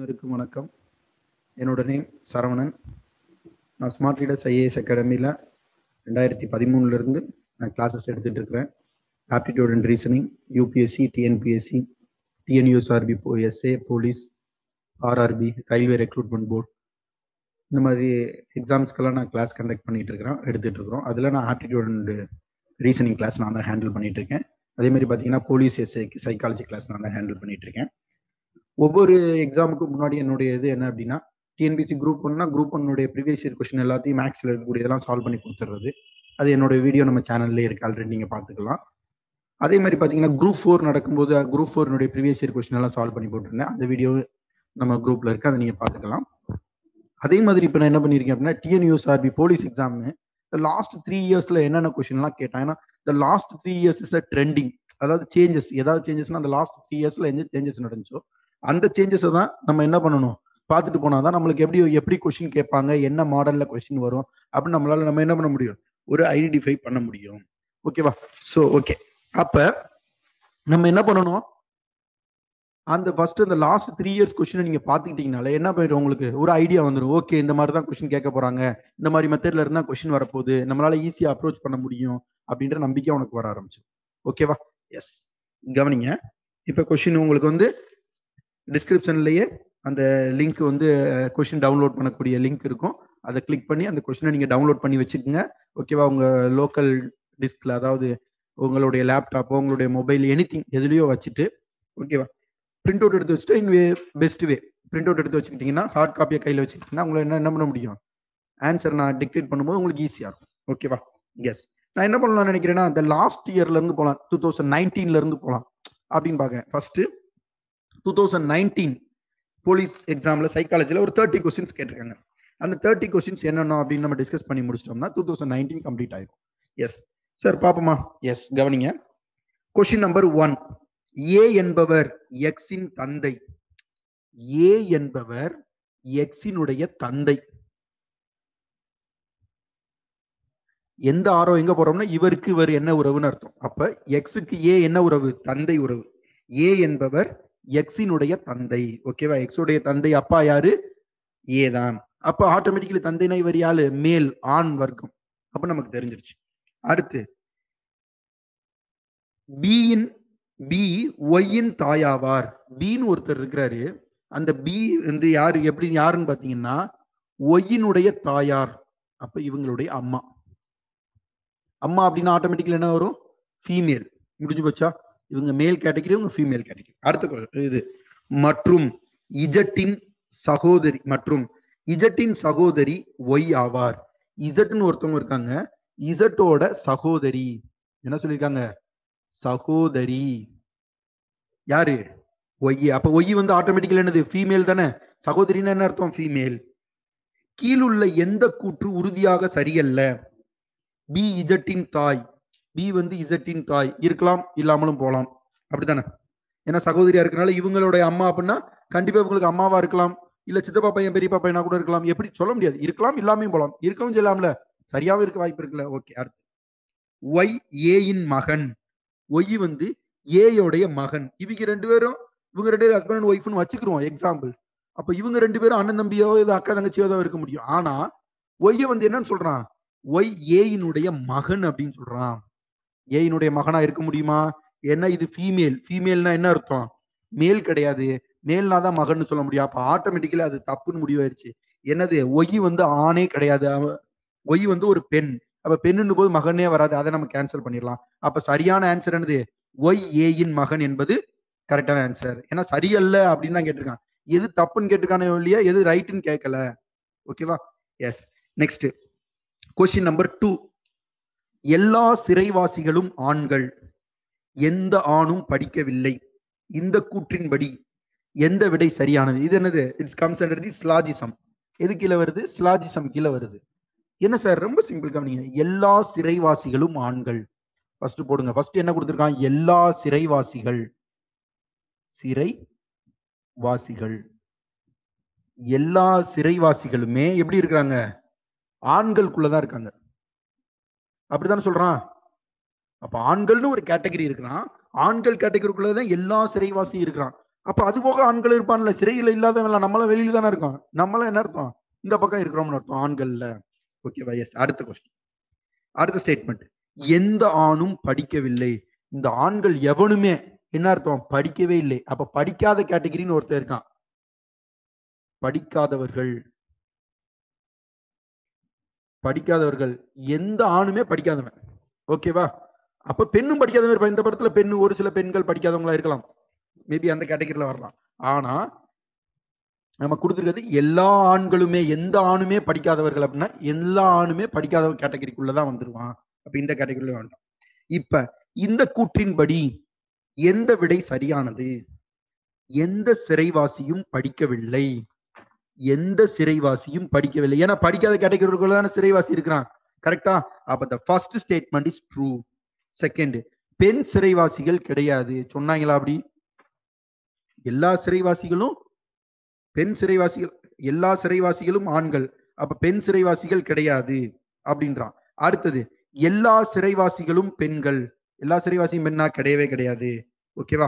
அனைவருக்கும் வணக்கம் என்னோட நேம் சரவணன் நான் ஸ்மார்ட் லீடர்ஸ் ஐஏஎஸ் அகாடமியில் ரெண்டாயிரத்தி பதிமூணுலேருந்து நான் கிளாஸஸ் எடுத்துகிட்டு இருக்கிறேன் aptitude and reasoning UPSC TNPSC TNUSRB போ SA police RRB railway recruitment board இந்த மாதிரி எக்ஸாம்ஸ்க்கெல்லாம் நான் கிளாஸ் கண்டக்ட் பண்ணிட்டு இருக்கிறேன் எடுத்துகிட்டு இருக்கிறோம் அதில் நான் ஆப்டிடியூட் அண்ட் ரீசனிங் கிளாஸ் நான் தான் ஹேண்டில் பண்ணிட்டு இருக்கேன் அதே மாதிரி பார்த்தீங்கன்னா போலீஸ் எஸ்ஏ சைக்காலஜி கிளாஸ் நான் தான் ஹேண்டில் பண்ணிட்டு இருக்கேன் ஒவ்வொரு எக்ஸாமுக்கு முன்னாடி என்னுடைய இது என்ன அப்படின்னா டிஎன்பிசி குரூப் ஒன்னா குரூப் ஒன்னுடைய ப்ரீவியஸ் இயர் கொஸ்டின் எல்லாத்தையும் மேக்ஸில் இருக்கக்கூடியதெல்லாம் சால்வ் பண்ணி கொடுத்துறது அது என்னோட வீடியோ நம்ம சேனல்லே இருக்கு ஆல்ரெடி நீங்கள் பார்த்துக்கலாம் அதே மாதிரி பார்த்தீங்கன்னா குரூப் ஃபோர் நடக்கும்போது குரூப் ஃபோர்னுடைய ப்ரீவியஸ் இயர் கொஸ்டின் எல்லாம் சால்வ் பண்ணி போட்டிருந்தேன் அந்த வீடியோ நம்ம குரூப்ல இருக்கு அதை நீங்கள் பார்த்துக்கலாம் அதே மாதிரி இப்போ நான் என்ன பண்ணியிருக்கேன் அப்படின்னா டிஎன்யூஎஸ்ஆர்பி போலீஸ் எக்ஸாம்னு லாஸ்ட் த்ரீ இயர்ஸ்ல என்னென்ன கொஸ்டின்லாம் கேட்டேன் ஏன்னா இந்த last three years is a trending அதாவது சேஞ்சஸ் ஏதாவது சேஞ்சஸ்னா அந்த லாஸ்ட் த்ரீ இயர்ஸ்ல என்ன சேஞ்சஸ் நடந்துச்சோ அந்த சேஞ்சஸை தான் நம்ம என்ன பண்ணணும் பார்த்துட்டு போனாதான் நம்மளுக்கு எப்படி எப்படி கொஸ்டின் கேட்பாங்க என்ன மாடல்ல கொஸ்டின் வரும் அப்படின்னு நம்மளால நம்ம என்ன பண்ண முடியும் ஒரு ஐடென்டிஃபை பண்ண முடியும் ஓகேவா ஸோ ஓகே அப்ப நம்ம என்ன பண்ணணும் அந்த ஃபர்ஸ்ட் அந்த லாஸ்ட் த்ரீ இயர்ஸ் கொஸ்டினை நீங்க பாத்துக்கிட்டீங்கனால என்ன போயிடும் உங்களுக்கு ஒரு ஐடியா வந்துடும் ஓகே இந்த மாதிரி தான் கொஸ்டின் கேட்க போறாங்க இந்த மாதிரி மெத்தட்ல இருந்தா கொஸ்டின் வரப்போகுது நம்மளால ஈஸியா அப்ரோச் பண்ண முடியும் அப்படின்ற நம்பிக்கை உனக்கு வர ஆரம்பிச்சு ஓகேவா எஸ் கவனிங்க இப்ப கொஸ்டின் உங்களுக்கு வந்து டிஸ்கிரிப்ஷன்லயே அந்த லிங்க் வந்து கொஸ்டின் டவுன்லோட் பண்ணக்கூடிய லிங்க் இருக்கும் அதை கிளிக் பண்ணி அந்த கொஸ்டினை நீங்க டவுன்லோட் பண்ணி வச்சுக்கோங்க ஓகேவா உங்க லோக்கல் டிஸ்க்ல அதாவது உங்களுடைய லேப்டாப் உங்களுடைய மொபைல் எனி திங் எதுலயோ வச்சுட்டு ஓகேவா பிரிண்ட் அவுட் எடுத்து வச்சுட்டு in way best way print out எடுத்து வச்சுக்கிட்டீங்கன்னா ஹார்ட் காப்பியை கையில் வச்சுக்கிட்டீங்கன்னா உங்களை என்ன என்ன பண்ண முடியும் ஆன்சர் நான் டிக்டேட் பண்ணும்போது உங்களுக்கு ஈஸியாக இருக்கும் ஓகேவா எஸ் நான் என்ன பண்ணலாம்னு நினைக்கிறேன்னா இந்த லாஸ்ட் இயர்ல இருந்து போகலாம் டூ தௌசண்ட் நைன்டீன்ல இருந்து போகலாம் அப்படின்னு பார்க்குறேன் first two thousand nineteen police எக்ஸாம்ல சைக்காலஜியில் ஒரு தேர்ட்டி கொஸ்டின்ஸ் கேட்டிருக்காங்க அந்த தேர்ட்டி கொஸ்டின்ஸ் என்னென்ன அப்படின்னு நம்ம டிஸ்கஸ் பண்ணி முடிச்சிட்டோம்னா டூ தௌசண்ட் நைன்டீன் கம்ப்ளீட் ஆயிடும் எஸ் சார் பாப்போமா எஸ் கவனிங்க கொஸ்டின் நம்பர் ஒன் ஏ என்பவர் எக்ஸின் தந்தை ஏ என்பவர் எக்ஸினுடைய தந்தை எந்த ஆரோ எங்க போறோம்னா இவருக்கு இவர் என்ன உறவுன்னு அர்த்தம் அப்ப எக்ஸுக்கு ஏ என்ன உறவு தந்தை உறவு ஏ என்பவர் எக்ஸினுடைய தந்தை ஓகேவா எக்ஸுடைய தந்தை அப்பா யாரு ஏ தான் அப்ப ஆட்டோமேட்டிக்கலி தந்தைனா இவர் யாரு மேல் ஆண் வர்க்கம் அப்ப நமக்கு தெரிஞ்சிருச்சு அடுத்து பியின் பி ஒய்யின் தாயாவார் பின்னு ஒருத்தர் இருக்கிறாரு அந்த பி வந்து யாரு எப்படி யாருன்னு பாத்தீங்கன்னா ஒய்யினுடைய தாயார் அப்ப இவங்களுடைய அம்மா அம்மா அப்படின்னா ஆட்டோமேட்டிக்கலி என்ன வரும் ஃபீமேல் முடிஞ்சு போச்சா இவங்க மேல் கேட்டகரி இவங்க ஃபீமேல் கேட்டகரி அடுத்த இது மற்றும் இஜட்டின் சகோதரி மற்றும் இஜட்டின் சகோதரி ஒய் ஆவார் இசட்னு ஒருத்தவங்க இருக்காங்க இசட்டோட சகோதரி என்ன சொல்லியிருக்காங்க சகோதரி யாரு ஒய் அப்ப ஒய் வந்து ஆட்டோமேட்டிக்கல் என்னது ஃபீமேல் தானே சகோதரின்னு என்ன அர்த்தம் ஃபீமேல் கீழுள்ள எந்த கூற்று உறுதியாக சரியல்ல பி இஜட்டின் தாய் பி வந்து இசட்டின் தாய் இருக்கலாம் இல்லாமலும் போலாம் அப்படித்தானே ஏன்னா சகோதரியா இருக்கனால இவங்களுடைய அம்மா அப்படின்னா கண்டிப்பா இவங்களுக்கு அம்மாவா இருக்கலாம் இல்ல சித்தப்பா பையன் பெரியப்பா பையனா கூட இருக்கலாம் எப்படி சொல்ல முடியாது இருக்கலாம் இல்லாமையும் போலாம் இருக்கவும் செய்யலாம்ல சரியாவும் இருக்க வாய்ப்பு இருக்குல்ல ஓகே அடுத்து ஒய் ஏயின் மகன் ஒய் வந்து ஏயோடைய மகன் இவங்க ரெண்டு பேரும் இவங்க ரெண்டு பேரும் ஹஸ்பண்ட் அண்ட் ஒய்ஃப்னு வச்சுக்கிறோம் எக்ஸாம்பிள் அப்ப இவங்க ரெண்டு பேரும் அண்ணன் தம்பியோ இது அக்கா தங்கச்சியோ தான் இருக்க முடியும் ஆனா ஒய்ய வந்து என்னன்னு சொல்றான் ஒய் ஏயினுடைய மகன் அப்படின்னு சொல்றான் ஏயினுடைய மகனா இருக்க முடியுமா ஏன்னா இது ஃபீமேல் ஃபீமேல்னா என்ன அர்த்தம் மேல் கிடையாது மேல்னா தான் மகன் சொல்ல முடியும் அப்ப ஆட்டோமேட்டிக்கலி அது தப்புன்னு முடிவாயிருச்சு என்னது ஒய் வந்து ஆணே கிடையாது ஒய் வந்து ஒரு பெண் அப்ப பெண்ணுன்னு போது மகனே வராது அதை நம்ம கேன்சல் பண்ணிடலாம் அப்ப சரியான ஆன்சர் என்னது ஒய் ஏயின் மகன் என்பது கரெக்டான ஆன்சர் ஏன்னா சரியல்ல அப்படின்னு தான் கேட்டிருக்கான் எது தப்புன்னு கேட்டிருக்கானே இல்லையா எது ரைட்டுன்னு கேட்கல ஓகேவா yes next question number two எல்லா சிறைவாசிகளும் ஆண்கள் எந்த ஆணும் படிக்கவில்லை இந்த கூற்றின்படி எந்த விடை சரியானது இது என்னது it's comes under the syllogism எது கீழே வருது ஸ்லாஜிசம் கீழே வருது என்ன சார் ரொம்ப சிம்பிள் கவனிங்க எல்லா சிறைவாசிகளும் ஆண்கள் ஃபர்ஸ்ட் போடுங்க ஃபர்ஸ்ட் என்ன கொடுத்துருக்கான் எல்லா சிறைவாசிகள் சிறை வாசிகள் எல்லா சிறைவாசிகளுமே எப்படி இருக்கிறாங்க ஆண்களுக்குள்ளதான் இருக்காங்க அப்படித்தானே சொல்றான் அப்ப ஆண்கள்னு ஒரு கேட்டகரி இருக்கிறான் ஆண்கள் கேட்டகரிக்குள்ளதான் எல்லா சிறைவாசியும் இருக்கிறான் அப்ப அது போக ஆண்கள் இருப்பான்ல சிறையில் இல்லாதவன் நம்மளாம் வெளியில தானே இருக்கோம் நம்மளாம் என்ன அர்த்தம் இந்த பக்கம் இருக்கிறோம்னு அர்த்தம் ஆண்கள்ல ஓகேவா எஸ் அடுத்த கொஸ்டின் அடுத்த ஸ்டேட்மெண்ட் எந்த ஆணும் படிக்கவில்லை இந்த ஆண்கள் எவனுமே என்ன அர்த்தம் படிக்கவே இல்லை அப்ப படிக்காத கேட்டகிரின்னு ஒருத்தர் இருக்கான் படிக்காதவர்கள் படிக்காதவர்கள் எந்த ஆணுமே படிக்காதவன் ஓகேவா அப்ப பெண்ணும் படிக்காதவன் இருப்பான் இந்த படத்துல பெண்ணு ஒரு சில பெண்கள் படிக்காதவங்களா இருக்கலாம் மேபி அந்த கேட்டகரியில வரலாம் ஆனா நம்ம கொடுத்துருக்கிறது எல்லா ஆண்களுமே எந்த ஆணுமே படிக்காதவர்கள் அப்படின்னா எல்லா ஆணுமே படிக்காத கேட்டகரிக்குள்ளதான் வந்துருவான் அப்ப இந்த கேட்டகரியில வேண்டாம் இப்ப இந்த கூற்றின்படி எந்த விடை சரியானது எந்த சிறைவாசியும் படிக்கவில்லை எந்த சிறைவாசியும் படிக்கவில்லை ஏன்னா படிக்காத கேட்டகரிக்குள்ள தானே சிறைவாசி இருக்கிறான் கரெக்டா அப்ப the first statement is true second பெண் சிறைவாசிகள் கிடையாது சொன்னாங்களா அப்படி எல்லா சிறைவாசிகளும் பெண் சிறைவாசிகள் எல்லா சிறைவாசிகளும் ஆண்கள் அப்ப பெண் சிறைவாசிகள் கிடையாது அப்படின்றான் அடுத்தது எல்லா சிறைவாசிகளும் பெண்கள் எல்லா சிறைவாசியும் பெண்ணா கிடையவே கிடையாது ஓகேவா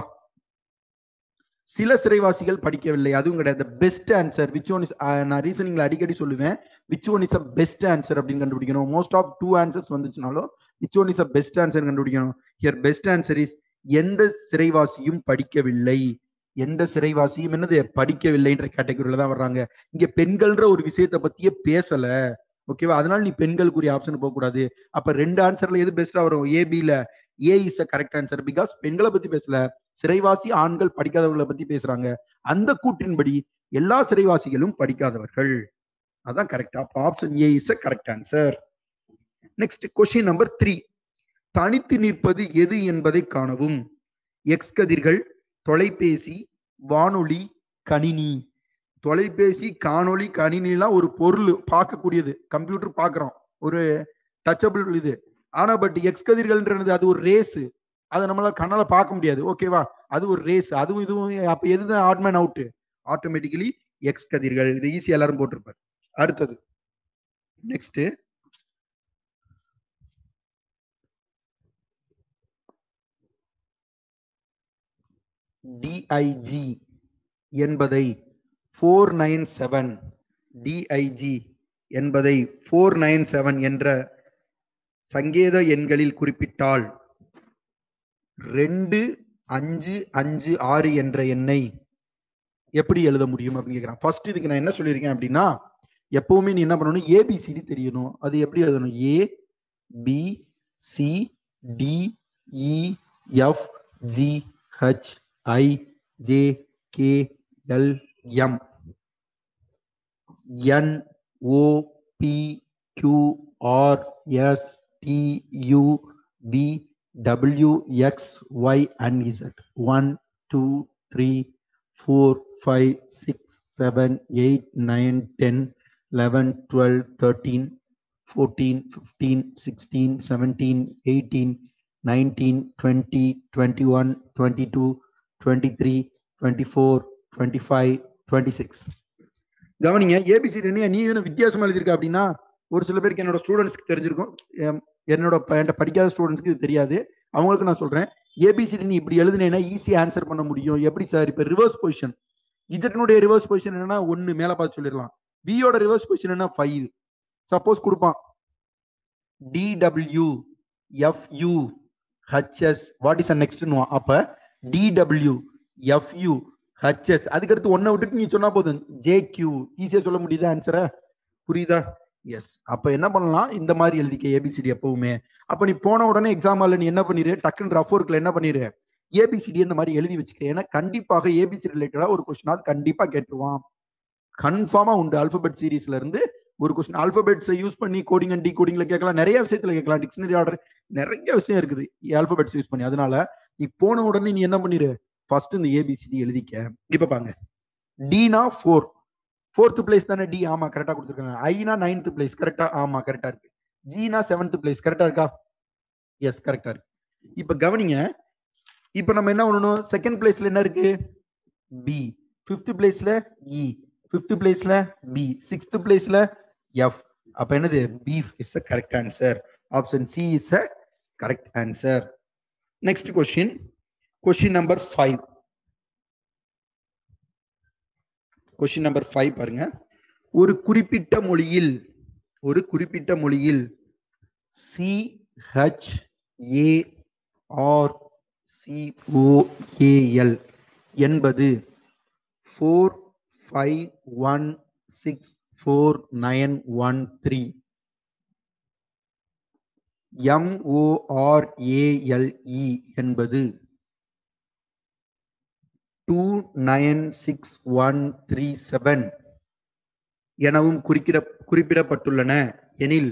சில சிறைவாசிகள் படிக்கவில்லை அதுவும் கிடையாது best answer which one is நான் ரீசனிங்ல அடிக்கடி சொல்லுவேன் which one is a best answer அப்படின்னு கண்டுபிடிக்கணும் மோஸ்ட் ஆஃப் டூ ஆன்சர்ஸ் வந்துச்சுனாலும் which one is a best answer கண்டுபிடிக்கணும் ஹியர் பெஸ்ட் ஆன்சர் இஸ் எந்த சிறைவாசியும் படிக்கவில்லை எந்த சிறைவாசியும் என்னது படிக்கவில்லைன்ற கேட்டகரியில தான் வர்றாங்க இங்க பெண்கள்ன்ற ஒரு விஷயத்தை பத்தியே பேசல ஓகேவா அதனால நீ பெண்களுக்குரிய ஆப்ஷன் போக கூடாது அப்ப ரெண்டு ஆன்சர்ல எது பெஸ்டா வரும் ஏபில A is a correct answer because பெண்களை பத்தி பேசல சிறைவாசி ஆண்கள் படிக்காதவர்களை பத்தி பேசுறாங்க அந்த கூற்றின்படி எல்லா சிறைவாசிகளும் படிக்காதவர்கள் அதான் கரெக்ட் அப்ப option A is a correct answer next question number three தனித்து நிற்பது எது என்பதை காணவும் எக்ஸ் கதிர்கள் தொலைபேசி வானொலி கணினி தொலைபேசி காணொளி கணினிலாம் ஒரு பொருள் பார்க்கக்கூடியது கம்ப்யூட்டர் பார்க்குறோம் ஒரு டச்சபிள் இது ஆனா பட் எக்ஸ் கதிர்கள்ன்றது அது ஒரு ரேஸ் அதை நம்மளால கண்ணால பார்க்க முடியாது ஓகேவா அது ஒரு ரேஸ் அதுவும் இதுவும் அப்ப எதுதான் ஆட்மேன் அவுட் ஆட்டோமேட்டிக்கலி எக்ஸ் கதிர்கள் இது ஈஸி எல்லாரும் போட்டிருப்பாரு அடுத்தது நெக்ஸ்ட் டிஐஜி என்பதை ஃபோர் நைன் செவன் டிஐஜி என்பதை ஃபோர் நைன் செவன் என்ற சங்கேத எண்களில் குறிப்பிட்டால் ரெண்டு அஞ்சு அஞ்சு ஆறு என்ற எண்ணை எப்படி எழுத முடியும் அப்படின்னு கேட்கிறான் ஃபர்ஸ்ட் இதுக்கு நான் என்ன சொல்லியிருக்கேன் அப்படின்னா எப்பவுமே நீ என்ன பண்ணணும் ஏபிசிடி தெரியணும் அது எப்படி எழுதணும் A B C D E F G H I J K L M N O P Q R S T U V W X Y and Z one two three four five six seven eight nine ten eleven twelve thirteen fourteen fifteen sixteen seventeen eighteen nineteen twenty twenty one twenty two twenty three twenty four twenty five twenty six கவனிங்க ABCD நீ வேணும் வித்தியாசமா எழுதியிருக்க அப்படின்னா ஒரு சில பேருக்கு என்னோட ஸ்டூடெண்ட்ஸ்க்கு தெரிஞ்சிருக்கும் எம், என்னோட ப- என்கிட்ட படிக்காத ஸ்டூடெண்ட்ஸ்க்கு இது தெரியாது அவங்களுக்கு நான் சொல்றேன் ஏபிசிடி நீ இப்படி எழுதுனேன்னா ஈஸியா ஆன்சர் பண்ண முடியும் எப்படி சார் இப்ப ரிவர்ஸ் பொசிஷன் இஜெட்னுடைய ரிவர்ஸ் பொசிஷன் என்னன்னா ஒன்னு மேல பார்த்து சொல்லிடலாம் பியோட ரிவர்ஸ் பொசிஷன் என்ன ஃபைவ் சப்போஸ் கொடுப்பான் TW FU HS what is next அப்ப டிடபிள்யூ எஃப்யூ ஹச்எஸ் அதுக்கடுத்து ஒன்னை விட்டுட்டு நீ சொன்னா போதும் ஜே கியூ ஈஸியா சொல்ல முடியுதா ஆன்சரை புரியுதா எஸ் அப்ப என்ன பண்ணலாம் இந்த மாதிரி எழுதிக்க ஏபிசிடி எப்பவுமே அப்ப நீ போன உடனே எக்ஸாம் ஹால்ல நீ என்ன பண்ணிரு டக்குன்னு ரஃப் ஒர்க்ல என்ன பண்ணிரு ஏபிசிடி இந்த மாதிரி எழுதி வச்சுக்க ஏன்னா கண்டிப்பாக ஏபிசி ரிலேட்டடா ஒரு கொஸ்டினாவது கண்டிப்பா கேட்டுருவான் கன்ஃபார்மா உண்டு ஆல்பபெட் சீரீஸ்ல இருந்து ஒரு கொஸ்டின் ஆல்பபெட்ஸை யூஸ் பண்ணி கோடிங் அண்ட் டி கோடிங்ல கேட்கலாம் நிறைய விஷயத்துல கேட்கலாம் டிக்ஷனரி ஆர்டர் நிறைய விஷயம் இருக்குது ஆல்பபெட்ஸ் யூஸ் பண்ணி அதனால நீ போன உடனே நீ என்ன பண்ணிரு ஃபர்ஸ்ட் இந்த ஏபிசிடி எழுதிக்க இப்ப பாங்க டினா ஃபோர் ஃபோர்த் பிளேஸ் தானே டி ஆமா கரெக்டா கொடுத்துருக்காங்க ஐனா நைன்த் பிளேஸ் கரெக்டா ஆமா கரெக்டா இருக்கு ஜீனா செவன்த் பிளேஸ் கரெக்டா இருக்கா எஸ் கரெக்டா இருக்கு இப்ப கவனிங்க இப்ப நம்ம என்ன பண்ணணும் செகண்ட் பிளேஸ்ல என்ன இருக்கு பி ஃபிஃப்த் பிளேஸ்ல இ ஃபிஃப்த் பிளேஸ்ல பி சிக்ஸ்த் பிளேஸ்ல எஃப் அப்ப என்னது B is a correct answer option C is a correct answer next question question number five question number five பாருங்க ஒரு குறிப்பிட்ட மொழியில் ஒரு குறிப்பிட்ட மொழியில் C H A R COAL என்பது four five one six four nine one three MORALE என்பது two nine six one three seven எனவும் குறிப்பிட குறிப்பிடப்பட்டுள்ளன எனில்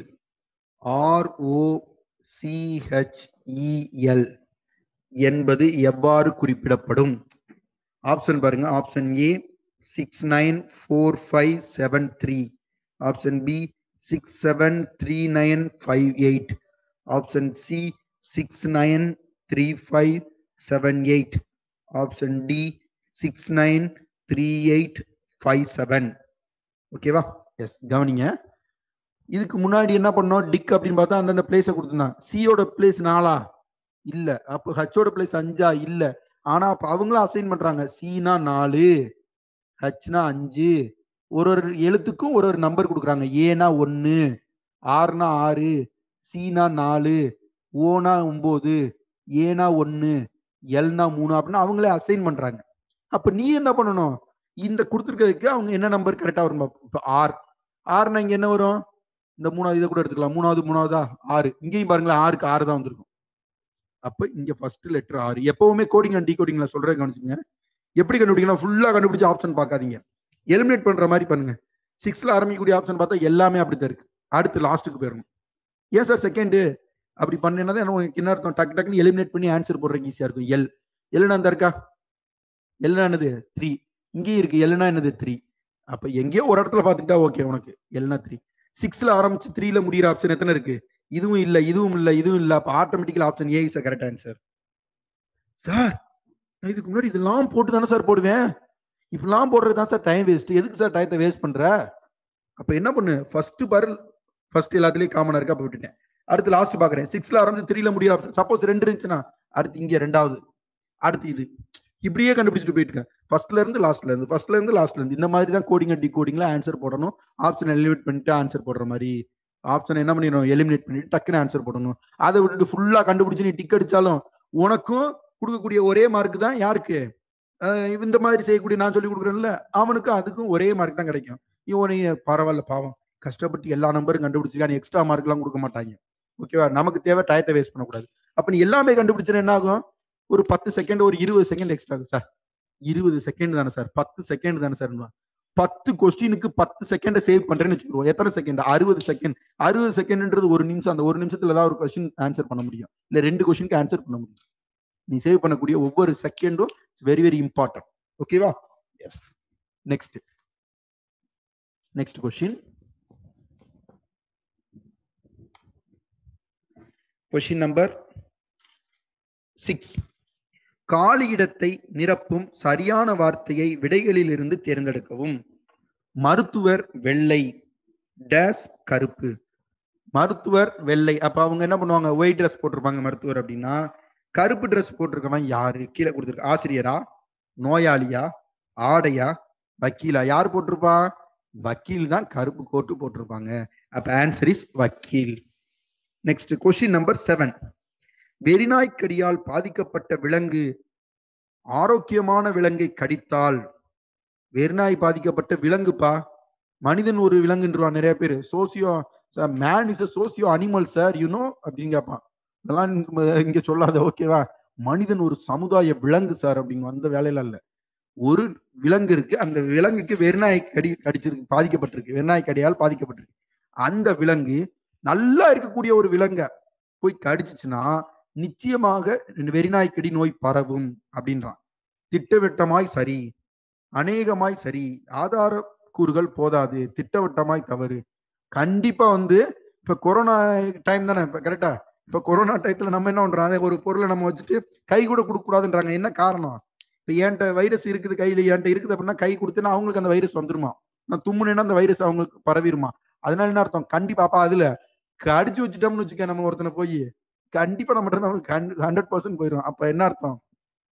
ஆர்ஓசிஹெச்இஎல் என்பது எவ்வாறு குறிப்பிடப்படும் ஆப்ஷன் பாருங்க option A six nine four five seven three option B six seven three nine five eight option C six nine three five seven eight option D six nine three eight five seven ஓகேவா yes கவனிங்க இதுக்கு முன்னாடி என்ன பண்ணோம் tick அப்படின்னு பார்த்தா அந்தந்த பிளேஸை கொடுத்துருந்தான் சியோட பிளேஸ் நாலா இல்ல அப்போ ஹச்சோட பிளேஸ் அஞ்சா இல்ல ஆனா அப்ப அவங்களும் அசைன் பண்றாங்க சினா நாலு ஹச்னா அஞ்சு ஒரு ஒரு எழுத்துக்கும் ஒரு ஒரு நம்பர் கொடுக்குறாங்க ஏனா ஒன்னு ஆறுனா ஆறு சீனா நாலு ஓனா ஒன்பது ஏனா ஒன்னு எல்னா மூணு அப்படின்னு அவங்களே அசைன் பண்றாங்க அப்ப நீ என்ன பண்ணணும் இந்த கொடுத்துருக்கிறதுக்கு அவங்க என்ன நம்பர் கரெக்டா வரும் இப்போ ஆர் ஆறுனா இங்க என்ன வரும் இந்த மூணாவது இதை கூட எடுத்துக்கலாம் மூணாவது மூணாவதா ஆறு இங்கேயும் பாருங்களேன் ஆறுக்கு ஆறு தான் வந்திருக்கும் அப்ப இங்க ஃபர்ஸ்ட் லெட்டர் ஆறு எப்பவுமே கோடிங் அண்ட் டிகோடிங்ல சொல்றேன் கவனிச்சுங்க எப்படி கண்டுபிடிக்கலாம் ஃபுல்லா கண்டுபிடிச்ச ஆப்ஷன் பார்க்காதீங்க எலிமினேட் பண்ற மாதிரி பண்ணுங்க சிக்ஸ்ல ஆரம்பிக்கக்கூடிய ஆப்ஷன் பார்த்தா எல்லாமே அப்படித்தான் இருக்கு அடுத்து லாஸ்ட்டுக்கு போயிடணும் ஏன் சார் செகண்டு அப்படி பண்ணேன்னா தான் எனக்கு என்ன அர்த்தம் டக்கு டக்குன்னு எலிமினேட் பண்ணி ஆன்சர் போடுறதுக்கு ஈஸியா இருக்கும் எல் எல்னா அந்த இருக்கா எல்னா என்னது த்ரீ இங்கேயும் இருக்கு எல்னா என்னது த்ரீ அப்ப எங்கேயோ ஒரு இடத்துல பார்த்துட்டா ஓகே உனக்கு எல்னா த்ரீ சிக்ஸ்ல ஆரம்பிச்சு த்ரீல முடியிற ஆப்ஷன் எத்தனை இருக்கு இதுவும் இல்ல இதுவும் இல்ல இதுவும் இல்ல அப்ப automatically option A is correct answer sir நான் இதுக்கு முன்னாடி இதெல்லாம் போட்டு தானே சார் போடுவேன் இப்பெல்லாம் போடுறது தான் சார் டைம் வேஸ்ட் எதுக்கு சார் டயத்தை வேஸ்ட் பண்ற அப்ப என்ன பண்ணு ஃபர்ஸ்ட் பாரு ஃபர்ஸ்ட் எல்லாத்துலயும் காமனா இருக்கு அப்ப விட்டுட்டேன் அடுத்து லாஸ்ட் பாக்குறேன் சிக்ஸ்ல ஆரம்பிச்சு த்ரீல முடியிற ஆப்ஷன் சப்போஸ் ரெண்டு இருந்துச்சுன்னா அடுத்து இங்க ரெண்டாவது அடுத்து இது இப்படியே கண்டுபிடிச்சிட்டு போயிட்டு இருக்கேன் ஃபர்ஸ்ட்ல இருந்து லாஸ்ட்ல இருந்து ஃபர்ஸ்ட்ல இருந்து லாஸ்ட்ல இருந்து இந்த மாதிரி தான் கோடிங் டி கோடிங்ல ஆன்சர் போடணும் ஆப்ஷன் எலிமினேட் பண்ணிட்டு ஆன்சர் போடுற மாதிரி ஆப்ஷன் என்ன பண்ணிடணும் எலிமினேட் பண்ணிட்டு டக்குன்னு ஆன்சர் போடணும் அதை விட்டுட்டு ஃபுல்லா கண்டுபிடிச்சு நீ டிக் அடிச்சாலும் உனக்கும் கொடுக்கக்கூடிய ஒரே மார்க் தான் யாருக்கு இந்த மாதிரி செய்யக்கூடிய நான் சொல்லி கொடுக்குறேன்ல அவனுக்கும் அதுக்கும் ஒரே மார்க் தான் கிடைக்கும் இவனை பரவாயில்ல பாவம் கஷ்டப்பட்டு எல்லா நம்பரும் கண்டுபிடிச்சிருக்கான் எக்ஸ்ட்ரா மார்க் எல்லாம் கொடுக்க மாட்டாங்க ஓகேவா நமக்கு தேவை டயத்தை வேஸ்ட் பண்ணக்கூடாது அப்ப நீ எல்லாமே கண்டுபிடிச்சா என்ன ஆகும் ஒரு பத்து செகண்ட் ஒரு இருபது செகண்ட் எக்ஸ்ட்ரா ஆகும் சார் இருபது செகண்ட் தானே சார் பத்து செகண்ட் தானே சார் பத்து கொஸ்டினுக்கு பத்து செகண்ட சேவ் பண்றேன்னு வச்சுக்கிறோம் எத்தனை செகண்ட் அறுபது செகண்ட் அறுபது செகண்ட்ன்றது ஒரு நிமிஷம் அந்த ஒரு நிமிஷத்துல தான் ஒரு கொஸ்டின் ஆன்சர் பண்ண முடியும் இல்ல ரெண்டு கொஸ்டினுக்கு ஆன்சர் பண்ண முடியும் நீ சேவ் பண்ணக்கூடிய ஒவ்வொரு செகண்டும் இட்ஸ் வெரி வெரி இம்பார்ட்டன்ட் ஓகேவா yes next next question question number six காலி இடத்தை நிரப்பும் சரியான வார்த்தையை விடைகளில் இருந்து தேர்ந்தெடுக்கவும் மருத்துவர் வெள்ளை டேஸ் கருப்பு மருத்துவர் வெள்ளை அப்ப அவங்க என்ன பண்ணுவாங்க ஒயிட் ட்ரெஸ் போட்டிருப்பாங்க மருத்துவர் அப்படின்னா கருப்பு ட்ரெஸ் போட்டிருக்கவன் யாரு கீழே கொடுத்துருக்கு ஆசிரியரா நோயாளியா ஆடையா வக்கீலா யார் போட்டிருப்பா வக்கீல் தான் கருப்பு கோட்டு போட்டிருப்பாங்க அப்ப ஆன்சர் இஸ் வக்கீல் நெக்ஸ்ட் கொஸ்டின் நம்பர் செவன் வெறிநாய்க்கடியால் பாதிக்கப்பட்ட விலங்கு ஆரோக்கியமான விலங்கை கடித்தால் வெறிநாய் பாதிக்கப்பட்ட விலங்குப்பா மனிதன் ஒரு விலங்குன்றான் நிறைய பேர் socio man is socio animal sir you know அப்படின்னு கேட்பான் இதெல்லாம் இங்க சொல்லாத ஓகேவா மனிதன் ஒரு சமுதாய விலங்கு சார் அப்படின்னு அந்த வேலையில இல்ல ஒரு விலங்கு இருக்கு அந்த விலங்குக்கு வெறிநாய் கடி கடிச்சிருக்கு பாதிக்கப்பட்டிருக்கு வெறிநாய் கடியால் பாதிக்கப்பட்டிருக்கு அந்த விலங்கு நல்லா இருக்கக்கூடிய ஒரு விலங்க போய் கடிச்சிச்சுன்னா நிச்சயமாக வெறிநாய்க்கடி நோய் பரவும் அப்படின்றான் திட்டவட்டமாய் சரி அநேகமாய் சரி ஆதார கூறுகள் போதாது திட்டவட்டமாய் தவறு கண்டிப்பா வந்து இப்ப கொரோனா டைம் தானே இப்ப கரெக்டா இப்ப கொரோனா டயத்துல நம்ம என்ன பண்றோம் ஒரு பொருளை நம்ம வச்சுட்டு கை கூட கொடுக்க கூடாதுன்றாங்க என்ன காரணம் இப்ப என்கிட்ட வைரஸ் இருக்குது கையில என்கிட்ட இருக்குது அப்படின்னா கை கொடுத்தேன்னா அவங்களுக்கு அந்த வைரஸ் வந்துருமா நான் தும்முனேன்னா அந்த வைரஸ் அவங்களுக்கு பரவிருமா அதனால என்ன அர்த்தம் கண்டிப்பாப்பா அதுல கடிச்சு வச்சுட்டோம்னு வச்சுக்க நம்ம ஒருத்தனை போய் கண்டிப்பா நம்ம அவங்களுக்கு ஹண்ட்ரட் பர்சன்ட் போயிடும் அப்ப என்ன அர்த்தம்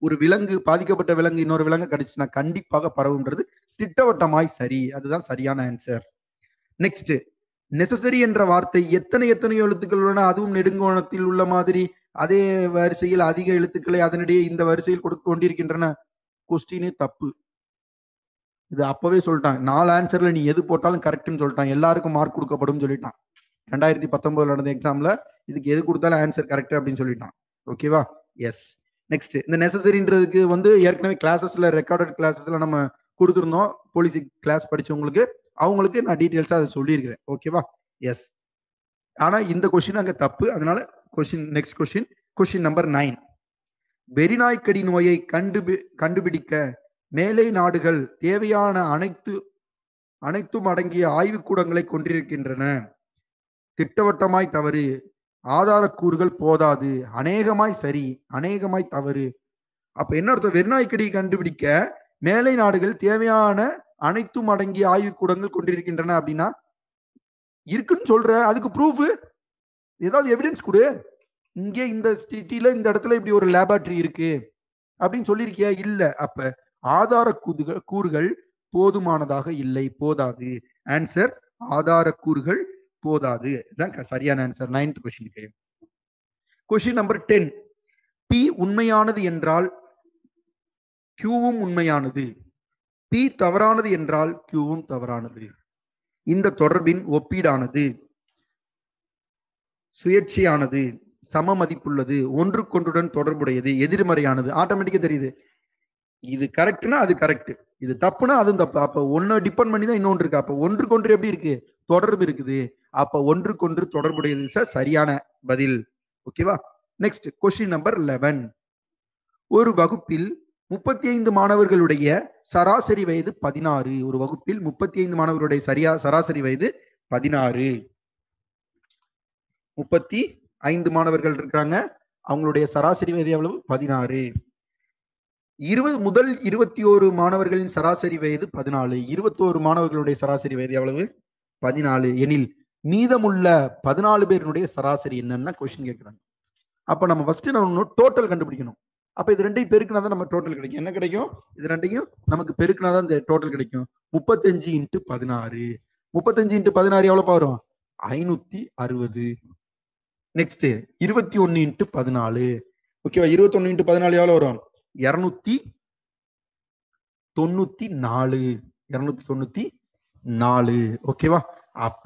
ஒரு விலங்கு பாதிக்கப்பட்ட விலங்கு இன்னொரு விலங்கு கடிச்சுன்னா கண்டிப்பாக பரவுன்றது திட்டவட்டமாய் சரி அதுதான் சரியான ஆன்சர் நெக்ஸ்ட் நெசசரி என்ற வார்த்தை எத்தனை எத்தனை எழுத்துக்கள் உள்ளன அதுவும் நெடுங்கோணத்தில் உள்ள மாதிரி அதே வரிசையில் அதிக எழுத்துக்களை அதனிடையே இந்த வரிசையில் கொடுத்து கொண்டிருக்கின்றன கொஸ்டினே தப்பு இது அப்பவே சொல்லிட்டான் நாலு ஆன்சர்ல நீ எது போட்டாலும் கரெக்ட்னு சொல்லிட்டான் எல்லாருக்கும் மார்க் கொடுக்கப்படும் சொல்லிட்டான் ரெண்டாயிரத்தி பத்தொன்பதுல நடந்த எக்ஸாம்ல இதுக்கு எது கொடுத்தாலும் ஆன்சர் கரெக்ட் அப்படின்னு சொல்லிட்டான் ஓகேவா எஸ் நெக்ஸ்ட் இந்த நெசசரின்றதுக்கு வந்து ஏற்கனவே கிளாஸஸ்ல ரெக்கார்டட் கிளாஸஸ்ல நம்ம கொடுத்துருந்தோம் போலீஸ் கிளாஸ் படிச்சவங்களுக்கு அவங்களுக்கு நான் டீட்டெயில்ஸா அதை சொல்லியிருக்கிறேன் ஓகேவா எஸ் ஆனா இந்த கொஸ்டின் அங்க தப்பு அதனால question next question question number nine வெறிநாய்க்கடி நோயை கண்டுபி கண்டுபிடிக்க மேலை நாடுகள் தேவையான அனைத்து அனைத்தும் அடங்கிய ஆய்வுக்கூடங்களை கொண்டிருக்கின்றன திட்டவட்டமாய் தவறு ஆதாரக்கூறுகள் போதாது அநேகமாய் சரி அநேகமாய் தவறு அப்ப என்ன அர்த்தம் வெறிநாய்க்கடி கண்டுபிடிக்க மேலை நாடுகள் தேவையான அனைத்தும் அடங்கிய ஆய்வுக்கூடங்கள் கொண்டிருக்கின்றன அப்படின்னா இருக்குன்னு சொல்ற அதுக்கு ப்ரூஃப் ஏதாவது எவிடன்ஸ் கொடு இங்கே இந்த சிட்டில இந்த இடத்துல இப்படி ஒரு லேபார்டரி இருக்கு அப்படின்னு சொல்லியிருக்கியா இல்ல அப்ப ஆதார கூறுகள் கூறுகள் போதுமானதாக இல்லை போதாது ஆன்சர் ஆதார கூறுகள் போதாது இதுதான் க- சரியான ஆன்சர் நைன்த் கொஸ்டினுக்கு கொஸ்டின் நம்பர் டென் பி உண்மையானது என்றால் கியூவும் உண்மையானது பி தவறானது என்றால் கியூவும் தவறானது இந்த தொடர்பின் ஒப்பீடானது சுயேட்சையானது சம மதிப்புள்ளது ஒன்றுக்கொன்றுடன் தொடர்புடையது எதிர்மறையானது ஆட்டோமேட்டிக்கா தெரியுது இது கரெக்ட்னா அது கரெக்ட் இது தப்புனா அதுவும் தப்பு அப்ப ஒன்னு டிபெண்ட் பண்ணி தான் இன்னொன்று இருக்கு அப்ப ஒன்றுக்கொன்று எப்படி இருக்கு தொடர்பு இருக்குது அப்ப ஒன்றுக்கொன்று தொடர்புடையது சார் சரியான பதில் ஓகேவா நெக்ஸ்ட் கொஸ்டின் நம்பர் லெவன் ஒரு வகுப்பில் முப்பத்தி ஐந்து மாணவர்களுடைய சராசரி வயது பதினாறு ஒரு வகுப்பில் முப்பத்தி ஐந்து மாணவர்களுடைய சரியா சராசரி வயது பதினாறு முப்பத்தி ஐந்து மாணவர்கள் இருக்காங்க அவங்களுடைய சராசரி வயது எவ்வளவு பதினாறு இருபது முதல் இருபத்தி ஓரு மாணவர்களின் சராசரி வயது பதினாலு இருபத்தோரு மாணவர்களுடைய சராசரி வயது எவ்வளவு பதினாலு எனில் மீதமுள்ள பதினாலு பேருடைய சராசரி என்னன்னா கொஸ்டின் கேட்கிறாங்க அப்ப நம்ம ஃபர்ஸ்ட் நம்ம டோட்டல் கண்டுபிடிக்கணும் அப்ப இது ரெண்டையும் பெருக்கினா தான் நம்ம டோட்டல் கிடைக்கும் என்ன கிடைக்கும் இது ரெண்டையும் நமக்கு பெருக்கினா தான் இந்த டோட்டல் கிடைக்கும் முப்பத்தஞ்சு இன்ட்டு பதினாறு முப்பத்தஞ்சு இன்ட்டு பதினாறு எவ்வளவு வரும் ஐநூத்தி அறுபது நெக்ஸ்ட் இருபத்தி ஒன்னு இன்ட்டு பதினாலு ஓகேவா இருபத்தி ஒன்னு இன்ட்டு பதினாலு எவ்வளவு வரும் இருநூத்தி தொண்ணூத்தி நாலு இருநூத்தி தொண்ணூத்தி நாலு ஓகேவா அப்ப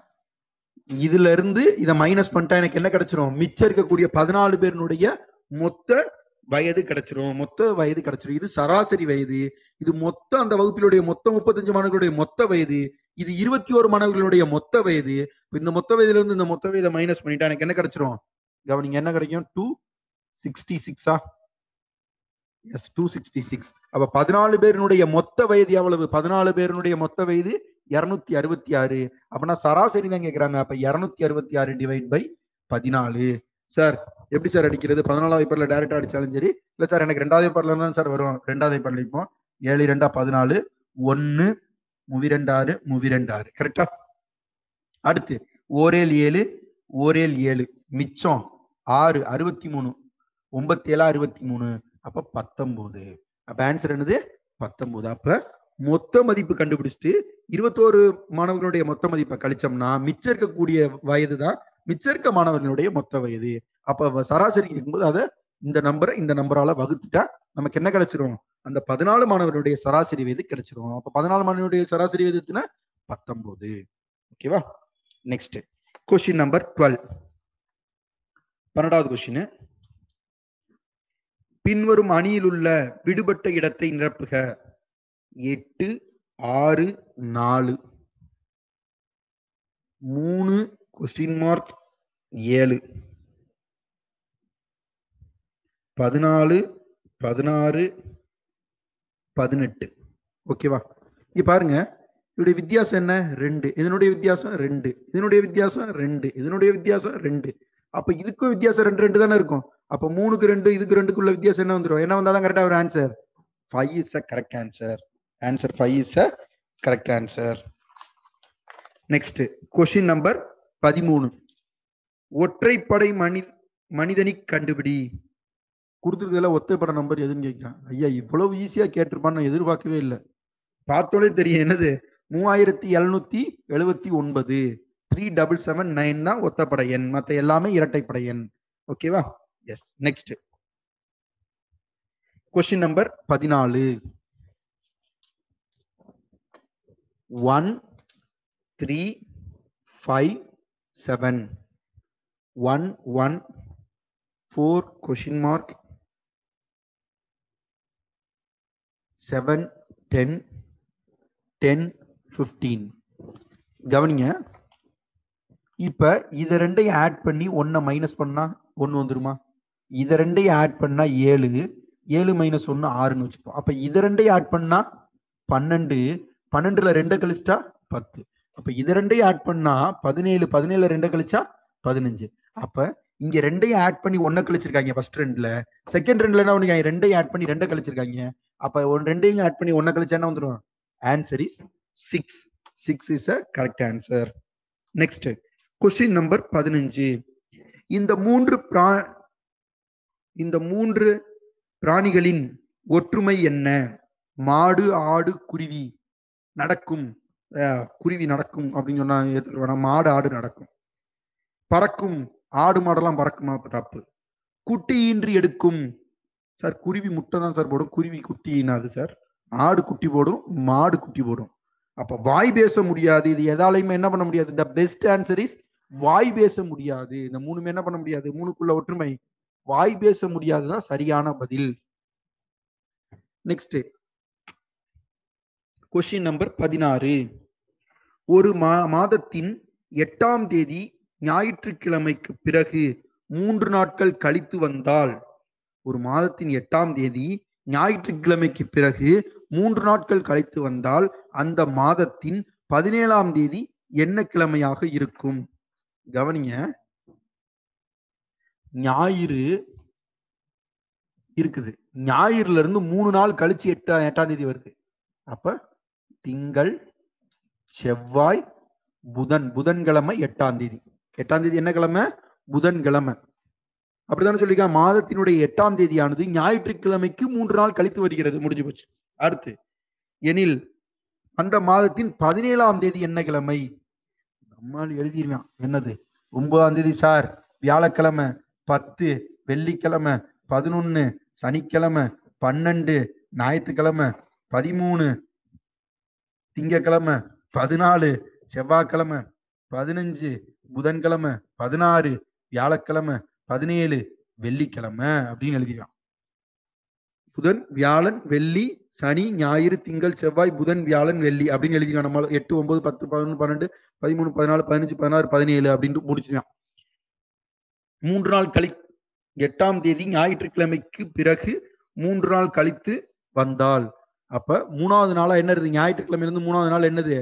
இதுல இருந்து இத மைனஸ் பண்ணிட்டா எனக்கு என்ன கிடைச்சிரும் மிச்சம் இருக்கக்கூடிய பதினாலு பேருனுடைய மொத்த வயது கிடைச்சிரும் மொத்த வயது கிடைச்சிரும் இது சராசரி வயது இது மொத்த அந்த வகுப்பிலுடைய மொத்த முப்பத்தஞ்சு மாணவர்களுடைய மொத்த வயது இது இருபத்தி ஓரு மாணவர்களுடைய மொத்த வயது இப்ப இந்த மொத்த வயதுல இருந்து இந்த மொத்த வயதை மைனஸ் பண்ணிட்டா எனக்கு என்ன கிடைச்சிரும் கவனிங்க என்ன கிடைக்கும் டூ சிக்ஸ்டி சிக்ஸா எஸ் டூ சிக்ஸ்டி சிக்ஸ் அப்ப பதினாலு பேருனுடைய மொத்த வயது எவ்வளவு பதினாலு பேருனுடைய மொத்த வயது இருநூத்தி அறுபத்தி ஆறு அப்பனா சராசரி தான் கேக்குறாங்க அப்ப இருநூத்தி அறுபத்தி ஆறு டிவைட் பை பதினாலு சார் எப்படி சார் அடிக்கிறது பதினாலாவது பேப்பர்ல டைரக்டா அடிச்சாலும் சரி இல்ல சார் எனக்கு ரெண்டாவது பேப்பர்ல தான் சார் வரும் ரெண்டாவது பேப்பர்ல இப்போ ஏழு ரெண்டா பதினாலு ஒன்னு முவி ரெண்டாறு முவி ரெண்டாறு கரெக்டா அடுத்து ஓரேல் ஏழு ஓரேல் ஏழு மிச்சம் ஆறு அறுபத்தி மூணு ஒன்பத்தி ஏழு அறுபத்தி மூணு அப்ப பத்தொன்பது அப்ப ஆன்சர் என்னது பத்தொன்பது அப்ப மொத்த மதிப்பு கண்டுபிடிச்சிட்டு இருபத்தோரு மாணவர்களுடைய மொத்த மதிப்பை கழிச்சோம்னா மிச்சம் இருக்கக்கூடிய வயது தான் மிச்சம் இருக்க மாணவர்களுடைய மொத்த வயது அப்ப வ- சராசரி கேட்கும்போது அதை இந்த நம்பரை இந்த நம்பரால வகுத்துட்டா நமக்கு என்ன கிடைச்சிரும் அந்த பதினாலு மாணவர்களுடைய சராசரி வயது கிடைச்சிரும் அப்ப பதினாலு மாணவர்களுடைய சராசரி வயது எத்தனை பத்தொன்பது ஓகேவா நெக்ஸ்ட் கொஸ்டின் நம்பர் டுவெல் பன்னெண்டாவது கொஸ்டின் பின்வரும் அணியில் உள்ள விடுபட்ட இடத்தை நிரப்புக எட்டு ஆறு நாலு மூணு கொஸ்டின் மார்க் ஏழு பதினாலு பதினாறு பதினெட்டு ஓகேவா இங்க பாருங்க இதனுடைய வித்தியாசம் என்ன ரெண்டு இதனுடைய வித்தியாசம் ரெண்டு இதனுடைய வித்தியாசம் ரெண்டு இதனுடைய வித்தியாசம் ரெண்டு அப்ப இதுக்கும் வித்தியாசம் ரெண்டு ரெண்டு தானே இருக்கும் அப்ப மூணுக்கு ரெண்டு இதுக்கு ரெண்டுக்குள்ள வித்தியாசம் என்ன வந்துடும் என்ன வந்தாதான் கரெக்டா ஒரு answer five is a correct answer answer five is a correct answer next question number பதிமூணு ஒற்றைப்படை மனி மனிதனை கண்டுபிடி கொடுத்துருக்கல ஒத்தைப்பட நம்பர் எதுன்னு கேட்கிறேன் ஐயா இவ்வளவு ஈஸியா கேட்டிருப்பான்னு நான் எதிர்பார்க்கவே இல்லை பார்த்தோடே தெரியும் என்னது மூவாயிரத்தி எழுநூத்தி எழுபத்தி ஒன்பது த்ரீ டபுள் செவன் நைன் தான் ஒத்தப்படை எண் மற்ற எல்லாமே இரட்டைப்படை எண் ஓகேவா எஸ் நெக்ஸ்ட் கொஸ்டின் நம்பர் பதினாலு one three five seven one one four question mark seven ten ten fifteen கவனிங்க இப்ப இத ரெண்டையும் ஆட் பண்ணி ஒன்ன மைனஸ் பண்ணா ஒன்னு வந்துருமா இத ரெண்டையும் ஆட் பண்ணா ஏழு ஏழு மைனஸ் ஒன்னு ஆறுன்னு வச்சுப்போம் அப்ப இத ரெண்டையும் ஆட் பண்ணா பன்னெண்டு பன்னெண்டுல ரெண்டை கழிச்சிட்டா பத்து அப்ப இத ரெண்டையும் ஆட் பண்ணா பதினேழு பதினேழுல ரெண்டை கழிச்சா பதினஞ்சு அப்ப இங்க ரெண்டையும் ஆட் பண்ணி ஒன்ன கழிச்சிருக்காங்க ஃபர்ஸ்ட் ரெண்டுல செகண்ட் ரெண்டுல என்ன பண்ணிருக்காங்க ரெண்டையும் ஆட் பண்ணி ரெண்டை கழிச்சிருக்காங்க அப்ப ஒன் ரெண்டையும் ஆட் பண்ணி ஒன்ன கழிச்சா என்ன வந்துடும் answer is six six is a correct answer next question number பதினஞ்சு இந்த மூன்று பிரா இந்த மூன்று பிராணிகளின் ஒற்றுமை என்ன மாடு ஆடு குருவி நடக்கும் அஹ், குருவி நடக்கும் அப்படின்னு சொன்னா ஏத்துக்க வேணாம் மாடு ஆடு நடக்கும் பறக்கும் ஆடு மாடெல்லாம் பறக்குமா அப்ப தப்பு குட்டியின்றி எடுக்கும் சார் குருவி முட்டை தான் சார் போடும் குருவி குட்டினாது சார் ஆடு குட்டி போடும் மாடு குட்டி போடும் அப்ப வாய் பேச முடியாது இது எதாலையுமே என்ன பண்ண முடியாது த பெஸ்ட் ஆன்சர் இஸ் வாய் பேச முடியாது இந்த மூணுமே என்ன பண்ண முடியாது மூணுக்குள்ள ஒற்றுமை வாய் பேச முடியாதுதான் சரியான பதில் நெக்ஸ்ட் கொஸ்டின் நம்பர் பதினாறு ஒரு மா மாதத்தின் எட்டாம் தேதி ஞாயிற்றுக்கிழமைக்கு பிறகு மூன்று நாட்கள் கழித்து வந்தால் ஒரு மாதத்தின் எட்டாம் தேதி ஞாயிற்றுக்கிழமைக்கு பிறகு மூன்று நாட்கள் கழித்து வந்தால் அந்த மாதத்தின் பதினேழாம் தேதி என்ன கிழமையாக இருக்கும் கவனிங்க ஞாயிறு இருக்குது ஞாயிறுல இருந்து மூணு நாள் கழிச்சு எட்டா எட்டாம் தேதி வருது அப்ப திங்கள் செவ்வாய் புதன் புதன்கிழமை எட்டாம் தேதி எட்டாம் தேதி என்ன கிழமை புதன்கிழமை அப்படித்தானே சொல்லிக்கா மாதத்தினுடைய எட்டாம் தேதியானது ஞாயிற்றுக்கிழமைக்கு மூன்று நாள் கழித்து வருகிறது முடிஞ்சு போச்சு அடுத்து எனில் அந்த மாதத்தின் பதினேழாம் தேதி என்ன கிழமை நம்மால் எழுதிடுவான் என்னது ஒன்பதாம் தேதி சார் வியாழக்கிழமை பத்து வெள்ளிக்கிழமை பதினொன்னு சனிக்கிழமை பன்னெண்டு ஞாயிற்றுக்கிழமை பதிமூணு திங்கக்கிழமை பதினாலு செவ்வாய்க்கிழமை பதினஞ்சு புதன்கிழமை பதினாறு வியாழக்கிழமை பதினேழு வெள்ளிக்கிழமை அப்படின்னு எழுதிடுவான் புதன் வியாழன் வெள்ளி சனி ஞாயிறு திங்கள் செவ்வாய் புதன் வியாழன் வெள்ளி அப்படின்னு எழுதிடுவான் நம்ம எட்டு ஒன்பது பத்து பதினொன்று பன்னெண்டு பதிமூணு பதினாலு பதினஞ்சு பதினாறு பதினேழு அப்படின்ட்டு முடிச்சிருவான் மூன்று நாள் கழி எட்டாம் தேதி ஞாயிற்றுக்கிழமைக்கு பிறகு மூன்று நாள் கழித்து வந்தால் அப்ப மூணாவது நாளா என்ன இருந்து ஞாயிற்றுக்கிழமையில இருந்து மூணாவது நாள் என்னது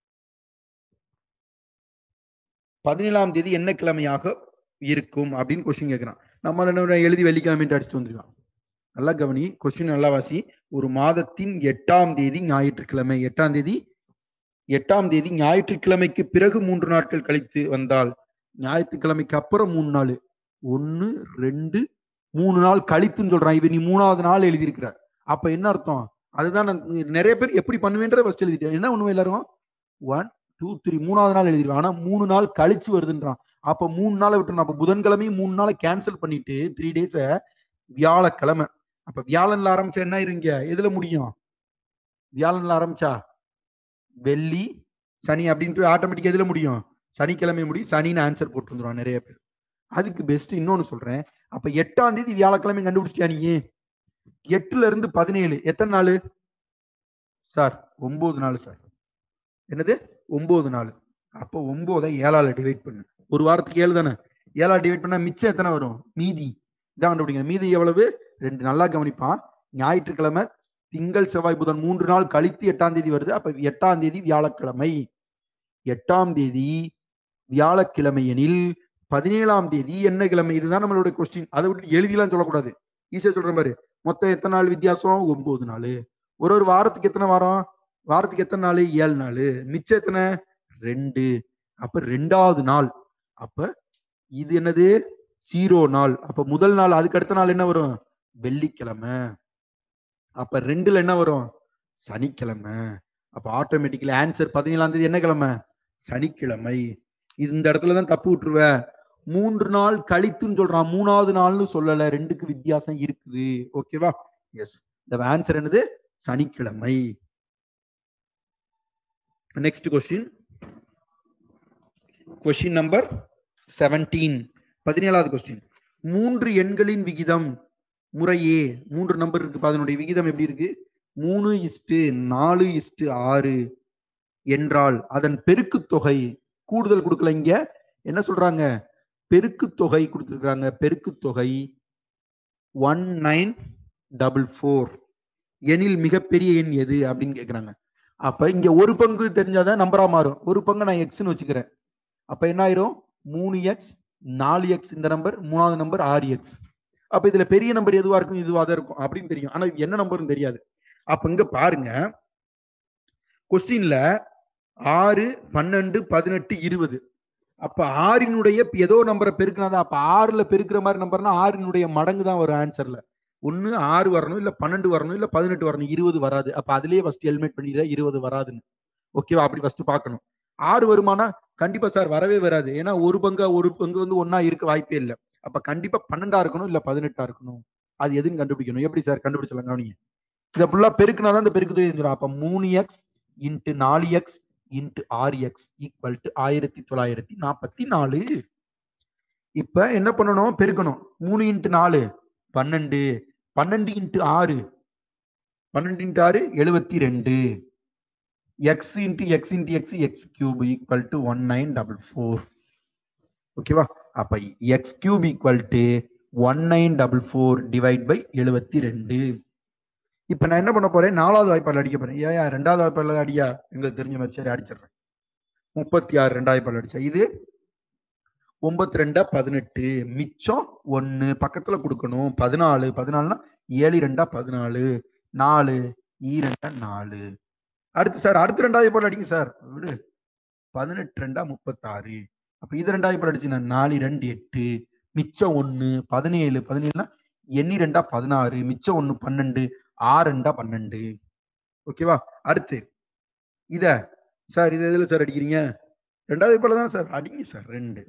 பதினேழாம் தேதி என்ன கிழமையாக இருக்கும் அப்படின்னு கொஸ்டின் கேட்கிறான் நம்ம என்ன எழுதி வெள்ளிக்கிழமை அடிச்சு வந்துருக்கான் நல்லா கவனி கொஸ்டின் நல்லா வாசி ஒரு மாதத்தின் எட்டாம் தேதி ஞாயிற்றுக்கிழமை எட்டாம் தேதி எட்டாம் தேதி ஞாயிற்றுக்கிழமைக்கு பிறகு மூன்று நாட்கள் கழித்து வந்தால் ஞாயிற்றுக்கிழமைக்கு அப்புறம் மூணு நாள் ஒன்னு ரெண்டு மூணு நாள் கழித்துன்னு சொல்றான் இவன் நீ மூணாவது நாள் எழுதியிருக்கிற அப்ப என்ன அர்த்தம் அதுதான் நான் நிறைய பேர் எப்படி பண்ணுவேன்றத ஃபர்ஸ்ட் எழுதிட்டேன் என்ன பண்ணுவேன் எல்லாரும் ஒன் டூ த்ரீ மூணாவது நாள் எழுதிடுவேன் ஆனா மூணு நாள் கழிச்சு வருதுன்றான் அப்ப மூணு நாளை விட்டுறணும் அப்ப புதன்கிழமையும் மூணு நாளை கேன்சல் பண்ணிட்டு த்ரீ டேஸ வியாழக்கிழமை அப்ப வியாழன்ல ஆரம்பிச்சா என்ன இருங்க எதுல முடியும் வியாழன்ல ஆரம்பிச்சா வெள்ளி சனி அப்படின்ட்டு ஆட்டோமேட்டிக்கா எதுல முடியும் சனிக்கிழமை முடியும் சனின்னு ஆன்சர் போட்டு வந்துருவான் நிறைய பேர் அதுக்கு பெஸ்ட் இன்னொன்னு சொல்றேன் அப்ப எட்டாம் தேதி வியாழக்கிழமை கண்டுபிடிச்சிட்டியா நீ எட்டுல இருந்து பதினேழு எத்தனை நாள் சார் ஒன்பது நாள் சார் என்னது ஒன்பது நாள் அப்போ ஒன்பதை ஏழால டிவைட் பண்ணு ஒரு வாரத்துக்கு ஏழு தானே ஏழால் டிவைட் பண்ணா மிச்சம் எத்தனை வரும் மீதி இதான் கண்டுபிடிக்கணும் மீதி எவ்வளவு ரெண்டு நல்லா கவனிப்பான் ஞாயிற்றுக்கிழமை திங்கள் செவ்வாய் புதன் மூன்று நாள் கழித்து எட்டாம் தேதி வருது அப்ப எட்டாம் தேதி வியாழக்கிழமை எட்டாம் தேதி வியாழக்கிழமை எனில் பதினேழாம் தேதி என்ன கிழமை இதுதான் நம்மளுடைய கொஸ்டின் அதை விட்டு எழுதிலாம் சொல்லக்கூடாது ஈஸியா சொல்றேன் பாரு மொத்தம் எத்தனை நாள் வித்தியாசம் ஒன்பது நாள் ஒரு ஒரு வாரத்துக்கு எத்தனை வாரம் வாரத்துக்கு எத்தனை நாள் ஏழு நாள் மிச்சம் எத்தனை ரெண்டு அப்ப ரெண்டாவது நாள் அப்ப இது என்னது ஜீரோ நாள் அப்ப முதல் நாள் அதுக்கு அடுத்த நாள் என்ன வரும் வெள்ளிக்கிழமை அப்ப ரெண்டுல என்ன வரும் சனிக்கிழமை அப்ப ஆட்டோமேட்டிக்கலி ஆன்சர் பதினேழாம் தேதி என்ன கிழமை சனிக்கிழமை இந்த இடத்துல தான் தப்பு விட்டுருவ மூன்று நாள் கழித்துன்னு சொல்றான் மூணாவது நாள்னு சொல்லல ரெண்டுக்கு வித்தியாசம் இருக்குது ஓகேவா எஸ் இந்த ஆன்சர் என்னது சனிக்கிழமை next question question number seventeen பதினேழாவது கொஸ்டின் மூன்று எண்களின் விகிதம் முறையே மூன்று நம்பர் இருக்கு அதனுடைய விகிதம் எப்படி இருக்கு மூணு இஸ்டு நாலு இஸ்டு ஆறு என்றால் அதன் பெருக்கு தொகை கூடுதல் கொடுக்கல இங்க என்ன சொல்றாங்க பெருக்கு தொகை கொடுத்துருக்காங்க பெருக்கு தொகை ஒன் நைன் டபுள் ஃபோர் எனில் மிகப்பெரிய எண் எது அப்படின்னு கேக்குறாங்க அப்ப இங்க ஒரு பங்கு தெரிஞ்சாதான் நம்பரா மாறும் ஒரு பங்கு நான் எக்ஸ்னு வச்சுக்கிறேன் அப்ப என்ன ஆயிரும் மூணு எக்ஸ் நாலு எக்ஸ் இந்த நம்பர் மூணாவது நம்பர் ஆறு எக்ஸ் அப்ப இதுல பெரிய நம்பர் எதுவா இருக்கும் இதுவா தான் இருக்கும் அப்படின்னு தெரியும் ஆனா இது என்ன நம்பர்னு தெரியாது அப்ப இங்க பாருங்க கொஸ்டின்ல ஆறு பன்னெண்டு பதினெட்டு இருபது அப்ப ஆறினுடைய ஏதோ நம்பரை பெருக்கினாதான் அப்ப ஆறுல பெருக்கிற மாதிரி நம்பர்னா ஆறினுடைய மடங்கு தான் வரும் ஆன்சர்ல ஒண்ணு ஆறு வரணும் இல்ல பன்னெண்டு வரணும் இல்ல பதினெட்டு வரணும் இருபது வராது அப்ப அதுலயே ஃபர்ஸ்ட் ஹெல்மெட் பண்ணிடுற இருபது வராதுன்னு ஓகேவா அப்படி ஃபர்ஸ்ட் பார்க்கணும் ஆறு வருமானா கண்டிப்பா சார் வரவே வராது ஏன்னா ஒரு பங்கு ஒரு பங்கு வந்து ஒன்னா இருக்க வாய்ப்பே இல்லை அப்ப கண்டிப்பா பன்னெண்டா இருக்கணும் இல்ல பதினெட்டா இருக்கணும் அது எதுன்னு கண்டுபிடிக்கணும் எப்படி சார் கண்டுபிடிச்சலாம் கவனிங்க இதை ஃபுல்லா பெருக்குனாதான் இந்த பெருக்கு தொகை தெரிஞ்சிடும் அப்ப மூணு எக்ஸ் இன்ட்டு நாலு எக்ஸ் இன்ட்டு ஆறு எக்ஸ் ஈக்குவல் டு ஆயிரத்தி தொள்ளாயிரத்தி நாற்பத்தி நாலு இப்ப என்ன பண்ணணும் பெருக்கணும் மூணு இன்ட்டு நாலு பன்னெண்டு பன்னெண்டு இன்ட்டு ஆறு பன்னெண்டு இன்ட்டு ஆறு எழுபத்தி ரெண்டு X into X into X X cube equal to one nine double four ஓகேவா அப்ப X cube equal to one nine double four divide by எழுபத்தி ரெண்டு இப்ப நான் என்ன பண்ண போறேன் நாலாவது வாய்ப்பால் அடிக்க போறேன் ஏயா ரெண்டாவது வாய்ப்பால் அடியா எங்களுக்கு தெரிஞ்ச மாதிரி சரி அடிச்சிடுறேன் முப்பத்தி ஆறு ரெண்டாவது வாய்ப்பால் அடிச்சா இது ஒன்பத்தி ரெண்டா பதினெட்டு மிச்சம் ஒன்னு பக்கத்துல கொடுக்கணும் பதினாலு பதினாலுனா ஏழு ரெண்டா பதினாலு நாலு ஈ ரெண்டா நாலு அடுத்து சார் அடுத்து ரெண்டாவது வாய்ப்பால் அடிங்க சார் விடு பதினெட்டு ரெண்டா முப்பத்தாறு அப்ப இது ரெண்டாவது வாய்ப்பால் அடிச்சுன்னா நாலு ரெண்டு எட்டு மிச்சம் ஒன்னு பதினேழு பதினேழுனா எண்ணி ரெண்டா பதினாறு மிச்சம் ஒன்னு பன்னெண்டு ஆறு ரெண்டா பன்னெண்டு ஓகேவா அடுத்து இத சார் இது எதுல சார் அடிக்கிறீங்க ரெண்டாவது போல தான் சார் அடிங்க சார் ரெண்டு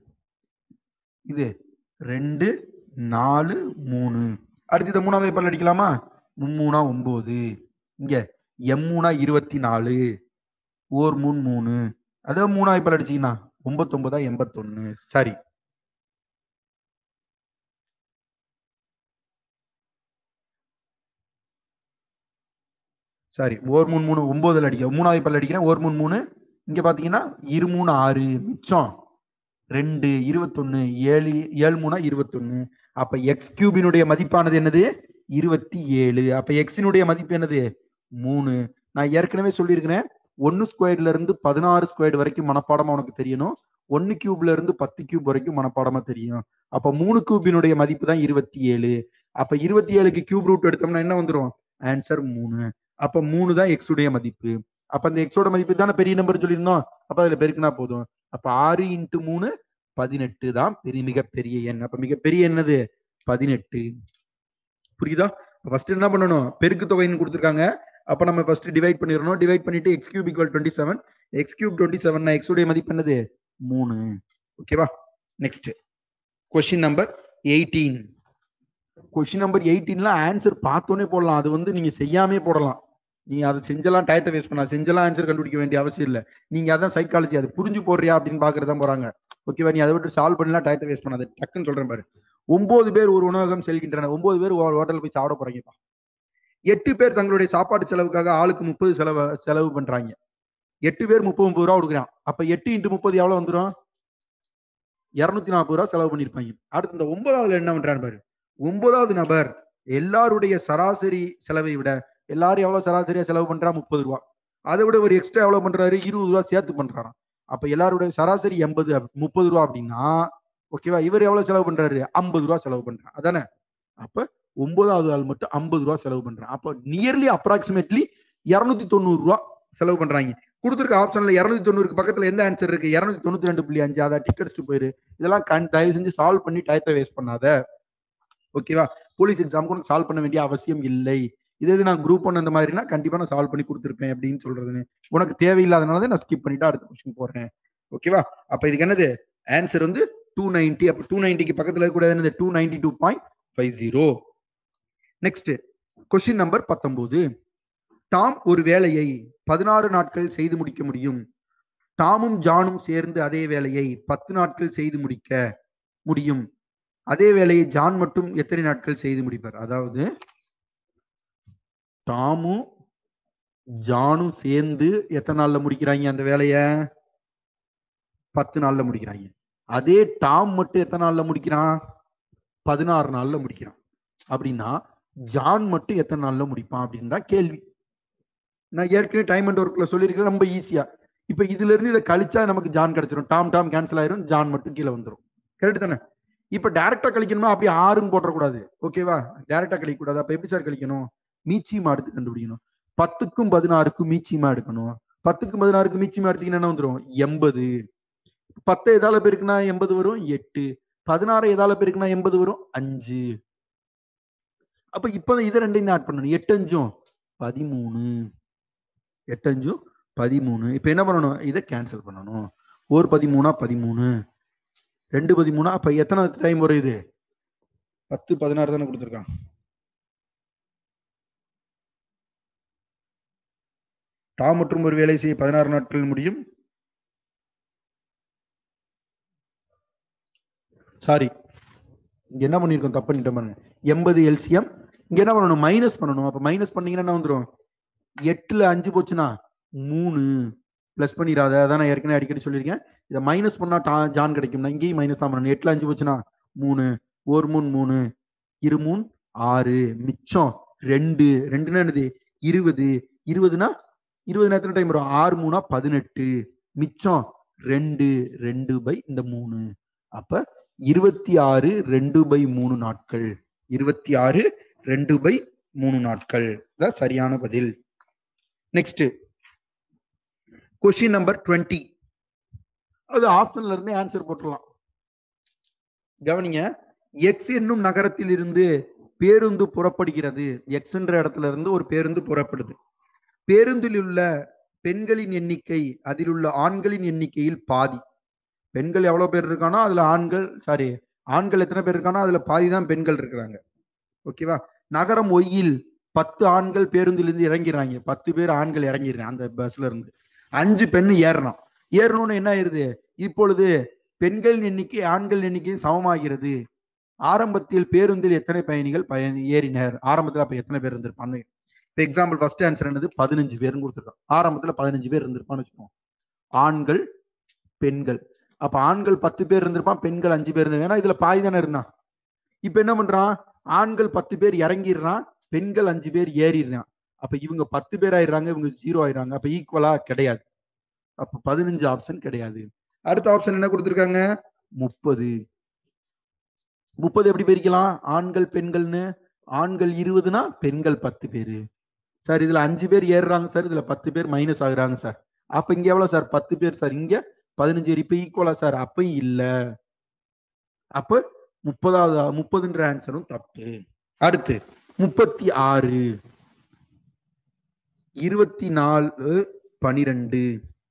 இது ரெண்டு நாலு மூணு அடுத்து இதை மூணாவது பல்ல அடிக்கலாமா மும்மூணா ஒன்பது இங்க எம் மூணா இருபத்தி நாலு ஓர் மூணு மூணு அதே மூணாவது பல்ல அடிச்சீங்கன்னா ஒன்பத்தொன்பதா எண்பத்தொன்னு சரி சாரி ஓர் மூணு மூணு ஒன்பதுல அடிக்க மூணாவது பல்ல அடிக்கிறேன் ஓர் மூணு மூணு இங்க பாத்தீங்கன்னா இரு மூணு ஆறு மிச்சம் ரெண்டு இருபத்தொன்னு ஏழு ஏழு மூணா இருபத்தொன்னு அப்ப எக்ஸ் கியூபினுடைய மதிப்பானது என்னது இருபத்தி ஏழு அப்ப எக்ஸினுடைய மதிப்பு என்னது மூணு நான் ஏற்கனவே சொல்லியிருக்கிறேன் ஒன்னு ஸ்கொயர்ல இருந்து பதினாறு ஸ்கொயர் வரைக்கும் மனப்பாடமா உனக்கு தெரியணும் ஒன்னு கியூப்ல இருந்து பத்து கியூப் வரைக்கும் மனப்பாடமா தெரியும் அப்ப மூணு கியூபினுடைய மதிப்பு தான் இருபத்தி ஏழு அப்ப இருபத்தி ஏழுக்கு கியூப் ரூட் எடுத்தோம்னா என்ன வந்துரும் ஆன்சர் மூணு அப்ப மூணு தான் எக்ஸ் உடைய மதிப்பு அப்ப அந்த எக்ஸோட மதிப்பு தானே பெரிய நம்பர் சொல்லியிருந்தோம் அப்ப அதுல பெருக்குனா போதும் அப்ப ஆறு இன்ட்டு மூணு பதினெட்டு தான் பெரிய மிகப்பெரிய எண் அப்ப மிகப்பெரிய என்னது பதினெட்டு புரியுதா ஃபர்ஸ்ட் என்ன பண்ணணும் பெருக்கு தொகைன்னு கொடுத்துருக்காங்க அப்ப நம்ம ஃபர்ஸ்ட் டிவைட் பண்ணிடணும் டிவைட் பண்ணிட்டு X cube equal twenty seven X cube twenty seven X உடைய மதிப்பு என்னது மூணு ஓகேவா next question number eighteen question number எயிட்டீன்ல ஆன்சர் பார்த்தோன்னே போடலாம் அது வந்து நீங்க செய்யாமே போடலாம் நீங்க அதை செஞ்செல்லாம் டயத்தை வேஸ்ட் பண்ணலாம் செஞ்செல்லாம் ஆன்சர் கண்டுபிடிக்க வேண்டிய அவசியம் இல்லை நீங்க அதான் சைக்காலஜி அது புரிஞ்சு போடுறியா அப்படின்னு பாக்குறதா போறாங்க ஓகேவா நீ அதை விட்டு சால்வ் பண்ணலாம் டயத்தை வேஸ்ட் பண்ணாது டக்குன்னு சொல்றேன் பாரு ஒன்பது பேர் ஒரு உணவகம் செல்கின்றன ஒன்பது பேர் ஹோட்டல் போய் சாப்பிட போறாங்கப்பா எட்டு பேர் தங்களுடைய சாப்பாடு செலவுக்காக ஆளுக்கு முப்பது செலவு செலவு பண்றாங்க எட்டு பேர் முப்பது முப்பது ரூபா கொடுக்குறான் அப்ப எட்டு இன்ட்டு முப்பது எவ்வளவு வந்துடும் இருநூத்தி நாற்பது ரூபா செலவு பண்ணிருப்பாங்க அடுத்து இந்த ஒன்பதாவதுல என்ன பண்றாரு பாரு ஒன்பதாவது நபர் எல்லாருடைய சராசரி செலவை விட எல்லாரும் எவ்வளவு சராசரியா செலவு பண்றா முப்பது ரூபா அதை விட ஒரு எக்ஸ்ட்ரா எவ்வளவு பண்றாரு இருபது ரூபா சேர்த்து பண்றாராம் அப்ப எல்லாருடைய சராசரி எண்பது முப்பது ரூபா அப்படின்னா ஓகேவா இவர் எவ்வளவு செலவு பண்றாரு ஐம்பது ரூபா செலவு பண்றாரு அதானே அப்ப ஒன்பதாவது ஆள் மட்டும் ஐம்பது ரூபா செலவு பண்றான் அப்ப நியர்லி அப்ராக்சிமேட்லி இருநூத்தி தொண்ணூறு ரூபா செலவு பண்றாங்க கொடுத்துருக்க ஆப்ஷன்ல இருநூத்தி தொண்ணூறுக்கு பக்கத்துல எந்த ஆன்சர் இருக்கு இருநூத்தி தொண்ணூத்தி ரெண்டு புள்ளி அஞ்சு அதை டிக்கெட்ஸ்ட்டு போயிரு இதெல்லாம் கண் தயவு செஞ்சு சால்வ் பண்ணி டயத்தை வேஸ்ட் பண்ணாத ஓகேவா போலீஸ் எக்ஸாம் கூட சால்வ் பண்ண வேண்டிய அவசியம் இல்லை இதே இது நான் குரூப் ஒன் அந்த மாதிரினா கண்டிப்பா நான் சால்வ் பண்ணி கொடுத்துருப்பேன் அப்படின்னு சொல்றதுன்னு உனக்கு தேவையில்லாதனால தான் நான் ஸ்கிப் பண்ணிட்டு அடுத்த கொஸ்டின் போறேன் ஓகேவா அப்ப இதுக்கு என்னது ஆன்சர் வந்து டூ நைன்டி அப்ப டூ நைன்டிக்கு பக்கத்துல இருக்கக்கூடாது என்னது two ninety two point five zero next question number பத்தொன்பது டாம் ஒரு வேலையை பதினாறு நாட்கள் செய்து முடிக்க முடியும் டாமும் ஜானும் சேர்ந்து அதே வேலையை பத்து நாட்கள் செய்து முடிக்க முடியும் அதே வேலையை ஜான் மட்டும் எத்தனை நாட்கள் செய்து முடிப்பார் அதாவது டாமும் ஜானும் சேர்ந்து எத்தனை நாள்ல முடிக்கிறாங்க அந்த வேலைய பத்து நாள்ல முடிக்கிறாங்க அதே டாம் மட்டும் எத்தனை நாள்ல முடிக்கிறான் பதினாறு நாள்ல முடிக்கிறான் அப்படின்னா ஜான் மட்டும் எத்தனை நாள்ல முடிப்பான் அப்படின்னு தான் கேள்வி நான் ஏற்கனவே டைம் அண்ட் ஒர்க்ல சொல்லியிருக்கேன் ரொம்ப ஈஸியா இப்ப இதுல இருந்து இதை கழிச்சா நமக்கு ஜான் கிடைச்சிரும் டாம் டாம் கேன்சல் ஆயிரும் ஜான் மட்டும் கீழே வந்துரும் கரெக்ட் தானே இப்ப டைரக்டா கழிக்கணும்னா அப்படியே ஆறுன்னு போட்டக்கூடாது ஓகேவா டைரக்டா கழிக்க கூடாது அப்ப எப்படி சார் கழிக்கணும் மீச்சியமா எடுத்து கண்டுபிடிக்கணும் பத்துக்கும் பதினாறுக்கும் மீச்சியமா எடுக்கணும் பத்துக்கும் பதினாறுக்கும் மீச்சியமா எடுத்தீங்கன்னா என்ன வந்துரும் எண்பது பத்து எதால பேருக்குன்னா எண்பது வரும் எட்டு பதினாறு எதால பேருக்குன்னா எண்பது வரும் அஞ்சு அப்ப இப்ப இதை ரெண்டையும் ஆட் பண்ணணும் எட்டு அஞ்சும் பதிமூணு எட்டு அஞ்சும் பதிமூணு இப்ப என்ன பண்ணணும் இதை கேன்சல் பண்ணணும் ஒரு பதிமூணா பதிமூணு ரெண்டு பதிமூணா அப்ப எத்தனை டைம் வரும் இது பத்து பதினாறு தானே கொடுத்துருக்கான் டாம் மற்றும் ஒரு வேலை செய்ய பதினாறு நாட்கள் முடியும் சாரி இங்க என்ன பண்ணிருக்கோம் தப்பு பண்ணிட்டோம் பாருங்க எண்பது எல்சிஎம் இங்க என்ன பண்ணணும் மைனஸ் பண்ணணும் அப்ப மைனஸ் பண்ணீங்கன்னா என்ன வந்துடும் எட்டுல அஞ்சு போச்சுன்னா மூணு பிளஸ் பண்ணிடாத அதான் நான் ஏற்கனவே அடிக்கடி சொல்லியிருக்கேன் இதை மைனஸ் பண்ணா டா- ஜான் கிடைக்கும்னா இங்கேயும் மைனஸ் தான் பண்ணணும் எட்டுல அஞ்சு போச்சுன்னா மூணு ஒரு மூணு மூணு இரு மூணு ஆறு மிச்சம் ரெண்டு ரெண்டுன்னா என்னது இருபது இருபதுனா இருபது எத்தனை டைம் வரும் ஆறு மூணா பதினெட்டு மிச்சம் ரெண்டு ரெண்டு பை இந்த மூணு அப்ப இருபத்தி ஆறு ரெண்டு பை மூணு நாட்கள் இருபத்தி ஆறு ரெண்டு பை மூணு நாட்கள் தான் சரியான பதில் நெக்ஸ்ட் கொஸ்டின் நம்பர் டுவெண்ட்டி அது ஆப்ஷன்ல இருந்து ஆன்சர் போட்டுடலாம் கவனிங்க எக்ஸ் என்னும் நகரத்தில் இருந்து பேருந்து புறப்படுகிறது எக்ஸ் என்ற இடத்துல இருந்து ஒரு பேருந்து புறப்படுது பேருந்தில் உள்ள பெண்களின் எண்ணிக்கை அதில் உள்ள ஆண்களின் எண்ணிக்கையில் பாதி பெண்கள் எவ்வளவு பேர் இருக்கானோ அதுல ஆண்கள் சாரி ஆண்கள் எத்தனை பேர் இருக்கானோ அதுல பாதி தான் பெண்கள் இருக்கிறாங்க ஓகேவா நகரம் ஒய்யில் பத்து ஆண்கள் பேருந்திலிருந்து இறங்கிறாங்க பத்து பேர் ஆண்கள் இறங்கிடுறாங்க அந்த பஸ்ல இருந்து அஞ்சு பெண் ஏறணும் ஏறணும்னு என்ன ஆயிருது இப்பொழுது பெண்களின் எண்ணிக்கை ஆண்கள் எண்ணிக்கையும் சமமாகிறது ஆரம்பத்தில் பேருந்தில் எத்தனை பயணிகள் பயணி ஏறினர் ஆரம்பத்துல அப்ப எத்தனை பேர் இருந்திருப்பான்னு இப்ப எக்ஸாம்பிள் ஃபர்ஸ்ட் ஆன்சர் என்னது பதினஞ்சு பேர்னு கொடுத்துருக்கோம் ஆரம்பத்துல பதினஞ்சு பேர் இருந்திருப்பான்னு வச்சுக்கோங்க ஆண்கள் பெண்கள் அப்ப ஆண்கள் பத்து பேர் இருந்திருப்பான் பெண்கள் அஞ்சு பேர் இருந்தாங்க ஏன்னா இதுல பாதி தானே இருந்தான் இப்ப என்ன பண்றான் ஆண்கள் பத்து பேர் இறங்கிடுறான் பெண்கள் அஞ்சு பேர் ஏறிடுறான் அப்ப இவங்க பத்து பேர் ஆயிடுறாங்க இவங்க ஜீரோ ஆயிடுறாங்க அப்ப ஈக்குவலா கிடையாது அப்ப பதினஞ்சு ஆப்ஷன் கிடையாது அடுத்த ஆப்ஷன் என்ன கொடுத்துருக்காங்க முப்பது முப்பது எப்படி பிரிக்கலாம் ஆண்கள் பெண்கள்னு ஆண்கள் இருபதுனா பெண்கள் பத்து பேரு சார் இதுல அஞ்சு பேர் ஏறுறாங்க சார் இதுல பத்து பேர் மைனஸ் ஆகுறாங்க சார் அப்ப இங்க எவ்வளவு சார் பத்து பேர் சார் இங்க பதினஞ்சு பேர் இப்ப ஈக்குவலா சார் அப்பயும் இல்ல அப்ப முப்பதாவது முப்பதுன்ற ஆன்சரும் தப்பு அடுத்து முப்பத்தி ஆறு இருபத்தி நாலு பனிரெண்டு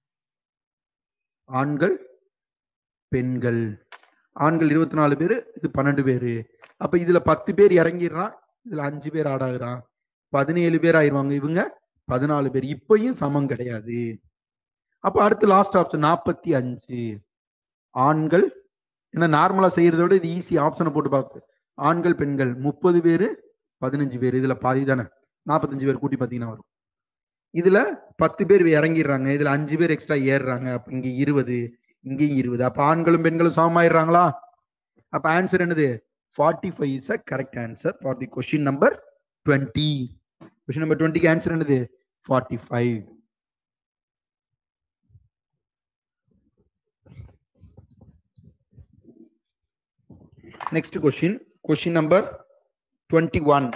ஆண்கள் பெண்கள் ஆண்கள் இருபத்தி நாலு பேரு இது பன்னெண்டு பேரு அப்ப இதுல பத்து பேர் இறங்கிடுறான் இதுல அஞ்சு பேர் ஆடாகிறான் பதினேழு பேர் ஆயிருவாங்க இவங்க பதினாலு பேர் இப்பயும் சமம் கிடையாது அப்ப அடுத்து லாஸ்ட் ஆப்ஷன் நாற்பத்தி அஞ்சு ஆண்கள் ஏன்னா நார்மலா செய்யறத விட இது ஈஸி ஆப்ஷனை போட்டு பார்த்து ஆண்கள் பெண்கள் முப்பது பேரு பதினஞ்சு பேர் இதுல பாதி தானே நாற்பத்தஞ்சு பேர் கூட்டி பார்த்தீங்கன்னா வரும் இதுல பத்து பேர் இறங்கிடுறாங்க இதுல அஞ்சு பேர் எக்ஸ்ட்ரா ஏறுறாங்க அப்ப இங்க இருபது இங்கேயும் இருபது அப்ப ஆண்களும் பெண்களும் சமமாயிடுறாங்களா அப்ப ஆன்சர் என்னது forty five is a correct answer for the question number twenty question number டுவெண்ட்டிக்கு ஆன்சர் என்னது forty five next question question number twenty one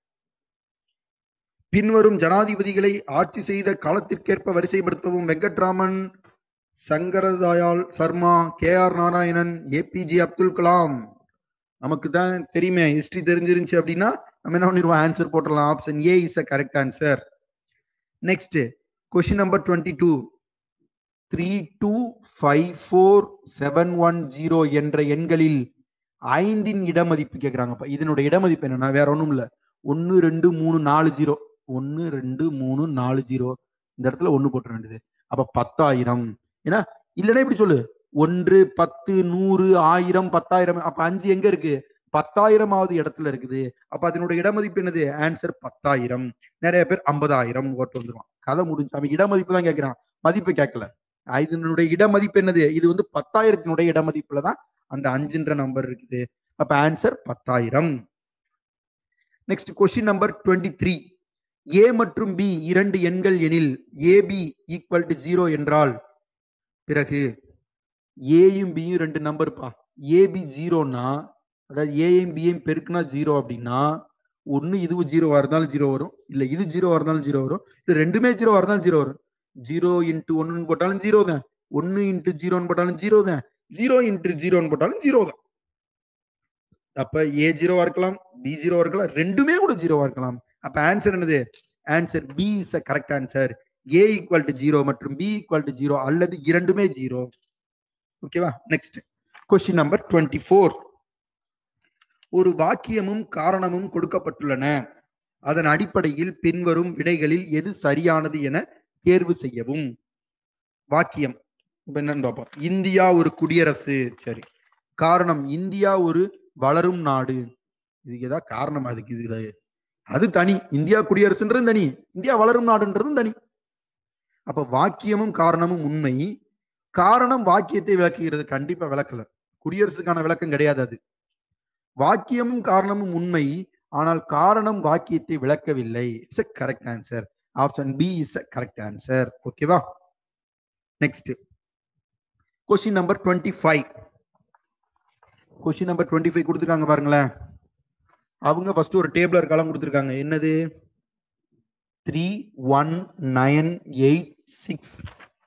பின்வரும் ஜனாதிபதிகளை ஆட்சி செய்த காலத்திற்கேற்ப வரிசைப்படுத்தவும் Venkataraman Shankar Dayal Sharma K R Narayanan APJ Abdul Kalam நமக்கு தான் தெரியுமே ஹிஸ்டரி தெரிஞ்சிருந்துச்சு அப்படின்னா நம்ம என்ன பண்ணிடுவோம் ஆன்சர் போட்டுடலாம் option A is a correct answer next question number twenty two three two five four seven one zero என்ற எண்களில் ஐந்தின் இடமதிப்பு கேட்குறாங்கப்பா இதனுடைய இடமதிப்பு என்னன்னா வேற ஒன்றும் இல்லை ஒன்று ரெண்டு மூணு நாலு ஜீரோ ஒன்று ரெண்டு மூணு நாலு ஜீரோ இந்த இடத்துல ஒன்று போட்டுற வேண்டியது அப்ப பத்தாயிரம் ஏன்னா இல்லைன்னா இப்படி சொல்லு ஒன்று பத்து நூறு ஆயிரம் பத்தாயிரம் அப்ப அஞ்சு எங்க இருக்கு பத்தாயிரமாவது இடத்துல இருக்குது அப்ப அதனுடைய இடமதிப்பு என்னது ஆன்சர் பத்தாயிரம் நிறைய பேர் ஐம்பதாயிரம் ஓட்டு வந்துருவான் கதை முடிஞ்சு அவன் இடமதிப்பு தான் கேட்கிறான் மதிப்பு கேட்கல இதனுடைய இடமதிப்பு என்னது இது வந்து பத்தாயிரத்தினுடைய இடமதிப்புல தான் அந்த அஞ்சுன்ற நம்பர் இருக்குது அப்ப ஆன்சர் பத்தாயிரம் next question number twenty three A மற்றும் பி இரண்டு எண்கள் எனில் ஏபி ஈக்குவல் டு ஜீரோ என்றால் பிறகு ஏயும் பியும் ரெண்டு நம்பர்ப்பா ஏபி ஜீரோனா அதாவது ஏயும் பியும் பெருக்குனா ஜீரோ அப்படின்னா ஒன்னு இதுவும் ஜீரோவா இருந்தாலும் ஜீரோ வரும் இல்ல இது ஜீரோவா இருந்தாலும் ஜீரோ வரும் இது ரெண்டுமே ஜீரோவா இருந்தாலும் ஜீரோ வரும் ஜீரோ இன்ட்டு ஒன்னு போட்டாலும் ஜீரோ தான் ஒன்னு இன்ட்டு ஜீரோன்னு போட்டாலும் ஜீரோ தான் ஜீரோ இன்ட்டு ஜீரோன்னு போட்டாலும் ஜீரோ தான் அப்ப ஏ ஜீரோவா இருக்கலாம் பி ஜீரோவா இருக்கலாம் ரெண்டுமே கூட ஜீரோவா இருக்கலாம் அப்ப ஆன்சர் என்னது answer B is a correct answer A equal to zero மற்றும் பி ஈக்குவல் டு ஜீரோ அல்லது இரண்டுமே ஜீரோ ஓகேவா next question number twenty four ஒரு வாக்கியமும் காரணமும் கொடுக்கப்பட்டுள்ளன அதன் அடிப்படையில் பின்வரும் விடைகளில் எது சரியானது என தேர்வு செய்யவும் வாக்கியம் இப்ப என்னன்னு பார்ப்போம் இந்தியா ஒரு குடியரசு சரி காரணம் இந்தியா ஒரு வளரும் நாடு இதுக்கு ஏதாவது காரணம் அதுக்கு இது அது தனி இந்தியா குடியரசுன்றது தனி இந்தியா வளரும் நாடுன்றதும் தனி அப்ப வாக்கியமும் காரணமும் உண்மை காரணம் வாக்கியத்தை விளக்குகிறது கண்டிப்பா விளக்கல குடியரசுக்கான விளக்கம் கிடையாது அது வாக்கியமும் காரணமும் உண்மை ஆனால் காரணம் வாக்கியத்தை விளக்கவில்லை it's a correct answer option B is a correct answer ஓகேவா next question number twenty five question number twenty five கொடுத்துருக்காங்க பாருங்களேன் அவங்க ஃபர்ஸ்ட் ஒரு டேபிளர் காலம் கொடுத்துருக்காங்க என்னது three one nine eight six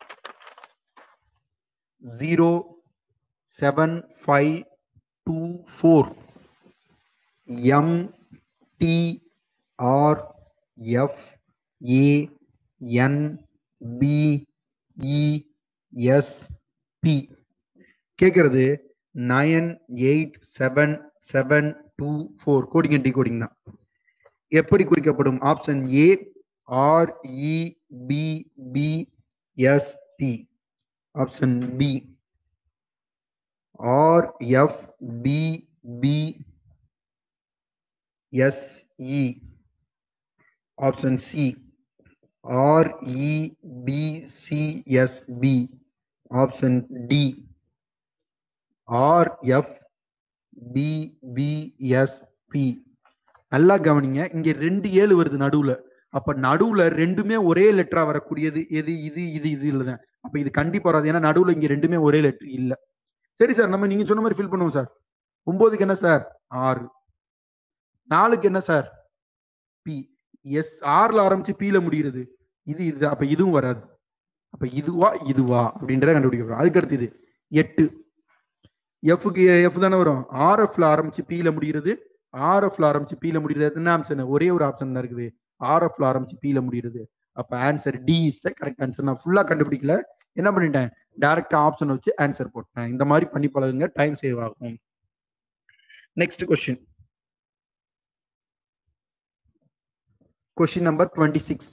zero seven five two four M T R F A N P E S B கேட்கறது nine eight seven seven two four coding and decoding தான் எப்படி குறிக்கப்படும் option A R E B B S B option B R F B B S E option C R E B C S B option D R F B B S B நல்லா கவனிங்க இங்க ரெண்டு ஏழு வருது நடுவுல அப்ப நடுவுல ரெண்டுமே ஒரே லெட்டரா வரக்கூடியது எது இது இது இது இல்லதான் அப்ப இது கண்டிப்பா வராது ஏன்னா நடுவுல இங்க ரெண்டுமே ஒரே லெட்டர் இல்ல சரி சார் நம்ம நீங்க சொன்ன மாதிரி ஃபில் பண்ணுவோம் சார் ஒன்பதுக்கு என்ன சார் ஆறு நாலுக்கு என்ன சார் பி எஸ் ஆர்ல ஆரம்பிச்சு பில முடிகிறது இது இது அப்ப இதுவும் வராது அப்ப இதுவா இதுவா அப்படின்றத கண்டுபிடிக்க போறோம் அதுக்கு அடுத்து இது எட்டு எஃப்க்கு எஃப் தானே வரும் ஆர்எஃப்ல ஆரம்பிச்சு பில முடிகிறது ஆர்எஃப்ல ஆரம்பிச்சு பில முடிகிறது என்ன ஆப்ஷன் ஒரே ஒரு ஆப்ஷன் தான் இருக்குது ஆர்எஃப்ல ஆரம்பிச்சு பில முடிகிறது அப்ப answer D is correct answer நான் ஃபுல்லா கண்டுபிடிக்கல என்ன பண்ணிட்டேன் டைரக்டா ஆப்ஷன் வச்சு ஆன்சர் போட்டேன் இந்த மாதிரி பண்ணி பழகுங்க டைம் சேவ் ஆகும் next question question number twenty six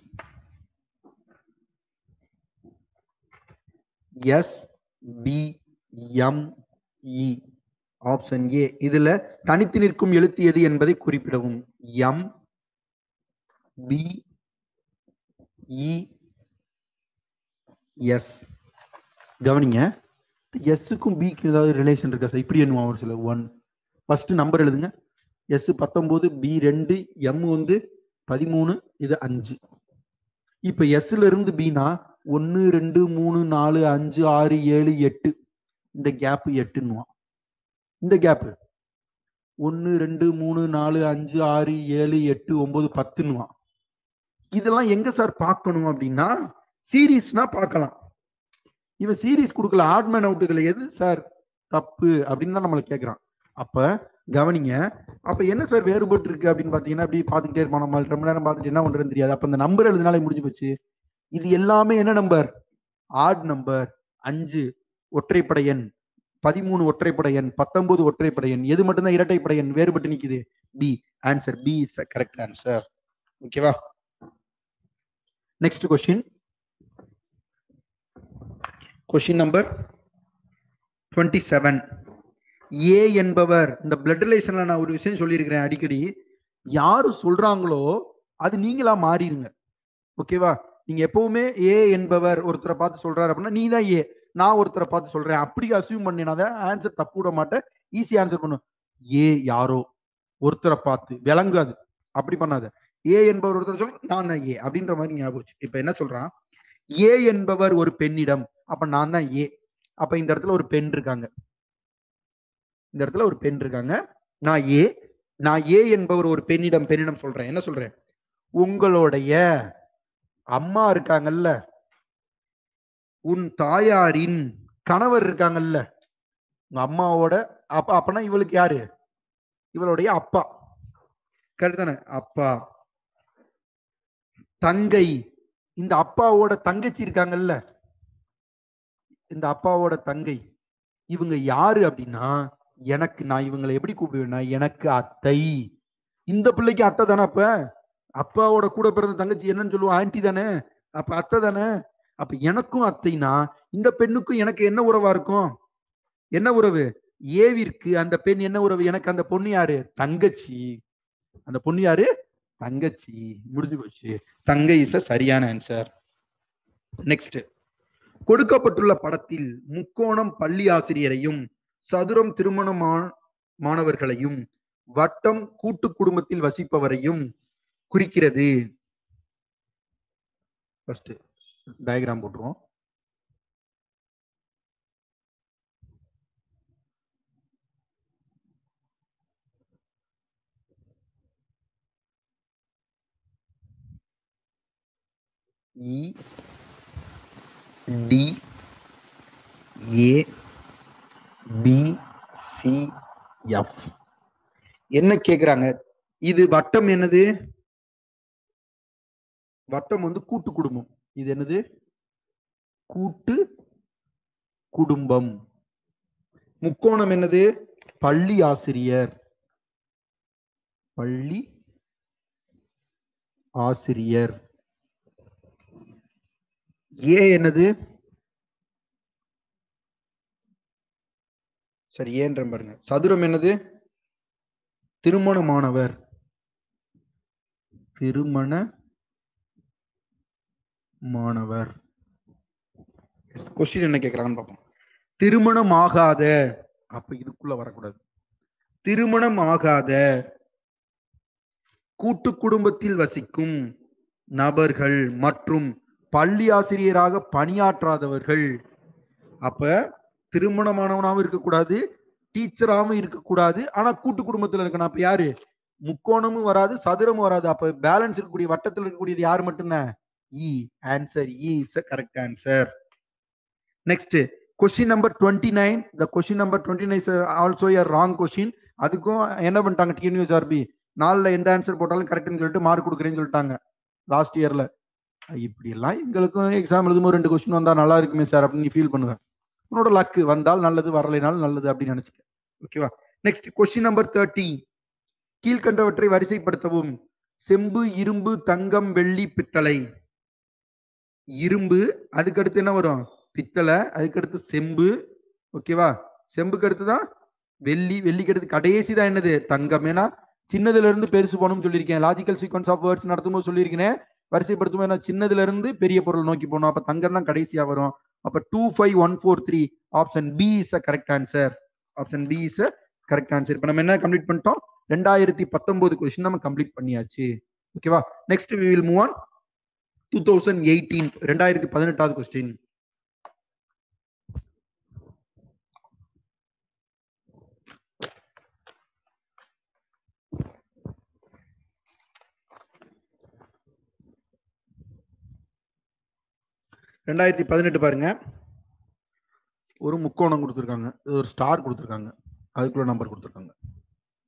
S B M E option A இதுல தனித்து நிற்கும் எழுத்து எது என்பதை குறிப்பிடவும் எம் பி இ எஸ் கவனிங்க எஸ்ஸுக்கும் பிக்கு ஏதாவது ரிலேஷன் இருக்கா சார் இப்படி என்னவா ஒரு சில ஒன் ஃபர்ஸ்ட் நம்பர் எழுதுங்க எஸ் பத்தொன்பது பி ரெண்டு எம் வந்து பதிமூணு இது அஞ்சு இப்ப எஸ்ல இருந்து பினா ஒன்னு ரெண்டு மூணு நாலு அஞ்சு ஆறு ஏழு எட்டு இந்த கேப் எட்டுன்னுவான் இந்த கேப் ஒன்னு ரெண்டு மூணு நாலு அஞ்சு ஆறு ஏழு எட்டு ஒன்பது பத்துன்னுவான் இதெல்லாம் எங்க சார் பார்க்கணும் அப்படின்னா சீரீஸ்னா பார்க்கலாம் இவன் சீரீஸ் கொடுக்கல ஆட் மேன் அவுட் இதுல எது சார் தப்பு அப்படின்னு தான் நம்மளை கேட்கறான் அப்ப கவனிங்க அப்ப என்ன சார் வேறுபட்டு இருக்கு அப்படின்னு பாத்தீங்கன்னா அப்படி பாத்துக்கிட்டே இருப்போம் நம்ம ரொம்ப நேரம் பார்த்துட்டு என்ன பண்றதுன்னு தெரியாது அப்ப இந்த நம்பர் எழுதினாலே முடிஞ்சு போச்சு இது எல்லாமே என்ன நம்பர் ஆட் நம்பர் அஞ்சு ஒற்றைப்படை எண் பதிமூணு ஒற்றைப்படை எண் பத்தொன்பது ஒற்றைப்படை எண் எது மட்டும்தான் இரட்டைப்படை எண் வேறுபட்டு நிக்குது B answer B is correct answer ஓகேவா next question question number twenty seven A என்பவர் இந்த பிளட் ரிலேஷன்ல நான் ஒரு விஷயம் சொல்லியிருக்கிறேன் அடிக்கடி யாரு சொல்றாங்களோ அது நீங்களா மாறிடுங்க ஓகேவா நீங்க எப்பவுமே ஏ என்பவர் ஒருத்தரை பார்த்து சொல்றாரு அப்படின்னா நீ தான் ஏ நான் ஒருத்தரை பார்த்து சொல்றேன் அப்படி அசியூம் பண்ணினா ஆன்சர் தப்பு விட மாட்டேன் ஈஸி ஆன்சர் பண்ணும் ஏ யாரோ ஒருத்தரை பார்த்து விளங்காது அப்படி பண்ணாத ஏ என்பவர் ஒருத்தர் சொல்ல நான் தான் ஏ அப்படின்ற மாதிரி ஞாபகம் வச்சு. இப்ப என்ன சொல்றான் ஏ என்பவர் ஒரு பெண்ணிடம் அப்ப நான் தான் ஏ அப்ப இந்த இடத்துல ஒரு பெண் இருக்காங்க இந்த இடத்துல ஒரு பெண் இருக்காங்க நான் ஏ நான் ஏ என்பவர் ஒரு பெண்ணிடம் பெண்ணிடம் சொல்றேன் என்ன சொல்றேன் உங்களுடைய அம்மா இருக்காங்கல்ல உன் தாயாரின் கணவர் இருக்காங்கல்ல உங்க அம்மாவோட அப்பா அப்பனா இவளுக்கு யாரு இவளுடைய அப்பா கரெக்ட் தானே அப்பா தங்கை இந்த அப்பாவோட தங்கச்சி இருக்காங்கல்ல இந்த அப்பாவோட தங்கை இவங்க யாரு அப்படின்னா எனக்கு நான் இவங்களை எப்படி கூப்பிடுவேன்னா எனக்கு அத்தை இந்த பிள்ளைக்கு அத்தை தானே அப்ப அப்பாவோட கூட பிறந்த தங்கச்சி என்னன்னு சொல்லுவோம் ஆன்டி தானே அப்ப அத்தை தானே அப்ப எனக்கும் அத்தைனா இந்த பெண்ணுக்கும் எனக்கு என்ன உறவா இருக்கும் என்ன உறவு ஏவிற்கு அந்த பெண் என்ன உறவு எனக்கு அந்த பொண்ணு யாரு தங்கச்சி அந்த பொண்ணு யாரு தங்கச்சி முடிஞ்சு போச்சு தங்கை இஸ் சரியான ஆன்சர் நெக்ஸ்ட் கொடுக்கப்பட்டுள்ள படத்தில் முக்கோணம் பள்ளி ஆசிரியரையும் சதுரம் திருமணமா மாணவர்களையும் வட்டம் கூட்டு குடும்பத்தில் வசிப்பவரையும் குறிக்கிறது ஃபர்ஸ்ட் டயக்ராம் போட்டுருவோம் E D A B C F என்ன கேக்குறாங்க இது வட்டம் என்னது வட்டம் வந்து கூட்டு குடும்பம் இது என்னது கூட்டு குடும்பம் முக்கோணம் என்னது பள்ளி ஆசிரியர் பள்ளி ஆசிரியர் ஏ என்னது சரி ஏன்ற பாருங்க சதுரம் என்னது திருமணமானவர் திருமண மாணவர் கொஸ்டின் என்ன கேக்குறாங்கன்னு பார்ப்போம் திருமணம் ஆகாத அப்ப இதுக்குள்ள வரக்கூடாது திருமணம் ஆகாத கூட்டு குடும்பத்தில் வசிக்கும் நபர்கள் மற்றும் பள்ளி ஆசிரியராக பணியாற்றாதவர்கள் அப்ப திருமணமானவனாவும் இருக்கக்கூடாது டீச்சராகவும் இருக்கக்கூடாது ஆனா கூட்டு குடும்பத்துல இருக்கணும் அப்ப யாரு முக்கோணமும் வராது சதுரமும் வராது அப்ப பேலன்ஸ் இருக்கக்கூடிய வட்டத்தில் இருக்கக்கூடியது யார் மட்டும்தான் E answer E is correct answer next question number twenty nine the question number twenty nine also a wrong question அதுக்கும் என்ன பண்ணிட்டாங்க டிஎன்யூஎஸ்ஆர்பி நாலுல எந்த ஆன்சர் போட்டாலும் கரெக்ட்னு சொல்லிட்டு மார்க் கொடுக்குறேன்னு சொல்லிட்டாங்க லாஸ்ட் இயர்ல இப்படி எல்லாம் எங்களுக்கும் எக்ஸாம் எழுதும்போது ரெண்டு கொஸ்டின் வந்தா நல்லா இருக்குமே சார் அப்படின்னு ஃபீல் பண்ணுவேன் உன்னோட லக்கு வந்தால் நல்லது வரலைனாலும் நல்லது அப்படின்னு நினைச்சுக்க ஓகேவா நெக்ஸ்ட் கொஸ்டின் நம்பர் தேர்ட்டி கீழ்கண்டவற்றை வரிசைப்படுத்தவும் செம்பு இரும்பு தங்கம் வெள்ளி பித்தளை இரும்பு அதுக்கடுத்து என்ன வரும் பித்தளை அதுக்கடுத்து செம்பு ஓகேவா செம்புக்கு அடுத்து தான் வெள்ளி வெள்ளிக்கு அடுத்து கடைசி தான் என்னது தங்கம் ஏன்னா சின்னதுல இருந்து பெருசு போகணும்னு சொல்லியிருக்கேன் லாஜிக்கல் சீக்வன்ஸ் ஆஃப் வேர்ட்ஸ் நடத்தும்போது சொல்லியிருக்கேன் வரிசைப்படுத்தும் போது நான் சின்னதுல இருந்து பெரிய பொருள் நோக்கி போகணும் அப்ப தங்கம் தான் கடைசியா வரும் அப்ப two five one four three option B is a correct answer option B is a correct answer இப்ப நம்ம என்ன கம்ப்ளீட் பண்ணிட்டோம் ரெண்டாயிரத்தி பத்தொன்பது கொஸ்டின் நம்ம கம்ப்ளீட் பண்ணியாச்சு ஓகேவா next we will move on two thousand eighteen ரெண்டாயிரத்தி பதினெட்டாவது கொஸ்டின் ரெண்டாயிரத்தி பதினெட்டு பாருங்க ஒரு முக்கோணம் கொடுத்துருக்காங்க ஒரு ஸ்டார் கொடுத்துருக்காங்க அதுக்குள்ள நம்பர் கொடுத்துருக்காங்க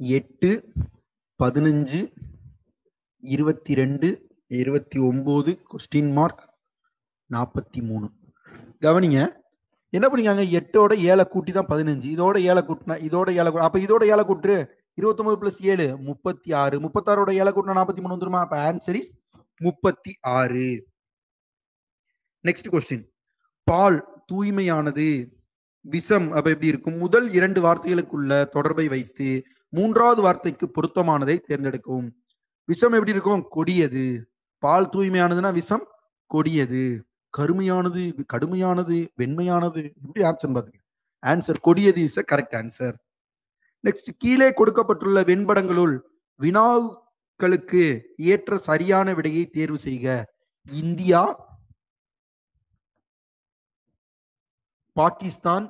எட்டு பதினஞ்சு இருபத்தி ரெண்டு இருபத்தி ஒன்பது கொஸ்டின் மார்க் நாற்பத்தி மூணு கவனிங்க என்ன பண்ணிக்காங்க எட்டோட ஏழை கூட்டி தான் பதினஞ்சு இதோட ஏழை கூட்டினா இதோட ஏழை கூ- அப்ப இதோட ஏழை கூட்டு இருபத்தொன்பது பிளஸ் ஏழு முப்பத்தி ஆறு முப்பத்தாறோட ஏழை கூட்டினா நாற்பத்தி மூணு வந்துருமா அப்ப ஆன்சர் இஸ் முப்பத்தி ஆறு நெக்ஸ்ட் கொஸ்டின் பால் தூய்மையானது விஷம் அப்ப எப்படி இருக்கும் முதல் இரண்டு வார்த்தைகளுக்குள்ள தொடர்பை வைத்து மூன்றாவது வார்த்தைக்கு பொருத்தமானதை தேர்ந்தெடுக்கவும் விஷம் எப்படி இருக்கும் கொடியது பால் தூய்மையானதுன்னா விஷம் கொடியது கருமையானது கடுமையானது வெண்மையானது எப்படி ஆப்ஷன் பாத்துங்க ஆன்சர் கொடியது is a correct answer next கீழே கொடுக்கப்பட்டுள்ள வெண்படங்களுள் வினாக்களுக்கு ஏற்ற சரியான விடையை தேர்வு செய்க இந்தியா பாகிஸ்தான்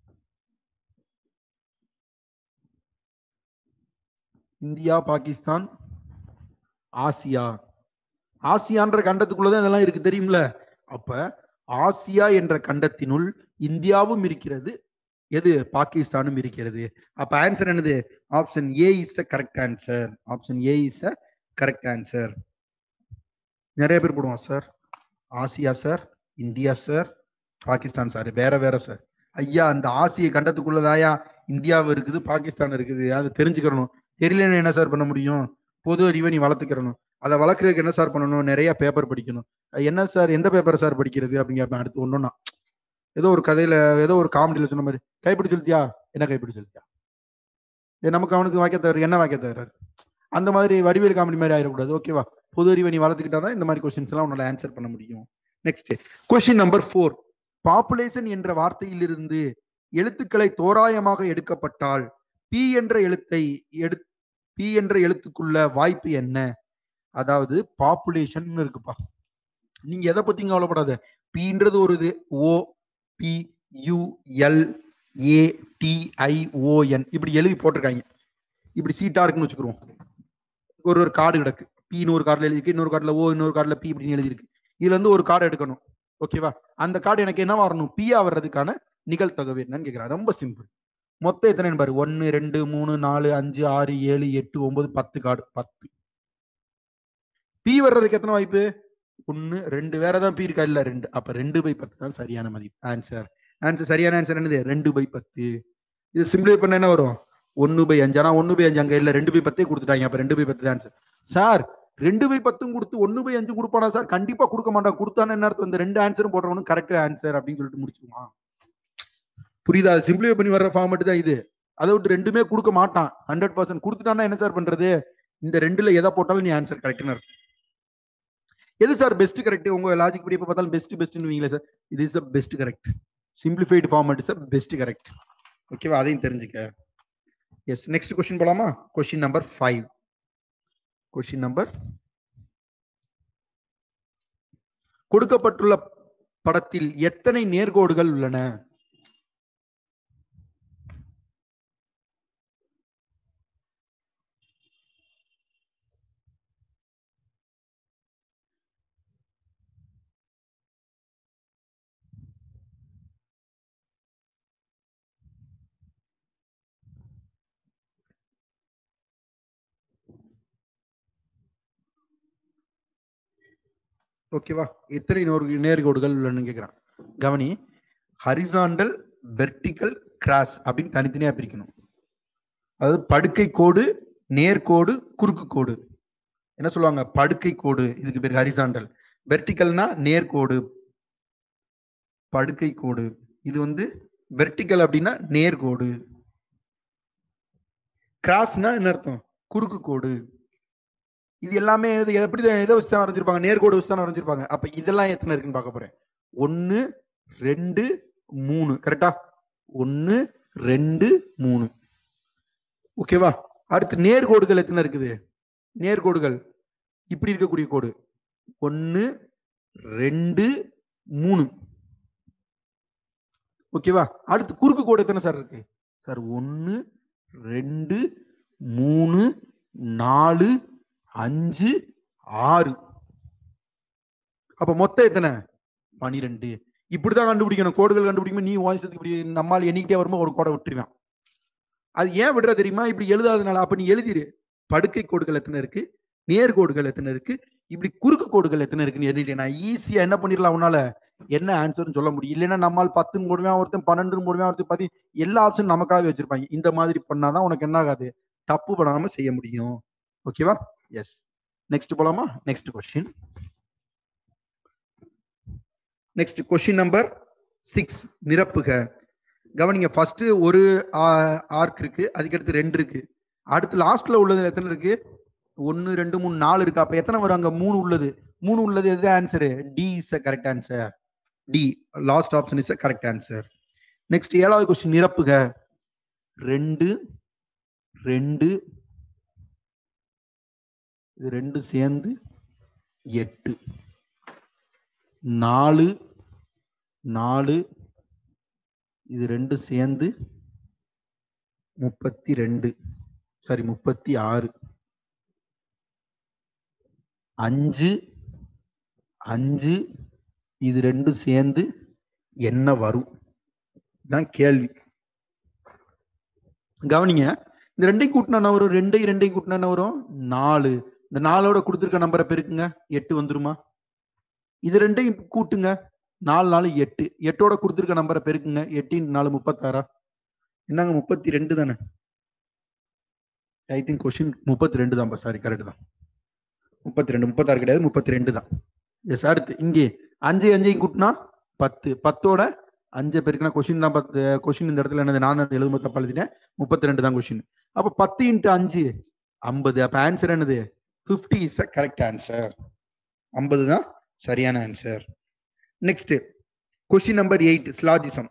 இந்தியா பாகிஸ்தான் ஆசியா ஆசியான்ற கண்டத்துக்குள்ளதான் இதெல்லாம் இருக்கு தெரியும்ல அப்ப ஆசியா என்ற கண்டத்தினுள் இந்தியாவும் இருக்கிறது எது பாகிஸ்தானும் இருக்கிறது அப்ப ஆன்சர் என்னது option A is a correct answer option A is a correct answer நிறைய பேர் போடுவோம் sir Asia sir India sir Pakistan sir வேற வேற சார் ஐயா அந்த ஆசிய கண்டத்துக்குள்ளதாயா இந்தியாவும் இருக்குது பாகிஸ்தான் இருக்குது அதை தெரிஞ்சுக்கிறணும் தெரியலன்னு என்ன சார் பண்ண முடியும் பொது அறிவை நீ வளர்த்துக்கிறணும் அதை வளர்க்குறதுக்கு என்ன சார் பண்ணணும் நிறைய பேப்பர் படிக்கணும் அஹ் என்ன சார் எந்த பேப்பர் சார் படிக்கிறது அப்படின்னு கேட்பேன் அடுத்து ஒண்ணுன்னா ஏதோ ஒரு கதையில ஏதோ ஒரு காமெடியில சொன்ன மாதிரி கைப்பிடி சொல்லிட்டியா என்ன கைப்பிடி சொல்லிட்டியா ஏ, நமக்கு அவனுக்கு வாய்க்க தவிர என்ன வாய்க்க தவிர அந்த மாதிரி வடிவேல் காமெடி மாதிரி ஆயிடக்கூடாது ஓகேவா பொது அறிவை நீ வளர்த்துக்கிட்டா தான் இந்த மாதிரி கொஸ்டின்ஸ் எல்லாம் உன்னால ஆன்சர் பண்ண முடியும் next question number four population என்ற வார்த்தையிலிருந்து எழுத்துக்களை தோராயமாக எடுக்கப்பட்டால் பி என்ற எழுத்தை எடு பி என்ற எழுத்துக்குள்ள வாய்ப்பு என்ன அதாவது பாப்புலேஷன் இருக்குப்பா நீங்க எதை பத்தியும் கவலைப்படாத பீன்றது ஒரு இது O P U L A T I O N இப்படி எழுதி போட்டிருக்காங்க இப்படி சீட்டா இருக்குன்னு வச்சுக்கிறோம் ஒரு ஒரு கார்டு கிடக்கு பின்னு ஒரு கார்டுல எழுதிருக்கு இன்னொரு கார்டுல ஓ இன்னொரு கார்டுல பி இப்படின்னு எழுதிருக்கு இதுல இருந்து ஒரு கார்டு எடுக்கணும் ஓகேவா அந்த கார்டு எனக்கு என்ன வரணும் பியா வர்றதுக்கான நிகழ்தகவு என்னன்னு கேக்குறேன் ரொம்ப சிம்பிள் மொத்தம் எத்தனை பாரு ஒன்னு ரெண்டு மூணு நாலு அஞ்சு ஆறு ஏழு எட்டு ஒன்பது பத்து கார்டு பத்து பி வர்றதுக்கு எத்தனை வாய்ப்பு ஒன்னு ரெண்டு வேற ஏதாவது பி இருக்கா இல்ல ரெண்டு அப்ப ரெண்டு பை பத்து தான் சரியான மதிப்பு ஆன்சர் ஆன்சர் சரியான ஆன்சர் என்னது ரெண்டு பை பத்து இது சிம்பிளை பண்ண என்ன வரும் ஒன்னு பை அஞ்சு ஆனா ஒன்னு பை அஞ்சு அங்க இல்ல ரெண்டு பை பத்தே கொடுத்துட்டாங்க அப்ப ரெண்டு பை பத்து தான் ஆன்சர் சார் ரெண்டு பை பத்தும் கொடுத்து ஒன்னு பை அஞ்சு கொடுப்பானா சார் கண்டிப்பா கொடுக்க மாட்டான் கொடுத்தானே என்ன அர்த்தம் இந்த ரெண்டு ஆன்சரும் போடுறவனும் கரெக்ட் ஆன்சர் அப்படின்னு சொல்லிட்டு முடிச்சுக்குவான் புரியுதா சிம்பிளை பண்ணி வர்ற ஃபார்மேட் தான் இது அதை விட்டு ரெண்டுமே கொடுக்க மாட்டான் ஹண்ட்ரட் பர்சன்ட் கொடுத்துட்டான்னா என்ன சார் பண்றது இந்த ரெண்டுல எதை போட்டாலும் நீ ஆன்சர் கரெக்ட்னு அர்த்தம் எது சார் பெஸ்ட் கரெக்ட் உங்க லாஜிக் படி எப்ப பார்த்தாலும் பெஸ்ட் பெஸ்ட்னு வீங்களே சார் இது is best correct simplified format is best correct ஓகேவா அதையும் தெரிஞ்சுக்க எஸ் நெக்ஸ்ட் கொஸ்டின் போலாமா question number five question number கொடுக்கப்பட்டுள்ள படத்தில் எத்தனை நேர்கோடுகள் உள்ளன ஓகேவா எத்தனை நேர் நேர்கோடுகள் உள்ளனன்னு கேக்குறான் கவனி ஹரிசாண்டல் வெர்டிக்கல் கிராஸ் அப்படின்னு தனித்தனியா பிரிக்கணும் அதாவது படுக்கை கோடு நேர்கோடு குறுக்கு கோடு என்ன சொல்லுவாங்க படுக்கை கோடு இதுக்கு பேர் ஹரிசாண்டல் வெர்டிக்கல்னா நேர்கோடு படுக்கை கோடு இது வந்து வெர்டிக்கல் அப்படின்னா நேர்கோடு கிராஸ்னா என்ன அர்த்தம் குறுக்கு கோடு இது எல்லாமே இது எப்படி தான் எதை வச்சு தான் வரைஞ்சிருப்பாங்க நேர்கோடு வச்சு தான் வரைஞ்சிருப்பாங்க அப்ப இதெல்லாம் எத்தனை இருக்குன்னு பார்க்க போறேன் ஒன்னு ரெண்டு மூணு கரெக்டா ஒன்னு ரெண்டு மூணு ஓகேவா அடுத்து நேர்கோடுகள் எத்தனை இருக்குது நேர்கோடுகள் இப்படி இருக்கக்கூடிய கோடு ஒன்னு ரெண்டு மூணு ஓகேவா அடுத்து குறுக்கு கோடு எத்தனை சார் இருக்கு சார் ஒன்னு ரெண்டு மூணு நாலு அஞ்சு ஆறு அப்ப மொத்தம் எத்தனை பனிரெண்டு இப்படிதான் கண்டுபிடிக்கணும் கோடுகள் கண்டுபிடிக்கும் நீ வாய்ஸத்துக்கு இப்படி நம்மால் எண்ணிக்கிட்டே வரும்போது ஒரு கோடை விட்டுருவேன் அது ஏன் விடுற தெரியுமா இப்படி எழுதாதனால அப்ப நீ எழுதிரு படுக்கை கோடுகள் எத்தனை இருக்கு நேர்கோடுகள் எத்தனை இருக்கு இப்படி குறுக்கு கோடுகள் எத்தனை இருக்குன்னு எழுதிட்டு நான் ஈஸியா என்ன பண்ணிடலாம் உன்னால என்ன ஆன்சர்னு சொல்ல முடியும் இல்லைன்னா நம்மால் பத்துன்னு போடுவேன் ஒருத்தன் பன்னெண்டு போடுவேன் ஒருத்தன் பத்தி எல்லா ஆப்ஷன் நமக்காகவே வச்சிருப்பாங்க இந்த மாதிரி பண்ணாதான் உனக்கு என்ன ஆகாது தப்பு பண்ணாம செய்ய முடியும் ஓகேவா எஸ் நெக்ஸ்ட் போலாமா next question next question number six நிரப்புக கவனிங்க ஃபர்ஸ்ட் ஒரு ஆர்க் இருக்கு அதுக்கடுத்து ரெண்டு இருக்கு அடுத்து லாஸ்ட்ல உள்ளது எத்தனை இருக்கு ஒன்னு ரெண்டு மூணு நாலு இருக்கு அப்ப எத்தனை வரும் அங்க மூணு உள்ளது மூணு உள்ளது எது answer D is a correct answer D last option is a correct answer next ஏழாவது கொஸ்டின் நிரப்புக ரெண்டு ரெண்டு இது ரெண்டு சேர்ந்து எட்டு நாலு நாலு இது ரெண்டு சேர்ந்து முப்பத்தி ரெண்டு சாரி முப்பத்தி ஆறு அஞ்சு அஞ்சு இது ரெண்டு சேர்ந்து என்ன வரும் தான் கேள்வி கவனிங்க இந்த ரெண்டையும் கூட்டினா என்ன வரும் ரெண்டையும் ரெண்டையும் கூட்டினா என்ன வரும் நாலு இந்த நாலோட கொடுத்துருக்க நம்பரை பெருக்குங்க எட்டு வந்துருமா இது ரெண்டையும் கூட்டுங்க நாலு நாலு எட்டு எட்டோட கொடுத்துருக்க நம்பரை பெருக்குங்க எட்டின் நாலு முப்பத்தாறா என்னங்க முப்பத்தி ரெண்டு தானே ஐ திங்க் கொஸ்டின் முப்பத்தி ரெண்டு தான் சாரி கரெக்ட் தான் முப்பத்தி ரெண்டு முப்பத்தாறு கிடையாது முப்பத்தி ரெண்டு தான் எஸ் அடுத்து இங்கே அஞ்சு அஞ்சையும் கூட்டினா பத்து பத்தோட அஞ்சு பெருக்குனா கொஸ்டின் தான் பத்து கொஸ்டின் இந்த இடத்துல என்னது நான் தான் எழுதும்போது தப்பா எழுதிட்டேன் முப்பத்தி ரெண்டு தான் கொஸ்டின் அப்ப பத்து இன்ட்டு அஞ்சு ஐம்பது அப்ப ஆன்சர் என்னது fifty is a correct answer ஐம்பது தான் சரியான answer next question number eight syllogism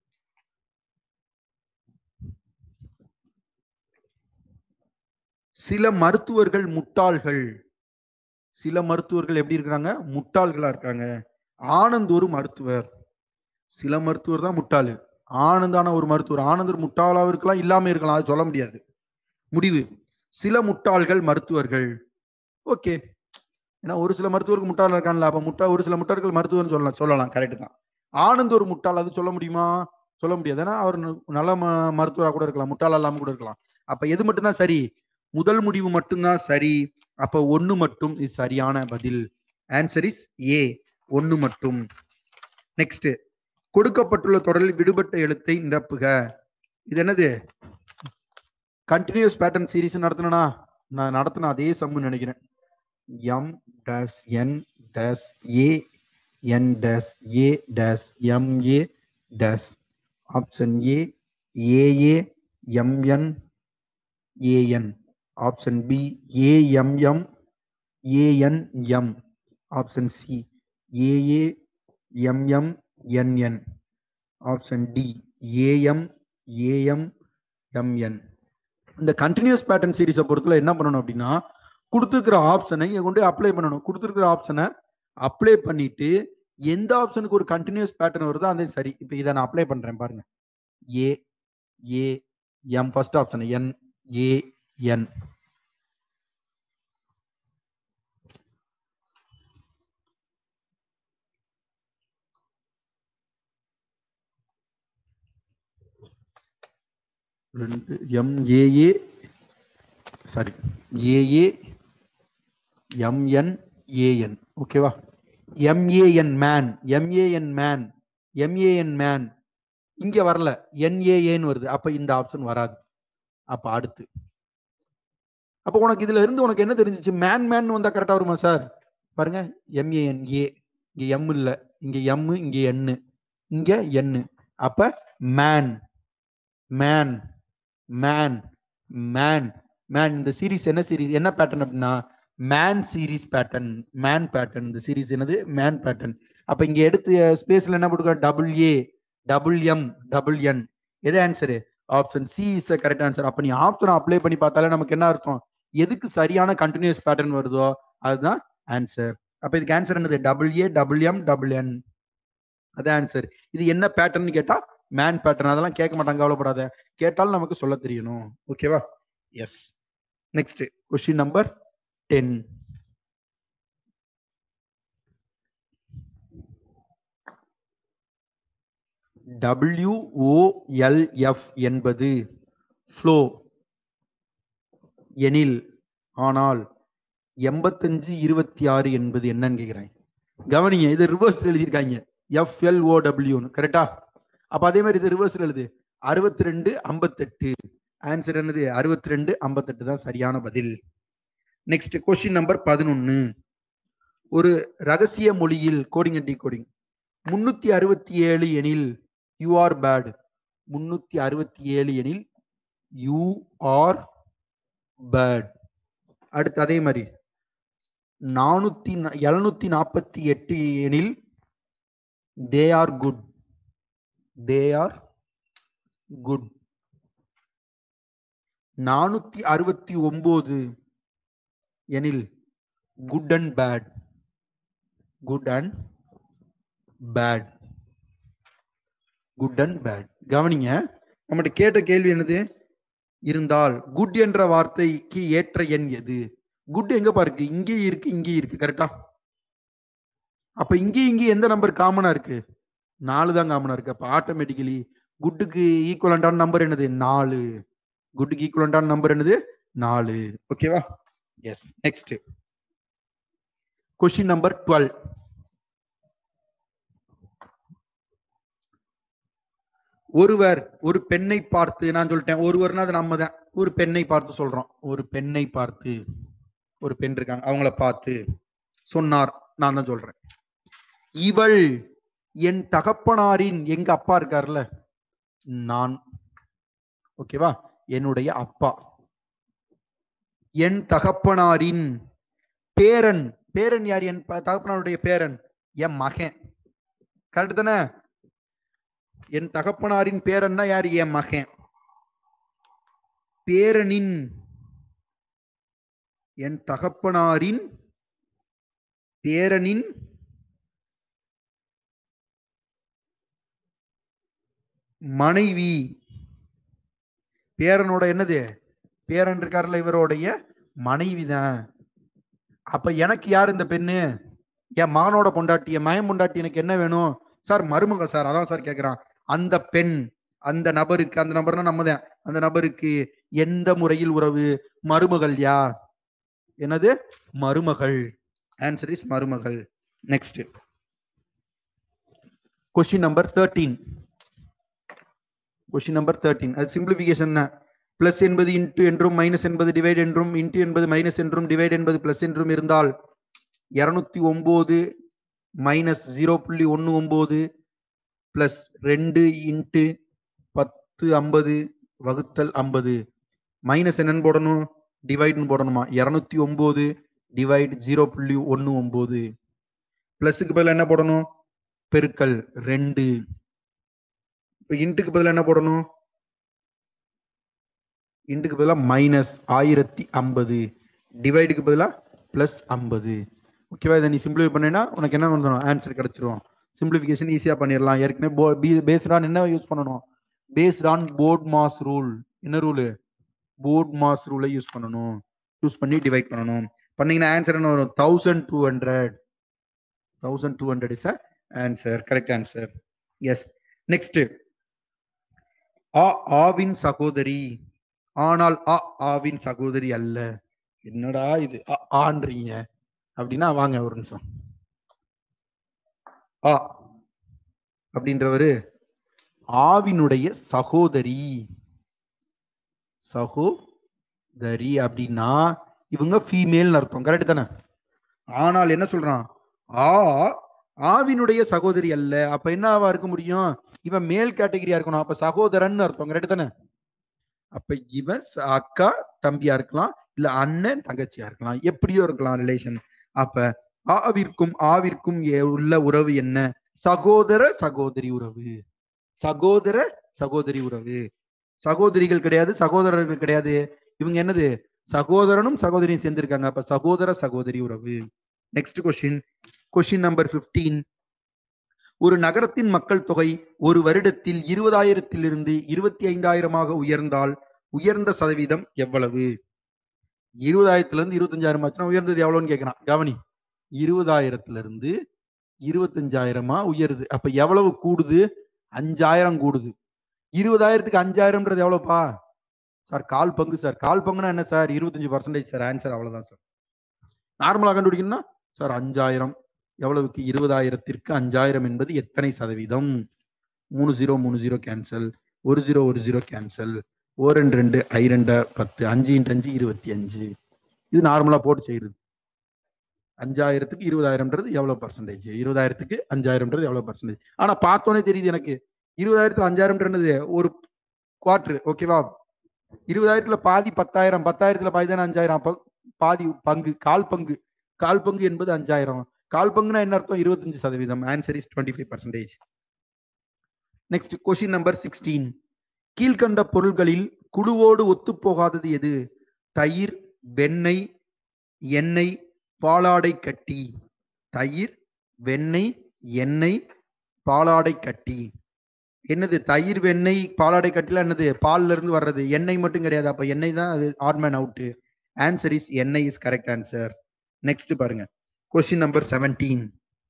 சில மருத்துவர்கள் முட்டாள்கள் சில மருத்துவர்கள் எப்படி இருக்கிறாங்க முட்டாள்களா இருக்காங்க ஆனந்த் ஒரு மருத்துவர் சில மருத்துவர் தான் முட்டாளு ஆனந்தான ஒரு மருத்துவர் ஆனந்தர் முட்டாளாவும் இருக்கலாம் இல்லாம இருக்கலாம் அது சொல்ல முடியாது முடிவு சில முட்டாள்கள் மருத்துவர்கள் ஓகே ஏன்னா ஒரு சில மருத்துவருக்கு முட்டாள் இருக்கான்ல அப்ப முட்டா ஒரு சில முட்டாள்கள் மருத்துவர்னு சொல்லலாம் சொல்லலாம் கரெக்ட் தான் ஆனந்த் ஒரு முட்டாள் அது சொல்ல முடியுமா சொல்ல முடியாது ஏன்னா அவர் ந- நல்ல ம- மருத்துவரா கூட இருக்கலாம் முட்டாள் இல்லாம கூட இருக்கலாம் அப்ப எது மட்டும்தான் சரி முதல் முடிவு மட்டும்தான் சரி அப்ப ஒண்ணு மட்டும் இது சரியான பதில் ஆன்சர் இஸ் ஏ ஒண்ணு மட்டும் நெக்ஸ்ட் கொடுக்கப்பட்டுள்ள தொடரில் விடுபட்ட எழுத்தை நிரப்புக இது என்னது கண்டினியூஸ் பேட்டர்ன் சீரிஸ் நடத்தினா நான் நடத்தின அதே சம்மு நினைக்கிறேன் M dash N dash A N dash A dash M A dash option A AA MN AN option B AMM ANM option C AA MM NN option D AM AM MN இந்த continuous pattern சீரிஸை பொறுத்தல என்ன பண்ணணும் அப்படின்னா கொடுத்துருக்கிற ஆப்ஷனை இங்க கொண்டு அப்ளை பண்ணணும் கொடுத்துருக்கிற ஆப்ஷனை அப்ளை பண்ணிட்டு எந்த ஆப்ஷனுக்கு ஒரு கண்டினியூஸ் பேட்டர்ன் வருதோ அது சரி இப்போ இதை நான் அப்ளை பண்றேன் பாருங்க A A M first option N A N ரெண்டு MAA sorry AA MN AN ஓகேவா MAN man MAN man MAN man இங்க வரல என்ஏஏன்னு வருது அப்ப இந்த ஆப்ஷன் வராது அப்ப அடுத்து அப்ப உனக்கு இதுல இருந்து உனக்கு என்ன தெரிஞ்சிச்சு மேன் மேன் வந்தா கரெக்டா வருமா சார் பாருங்க எம்ஏஎன் ஏ இங்க எம் இல்ல இங்க எம் இங்க என்னு இங்க என்னு அப்ப man man man man man இந்த சீரிஸ் என்ன சீரிஸ் என்ன பேட்டர்ன் அப்படின்னா man series pattern man pattern இந்த சீரிஸ் என்னது மேன் பேட்டர்ன் அப்ப இங்க எடுத்து ஸ்பேஸ்ல என்ன போட்டுக்க double A double M double N எது answer option C is correct answer அப்ப நீ ஆப்ஷன் அப்ளை பண்ணி பார்த்தாலே நமக்கு என்ன இருக்கும் எதுக்கு சரியான கண்டினியூஸ் பேட்டர்ன் வருதோ அதுதான் ஆன்சர் அப்ப இதுக்கு ஆன்சர் என்னது double A double M double N அதான் ஆன்சர் இது என்ன பேட்டர்ன் கேட்டா மேன் பேட்டர்ன் அதெல்லாம் கேட்க மாட்டாங்க கவலைப்படாத கேட்டாலும் நமக்கு சொல்ல தெரியணும் ஓகேவா yes next question number ten WOLF என்பது ஃப்ளோ எனில் ஆனால் எண்பத்தஞ்சு இருபத்தி ஆறு என்பது என்னன்னு கேக்குறேன் கவனிங்க இது ரிவர்ஸ் எழுதியிருக்காங்க எஃப்எல்ஓடபிள்யூன்னு கரெக்டா அப்ப அதே மாதிரி இது ரிவர்ஸ் எழுது அறுபத்தி ரெண்டு ஐம்பத்தெட்டு ஆன்சர் என்னது அறுபத்தி ரெண்டு ஐம்பத்தெட்டு தான் சரியான பதில் நெக்ஸ்ட் கொஸ்டின் நம்பர் பதினொன்னு ஒரு ரகசிய மொழியில் கோடிங் அண்ட் கோடிங் முன்னூத்தி அறுபத்தி ஏழு எனில் யூ ஆர் பேட் முன்னூத்தி அறுபத்தி ஏழு எனில் யூ ஆர் பேட் அடுத்து அதே மாதிரி நானூத்தி எழுநூத்தி நாற்பத்தி எட்டு எனில் they are good they are good நானூத்தி அறுபத்தி ஒன்பது எனில் good and bad good and bad good and bad கவனிங்க நம்மகிட்ட கேட்ட கேள்வி என்னது இருந்தால் குட் என்ற வார்த்தைக்கு ஏற்ற எண் எது குட் எங்கப்பா இருக்கு இங்கே இருக்கு இங்கே இருக்கு கரெக்டா அப்ப இங்கே இங்கே எந்த நம்பர் காமனா இருக்கு நாலு தான் காமனா இருக்கு அப்ப ஆட்டோமேட்டிக்கலி குட்டுக்கு ஈக்குவலண்டான நம்பர் என்னது நாலு குட்டுக்கு ஈக்குவலண்டான நம்பர் என்னது நாலு ஓகேவா yes next question number twelve ஒருவர் ஒரு பெண்ணை பார்த்து நான் சொல்லிட்டேன் ஒருவர்னா அது நம்ம தான் ஒரு பெண்ணை பார்த்து சொல்றோம் ஒரு பெண்ணை பார்த்து ஒரு பெண் இருக்காங்க அவங்கள பார்த்து சொன்னார் நான் தான் சொல்றேன் இவள் என் தகப்பனாரின் எங்க அப்பா இருக்கார்ல நான் ஓகேவா என்னுடைய அப்பா என் தகப்பனாரின் பேரன் பேரன் யார் என் ப- தகப்பனாருடைய பேரன் என் மகன் கரெக்ட் தானே என் தகப்பனாரின் பேரன்னா யார் என் மகன் பேரனின் என் தகப்பனாரின் பேரனின் மனைவி பேரனோட என்னது பேரன் இருக்கார்ல இவருடைய மனைவி தான் அப்ப எனக்கு யார் இந்த பெண்ணு என் மகனோட பொண்டாட்டி என் மகன் பொண்டாட்டி எனக்கு என்ன வேணும் சார் மருமக சார் அதான் சார் கேக்குறான் அந்த பெண் அந்த நபருக்கு அந்த நபர்னா நம்ம தான் அந்த நபருக்கு எந்த முறையில் உறவு மருமகள் யா என்னது மருமகள் ஆன்சர் இஸ் மருமகள் next question number thirteen question number thirteen அது சிம்பிளிபிகேஷன் பிளஸ் என்பது இன்டு என்றும் மைனஸ் என்பது டிவைட் என்றும் இன்டு என்பது மைனஸ் என்றும் டிவைட் என்பது பிளஸ் என்றும் இருந்தால் இருநூத்தி ஒன்பது மைனஸ் ஜீரோ புள்ளி ஒன்று ஒன்பது பிளஸ் ரெண்டு இன்ட்டு பத்து ஐம்பது வகுத்தல் ஐம்பது மைனஸ் என்னன்னு போடணும் டிவைட்னு போடணுமா இரநூத்தி ஒன்பது டிவைட் ஜீரோ புள்ளி ஒன்று ஒன்பது பிளஸுக்கு பதிலா என்ன போடணும் பெருக்கல் ரெண்டு இப்போ இன்ட்டுக்கு பதிலா என்ன போடணும் இன்ட்டுக்கு பதிலா மைனஸ் ஆயிரத்தி ஐம்பது டிவைடுக்கு பதிலா பிளஸ் ஐம்பது ஓகேவா இதை நீ சிம்பிளிஃபை பண்ணேன்னா உனக்கு என்ன பண்ணணும் ஆன்சர் கிடைச்சிரும் சிம்பிளிஃபிகேஷன் ஈஸியாக பண்ணிடலாம் ஏற்கனவே பேஸ்ட் ஆன் என்ன யூஸ் பண்ணணும் based on BODMAS rule என்ன ரூலு போர்ட் மாஸ் ரூலை யூஸ் பண்ணணும் யூஸ் பண்ணி டிவைட் பண்ணணும் பண்ணீங்கன்னா ஆன்சர் என்ன வரும் thousand two hundred thousand two hundred is answer correct answer yes next ஆ ஆவின் சகோதரி ஆனால் அ ஆவின் சகோதரி அல்ல என்னடா இது அ ஆன்றீங்க அப்படின்னா வாங்க ஒரு நிமிஷம் ஆ அப்படின்றவரு ஆவினுடைய சகோதரி சகோதரி அப்படின்னா இவங்க ஃபீமேல்னு அர்த்தம் கரெக்ட் தானே ஆனால் என்ன சொல்றான் ஆ ஆவினுடைய சகோதரி அல்ல அப்ப என்னவா இருக்க முடியும் இவன் மேல் கேட்டகரியா இருக்கணும் அப்ப சகோதரன் அர்த்தம் கரெக்ட் தானே அப்ப இவன் ச- அக்கா தம்பியா இருக்கலாம் இல்ல அண்ணன் தங்கச்சியா இருக்கலாம் எப்படியோ இருக்கலாம் ரிலேஷன் அப்ப ஆவிற்கும் ஆவிற்கும் ஏ- உள்ள உறவு என்ன சகோதர சகோதரி உறவு சகோதர சகோதரி உறவு சகோதரிகள் கிடையாது சகோதரர்கள் கிடையாது இவங்க என்னது சகோதரனும் சகோதரியும் சேர்ந்திருக்காங்க அப்ப சகோதர சகோதரி உறவு நெக்ஸ்ட் கொஸ்டின் கொஸ்டின் நம்பர் 15 ஒரு நகரத்தின் மக்கள் தொகை ஒரு வருடத்தில் இருபதாயிரத்திலிருந்து இருபத்தி ஐந்தாயிரமாக உயர்ந்தால் உயர்ந்த சதவீதம் எவ்வளவு இருபதாயிரத்துல இருந்து இருபத்தஞ்சாயிரம் ஆச்சுன்னா உயர்ந்தது எவ்வளவுன்னு கேக்குறான் கவனி இருபதாயிரத்துல இருந்து இருபத்தஞ்சாயிரமா உயருது அப்ப எவ்வளவு கூடுது அஞ்சாயிரம் கூடுது இருபதாயிரத்துக்கு அஞ்சாயிரம்ன்றது எவ்வளவுப்பா சார் கால் பங்கு சார் கால் பங்குனா என்ன சார் இருபத்தஞ்சு பர்சன்டேஜ் சார் ஆன்சர் அவ்வளவுதான் சார் நார்மலா கண்டுபிடிக்கணும்னா சார் அஞ்சாயிரம் எவ்வளவுக்கு இருபதாயிரத்திற்கு அஞ்சாயிரம் என்பது எத்தனை சதவீதம் மூணு ஜீரோ மூணு ஜீரோ கேன்சல் ஒரு ஜீரோ ஒரு ஜீரோ கேன்சல் ஓ ரெண்டு ரெண்டு ஐ ரெண்டு பத்து அஞ்சு இன்ட்டு அஞ்சு இருபத்தி அஞ்சு இது நார்மலா போட்டு செய்யுது அஞ்சாயிரத்துக்கு இருபதாயிரம்ன்றது எவ்வளவு பர்சன்டேஜ் இருபதாயிரத்துக்கு அஞ்சாயிரம்ன்றது எவ்வளவு பர்சன்டேஜ் ஆனா பார்த்தோன்னே தெரியுது எனக்கு இருபதாயிரத்துல அஞ்சாயிரம்ன்றது ஒரு குவார்டர் ஓகேவா இருபதாயிரத்துல பாதி பத்தாயிரம் பத்தாயிரத்துல பாதி தானே அஞ்சாயிரம் அப்ப பாதி பங்கு கால் பங்கு கால் பங்கு என்பது அஞ்சாயிரம் கால் பங்குனா என்ன அர்த்தம் இருபத்தஞ்சு சதவீதம் answer is twenty five percentage next question number sixteen கீழ்கண்ட பொருள்களில் குழுவோடு ஒத்துப்போகாதது எது தயிர் வெண்ணெய் எண்ணெய் பாலாடை கட்டி தயிர் வெண்ணெய் எண்ணெய் பாலாடை கட்டி என்னது தயிர் வெண்ணெய் பாலாடை கட்டில என்னது பால்ல இருந்து வர்றது எண்ணெய் மட்டும் கிடையாது அப்ப எண்ணெய் தான் அது ஆட்மேன் அவுட் ஆன்சர் இஸ் எண்ணெய் இஸ் கரெக்ட் ஆன்சர் நெக்ஸ்ட் பாருங்க question number seventeen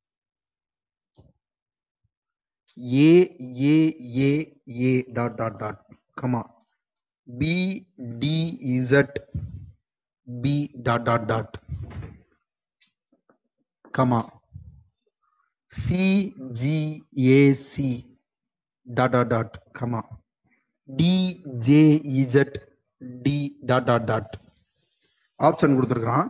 A A A A dot dot dot comma B D Z B dot dot dot comma C G A C dot dot dot comma D J Z D dot dot dot option கொடுத்துருக்குறான்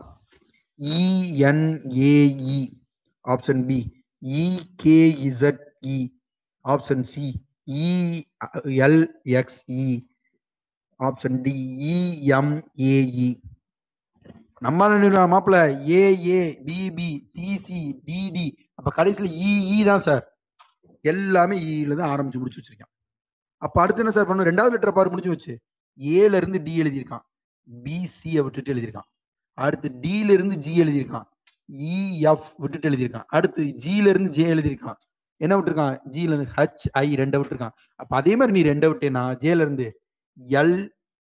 ENAE option B EKZE option C ELXE option D EMAE நம்ம மாப்பிள்ள AA BP CC DD அப்ப கடைசியில E தான் sir எல்லாமே இல தான் ஆரம்பிச்சு முடிச்சு வச்சிருக்கான் அப்ப அடுத்து என்ன சார் பண்ணும் ரெண்டாவது லெட்டர் பாரு முடிச்சு வச்சு ஏல இருந்து டி எழுதியிருக்கான் பிசியை விட்டுட்டு எழுதியிருக்கான் அடுத்து டில இருந்து ஜி எழுதியிருக்கான் இஎஃப் விட்டுட்டு எழுதியிருக்கான் அடுத்து ஜில இருந்து ஜே எழுதியிருக்கான் என்ன விட்டுருக்கான் ஜில இருந்து ஹச் ஐ ரெண்டை விட்டுருக்கான் அப்ப அதே மாதிரி நீ ரெண்டை விட்டேனா ஜேல இருந்து எல்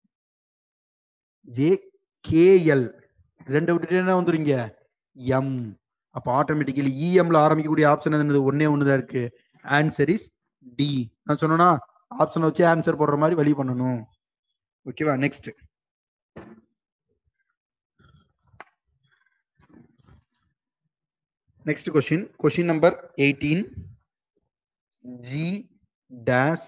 ஜே கேஎல் ரெண்டை விட்டுட்டு என்ன வந்துருங்க எம் அப்ப ஆட்டோமேட்டிக்கலி இஎம்ல ஆரம்பிக்கக்கூடிய ஆப்ஷன் என்னது ஒன்னே ஒண்ணுதான் இருக்கு ஆன்சர் இஸ் டி நான் சொன்னா ஆப்ஷன் வச்சு ஆன்சர் போடுற மாதிரி வழி பண்ணணும் ஓகேவா next Next question, question number 18. G dash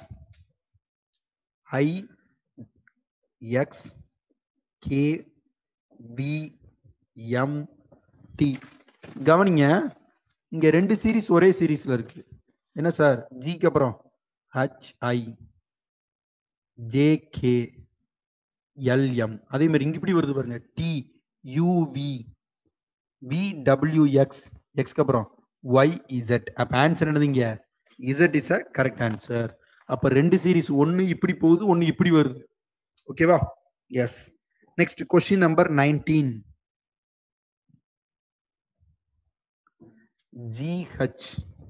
I X K V M T கவனிங்க இங்க ரெண்டு சீரிஸ் ஒரே சீரிஸ்ல இருக்கு என்ன சார் ஜிக்கு அப்புறம் H I J K LM அதே மாதிரி இங்க இப்படி வருது பாருங்க T UV V W X எக்ஸ்க்கு அப்புறம் ஒய் இசட் அப்ப ஆன்சர் என்னது இங்க Z is a correct answer அப்ப ரெண்டு சீரிஸ் ஒன்னு இப்படி போகுது ஒன்னு இப்படி வருது ஓகேவா yes next question number nineteen GH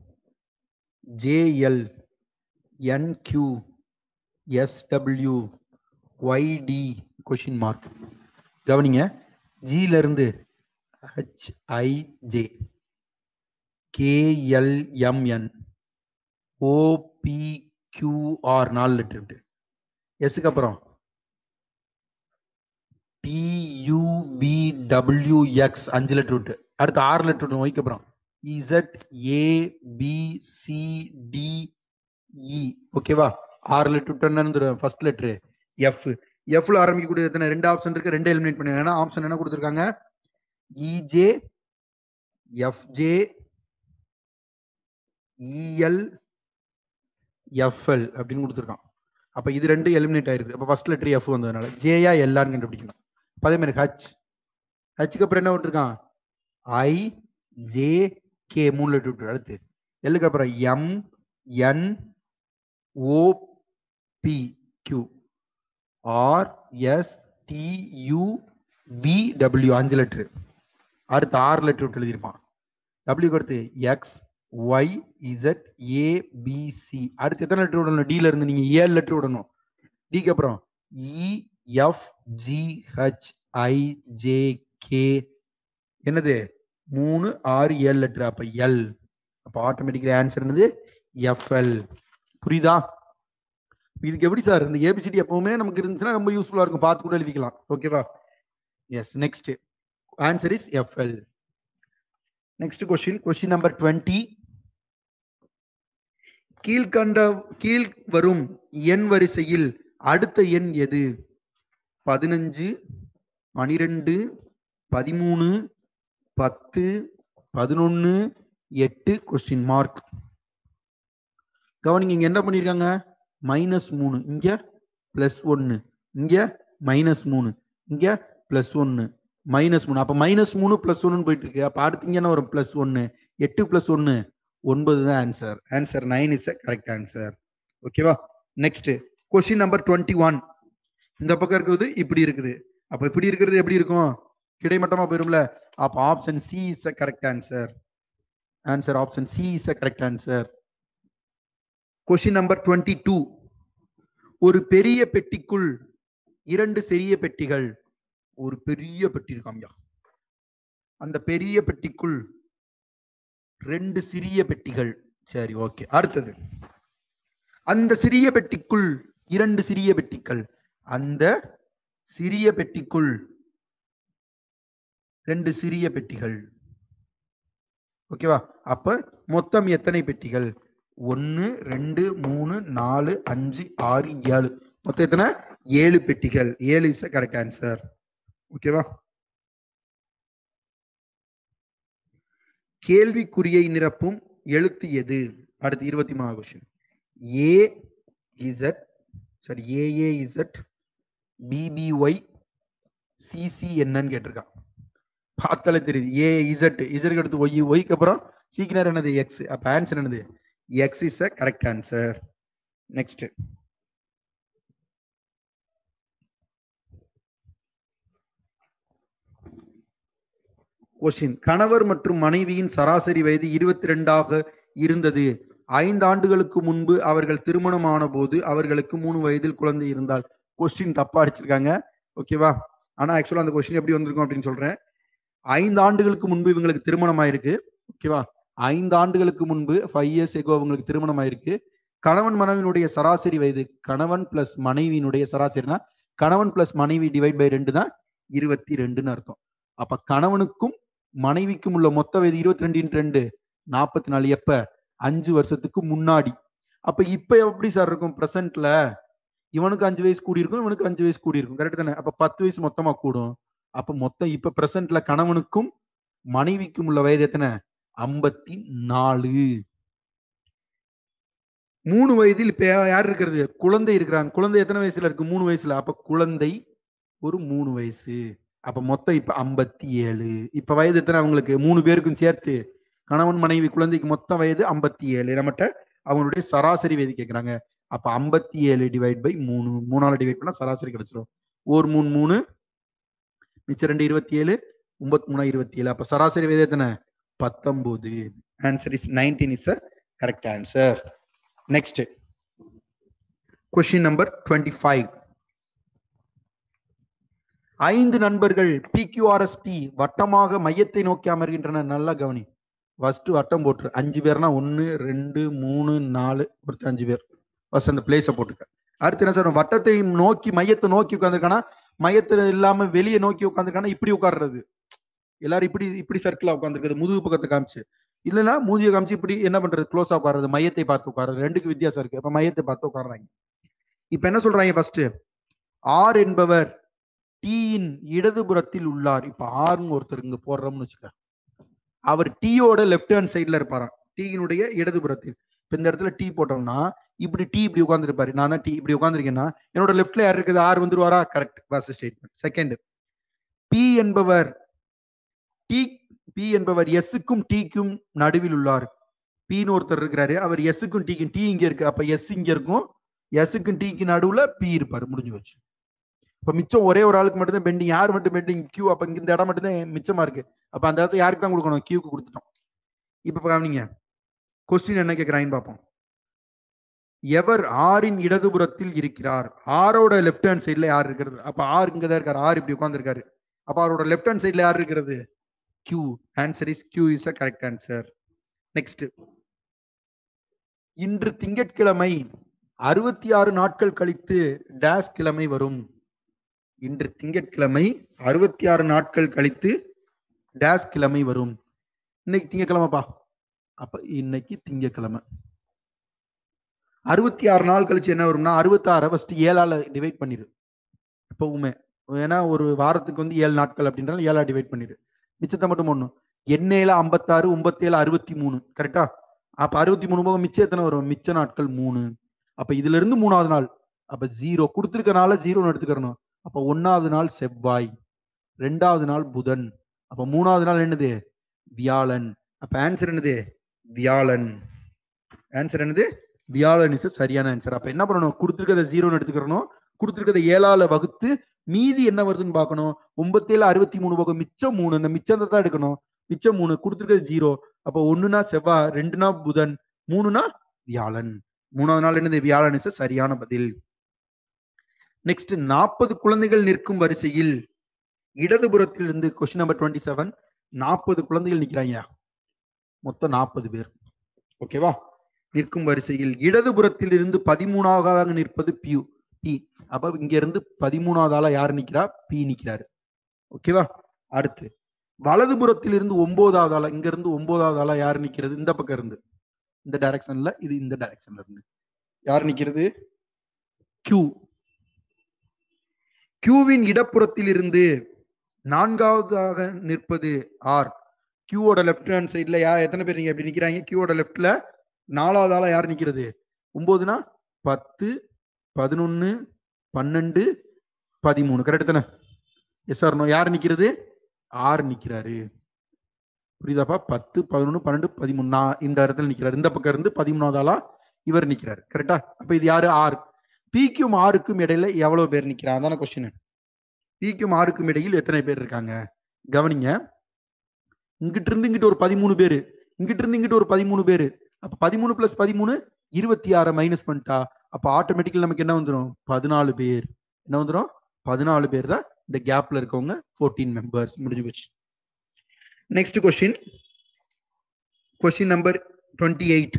JL NQ SW YD question mark கவனிங்க ஜில இருந்து ஹெச்ஐஜே கேஎல்எம்என் ஓபிக்யூஆர் நாலு லெட்டர் விட்டு எஸ்க்கு அப்புறம் டியூவிடபிள்யூஎக்ஸ் அஞ்சு லெட்டர் விட்டு அடுத்து ஆறு லெட்டர் விட்டு ஒய்க்கு அப்புறம் Z A B C D E ஓகேவா ஆறு லெட்டர் விட்டு ஃபர்ஸ்ட் லெட்டர் எஃப் எஃப்ல ஆரம்பிக்கக்கூடிய எத்தனை ரெண்டு ஆப்ஷன் இருக்கு ரெண்டு எலிமினேட் பண்ணுங்க ஆப்ஷன் என்ன கொடுத்துருக்காங்க இஜே எஃப்ஜே இஎல் எஃப்எல் அப்படின்னு கொடுத்துருக்கான் அப்ப இது ரெண்டு எலிமினேட் ஆயிருது அப்ப ஃபர்ஸ்ட் லெட்டர் எஃப் வந்ததுனால ஜேயா எல்லாரும் கண்டுபிடிக்கணும் அப்ப அதே மாதிரி ஹச் ஹச்சுக்கு அப்புறம் என்ன விட்டுருக்கான் ஐ ஜே கே மூணு லெட்டர் விட்டு அடுத்து எல்லுக்கு அப்புறம் M N O P Q R S T U V W அஞ்சு லெட்டர் அடுத்து ஆறு லெட்டர் விட்டு எழுதியிருப்பான் டபிள்யூ அடுத்து X Y Z A B C அடுத்து எத்தனை லெட்டர் விடணும் டில இருந்து நீங்க ஏழு லெட்டர் விடணும் டிக்கு அப்புறம் E F G H I J K என்னது மூணு ஆறு ஏழு லெட்டர் அப்ப எல் அப்ப ஆட்டோமேட்டிக்கலி ஆன்சர் என்னது எஃப்எல் புரியுதா இதுக்கு எப்படி சார் இந்த ஏபிசிடி எப்பவுமே நமக்கு இருந்துச்சுன்னா ரொம்ப யூஸ்ஃபுல்லா இருக்கும் பார்த்து கூட எழுதிக்கலாம் ஓகேவா yes next answer is FL next question question number twenty கீழ்கண்ட கீழ் வரும் எண் வரிசையில் அடுத்த எண் எது பதினஞ்சு பனிரெண்டு பதிமூணு பத்து பதினொன்னு எட்டு கொஸ்டின் மார்க் கவனிங்க இங்க என்ன பண்ணிருக்காங்க மைனஸ் மூணு இங்க பிளஸ் ஒன்னு இங்க மைனஸ் மூணு இங்க பிளஸ் ஒன்னு மைனஸ் மூணு அப்ப மைனஸ் மூணு பிளஸ் ஒன்னு போயிட்டு இருக்கு அப்ப அடுத்து இங்க என்ன வரும் பிளஸ் ஒன்னு எட்டு பிளஸ் ஒன்னு ஒன்பது தான் answer answer nine is correct answer ஓகேவா next question number twenty one இந்த பக்கம் இருக்குது இப்படி இருக்குது அப்ப இப்படி இருக்கிறது எப்படி இருக்கும் கிடைமட்டமா போயிரும்ல அப்ப option C is a correct answer answer option C is a correct answer question number twenty two ஒரு பெரிய பெட்டிக்குள் இரண்டு சிறிய பெட்டிகள் ஒரு பெரிய பெட்டி இருக்காம்யா அந்த பெரிய பெட்டிக்குள் ரெண்டு சிறிய பெட்டிகள் சரி ஓகே அடுத்தது அந்த சிறிய பெட்டிக்குள் இரண்டு சிறிய பெட்டிகள் அந்த சிறிய பெட்டிக்குள் ரெண்டு சிறிய பெட்டிகள் ஓகேவா அப்ப மொத்தம் எத்தனை பெட்டிகள் ஒன்னு ரெண்டு மூணு நாலு அஞ்சு ஆறு ஏழு மொத்தம் எத்தனை ஏழு பெட்டிகள் ஏழு இஸ் கரெக்ட் ஆன்சர் ஓகேவா கேள்விக்குறியை நிரப்பும் எழுத்து எது அடுத்து இருபத்தி மூணாவது question A Z sorry AA Z BBY CC என்னன்னு கேட்டிருக்கான் பார்த்தாலே தெரியுது ஏ இசட் இசட்க்கு அடுத்து ஒய் ஒய்க்கு அப்புறம் சீக்கிரம் என்னது எக்ஸ் அப்ப ஆன்சர் என்னது X is a correct answer next question கணவர் மற்றும் மனைவியின் சராசரி வயது இருபத்தி ரெண்டாக இருந்தது ஐந்து ஆண்டுகளுக்கு முன்பு அவர்கள் திருமணமான போது அவர்களுக்கு மூணு வயதில் குழந்தை இருந்தால் கொஸ்டின் தப்பா அடிச்சிருக்காங்க ஓகேவா ஆனா ஆக்சுவலா அந்த கொஸ்டின் எப்படி வந்திருக்கும் அப்படின்னு சொல்றேன் ஐந்து ஆண்டுகளுக்கு முன்பு இவங்களுக்கு திருமணம் ஆயிருக்கு ஓகேவா ஐந்து ஆண்டுகளுக்கு முன்பு ஃபைவ் இயர்ஸ் எகோ அவங்களுக்கு திருமணம் ஆயிருக்கு கணவன் மனைவியினுடைய சராசரி வயது கணவன் பிளஸ் மனைவியினுடைய சராசரினா கணவன் பிளஸ் மனைவி டிவைட் பை ரெண்டு தான் இருபத்தி ரெண்டுன்னு அர்த்தம் அப்ப கணவனுக்கும் மனைவிக்கும் உள்ள மொத்த வயது இருபத்தி ரெண்டு ரெண்டு நாற்பத்தி நாலு எப்ப அஞ்சு வருஷத்துக்கு முன்னாடி அப்ப இப்ப எப்படி சார் இருக்கும் பிரசன்ட்ல இவனுக்கு அஞ்சு வயசு கூடி இருக்கும் இவனுக்கு அஞ்சு வயசு கூடி இருக்கும் கரெக்ட் தானே அப்ப பத்து வயசு மொத்தமா கூடும் அப்ப மொத்தம் இப்ப பிரசன்ட்ல கணவனுக்கும் மனைவிக்கும் உள்ள வயது எத்தனை ஐம்பத்தி நாலு மூணு வயதில் இப்ப யார் இருக்கிறது குழந்தை இருக்கிறாங்க குழந்தை எத்தனை வயசுல இருக்கு மூணு வயசுல அப்ப குழந்தை ஒரு மூணு வயசு அப்ப மொத்தம் இப்ப ஐம்பத்தி ஏழு இப்ப வயது எத்தனை அவங்களுக்கு மூணு பேருக்கும் சேர்த்து கணவன் மனைவி குழந்தைக்கு மொத்த வயது ஐம்பத்தி ஏழு நம்மகிட்ட அவங்களுடைய சராசரி வயது கேட்கறாங்க அப்ப ஐம்பத்தி ஏழு டிவைட் பை மூணு மூணால டிவைட் பண்ணா சராசரி கிடைச்சிரும் ஒரு மூணு மூணு மிச்சம் ரெண்டு இருபத்தி ஏழு ஒன்பத்தி மூணா இருபத்தி ஏழு அப்ப சராசரி வயது எத்தனை பத்தொன்பது answer is nineteen is correct answer next question number twenty five ஐந்து நண்பர்கள் பிக்யூஆர்எஸ்டி வட்டமாக மையத்தை நோக்கி அமர்கின்றனர் நல்லா கவனி ஃபர்ஸ்ட் வட்டம் போட்டுரு அஞ்சு பேர்னா ஒன்னு ரெண்டு மூணு நாலு ஒருத்தர் அஞ்சு பேர் ஃபர்ஸ்ட் அந்த பிளேஸை போட்டுக்க அடுத்து என்ன சார் வட்டத்தை நோக்கி மையத்தை நோக்கி உட்காந்துருக்கானா மையத்துல இல்லாம வெளியே நோக்கி உட்காந்துருக்கானா இப்படி உட்கார்றது எல்லாரும் இப்படி இப்படி சர்க்கிளா உட்காந்துருக்குது முதுகு பக்கத்தை காமிச்சு இல்லைன்னா மூஞ்சியை காமிச்சு இப்படி என்ன பண்றது க்ளோஸா உட்கார்றது மையத்தை பார்த்து உட்கார்றது ரெண்டுக்கு வித்தியாசம் இருக்கு அப்ப மையத்தை பார்த்து உட்காடுறாங்க இப்ப என்ன சொல்றாங்க ஃபர்ஸ்ட் ஆர் என்பவர் டீயின் இடதுபுறத்தில் உள்ளார் இப்ப ஆர்னு ஒருத்தர் இங்க போடுறோம்னு வச்சுக்க அவர் டீயோட லெஃப்ட் ஹேண்ட் சைட்ல இருப்பாராம் டீயினுடைய இடதுபுறத்தில் இப்ப இந்த இடத்துல டீ போட்டோம்னா இப்படி டீ இப்படி உட்காந்துருப்பாரு நான் தான் டீ இப்படி உட்காந்துருக்கேன்னா என்னோட லெஃப்ட்ல யார் இருக்குது ஆர் வந்துருவாரா correct first statement second B என்பவர் டி பி என்பவர் எஸ்ஸுக்கும் டீக்கும் நடுவில் உள்ளார் பின்னு ஒருத்தர் இருக்கிறாரு அவர் எஸ்ஸுக்கும் டீக்கும் டீ இங்க இருக்கு அப்ப எஸ் இங்க இருக்கும் எஸ்ஸுக்கும் டீக்கு நடுவுல பி இருப்பாரு முடிஞ்சு வச்சு இப்ப மிச்சம் ஒரே ஒரு ஆளுக்கு மட்டும் தான் பெண்டிங் யார் மட்டும் பெண்டிங் கியூ அப்ப இந்த இடம் மட்டும் தான் மிச்சமா இருக்கு அப்ப அந்த இடத்த யாருக்கு தான் கொடுக்கணும் கியூக்கு கொடுத்துட்டோம் இப்ப கவனிங்க கொஸ்டின் என்ன கேட்கிறாங்கன்னு பார்ப்போம் எவர் ஆரின் இடதுபுறத்தில் இருக்கிறார் ஆரோட லெஃப்ட் ஹேண்ட் சைட்ல யார் இருக்கிறது அப்ப ஆர் இங்க தான் இருக்காரு ஆர் இப்படி உட்கார்ந்து அப்ப அவரோட லெஃப்ட் ஹேண்ட் சைட்ல யார் இருக்கிறது Q answer is Q is a correct answer next இன்று திங்கட்கிழமை அறுபத்தி ஆறு நாட்கள் கழித்து டேஸ் கிழமை வரும் இன்று திங்கட்கிழமை அறுபத்தி ஆறு நாட்கள் கழித்து டேஸ் கிழமை வரும் இன்னைக்கு திங்கக்கிழமைப்பா அப்ப இன்னைக்கு திங்கக்கிழமை அறுபத்தி ஆறு நாள் கழிச்சு என்ன வரும்னா அறுபத்தாறு ஃபர்ஸ்ட் ஏழால டிவைட் பண்ணிரு எப்பவுமே ஏன்னா ஒரு வாரத்துக்கு வந்து ஏழு நாட்கள் அப்படின்றாலும் ஏழா டிவைட் பண்ணிரு மிச்சத்தை மட்டும் ஒண்ணும் எண்ணேழு ஐம்பத்தாறு ஒன்பத்தேழு அறுபத்தி மூணு கரெக்டா அப்ப அறுபத்தி மூணு போக மிச்சம் எத்தனை வரும் மிச்ச நாட்கள் மூணு அப்ப இதுல இருந்து மூணாவது நாள் அப்ப ஜீரோ கொடுத்துருக்கனால ஜீரோன்னு எடுத்துக்கிறணும் அப்ப ஒன்னாவது நாள் செவ்வாய் ரெண்டாவது நாள் புதன் அப்ப மூணாவது நாள் என்னது வியாழன் அப்ப ஆன்சர் என்னது வியாழன் ஆன்சர் என்னது வியாழன் இஸ் சரியான ஆன்சர் அப்ப என்ன பண்ணணும் கொடுத்துருக்கத ஜீரோன்னு எடுத்துக்கிறணும் கொடுத்துருக்கத ஏழால வகுத்து மீதி என்ன வருதுன்னு பார்க்கணும் ஒன்பத்தேழு அறுபத்தி மூணு பக்கம் மிச்சம் மூணு இந்த மிச்சத்தை தான் எடுக்கணும் மிச்சம் மூணு கொடுத்துருக்கிறது ஜீரோ அப்போ ஒண்ணுனா செவ்வாய் ரெண்டுனா புதன் மூணுனா வியாழன் மூணாவது நாள் என்னது வியாழன் இஸ் சரியான பதில் நெக்ஸ்ட் நாற்பது குழந்தைகள் நிற்கும் வரிசையில் இடதுபுறத்தில் இருந்து கொஸ்டின் நம்பர் டுவெண்ட்டி செவன் நாற்பது குழந்தைகள் நிக்கிறாங்க மொத்தம் நாற்பது பேர் ஓகேவா நிற்கும் வரிசையில் இடதுபுறத்தில் இருந்து பதிமூணாவதாக நிற்பது பியூ பி அப்ப இங்க இருந்து பதிமூணாவது ஆளா யார் நிக்கிறா பி நிக்கிறாரு ஓகேவா அடுத்து வலதுபுறத்தில் இருந்து ஒன்பதாவது ஆளா இங்க இருந்து ஒன்பதாவது ஆளா யார் நிக்கிறது இந்த பக்கம் இருந்து இந்த டைரக்ஷன்ல இது இந்த டைரக்ஷன்ல இருந்து யார் நிக்கிறது கியூ கியூவின் இடப்புறத்தில் இருந்து நான்காவதாக நிற்பது ஆர் கியூவோட லெஃப்ட் ஹேண்ட் சைட்ல யா எத்தனை பேர் நீங்க எப்படி நிக்கிறாங்க கியூவோட லெஃப்ட்ல நாலாவது ஆளா யார் நிக்கிறது ஒன்பதுனா பத்து பதினொன்னு பன்னெண்டு பதிமூணு கரெக்ட் தானே எஸ் சார் நோ யார் நிக்கிறது ஆர் நிக்கிறாரு புரியுதாப்பா பத்து பதினொன்னு பன்னெண்டு பதிமூணு நான் இந்த இடத்துல நிக்கிறாரு இந்த பக்கம் இருந்து பதிமூணாவது ஆளா இவர் நிக்கிறாரு கரெக்டா அப்ப இது யாரு ஆர் பிக்கும் ஆருக்கும் இடையில எவ்வளவு பேர் நிக்கிறா அதான கொஸ்டின் பிக்கும் ஆருக்கும் இடையில் எத்தனை பேர் இருக்காங்க கவனிங்க இங்கிட்டு இருந்து இங்கிட்டு ஒரு பதிமூணு பேரு இங்கிட்டு இருந்து இங்கிட்டு ஒரு பதிமூணு பேரு அப்ப பதிமூணு பிளஸ் பதிமூணு இருபத்தி ஆறை மைனஸ் பண்ணிட்டா அப்ப ஆட்டோமேட்டிக்கலி நமக்கு என்ன வந்துடும் பதினாலு பேர் என்ன வந்துடும் பதினாலு பேர் தான் இந்த கேப்ல இருக்கவங்க ஃபோர்டீன் மெம்பர்ஸ் முடிஞ்சு போச்சு next question question number twenty eight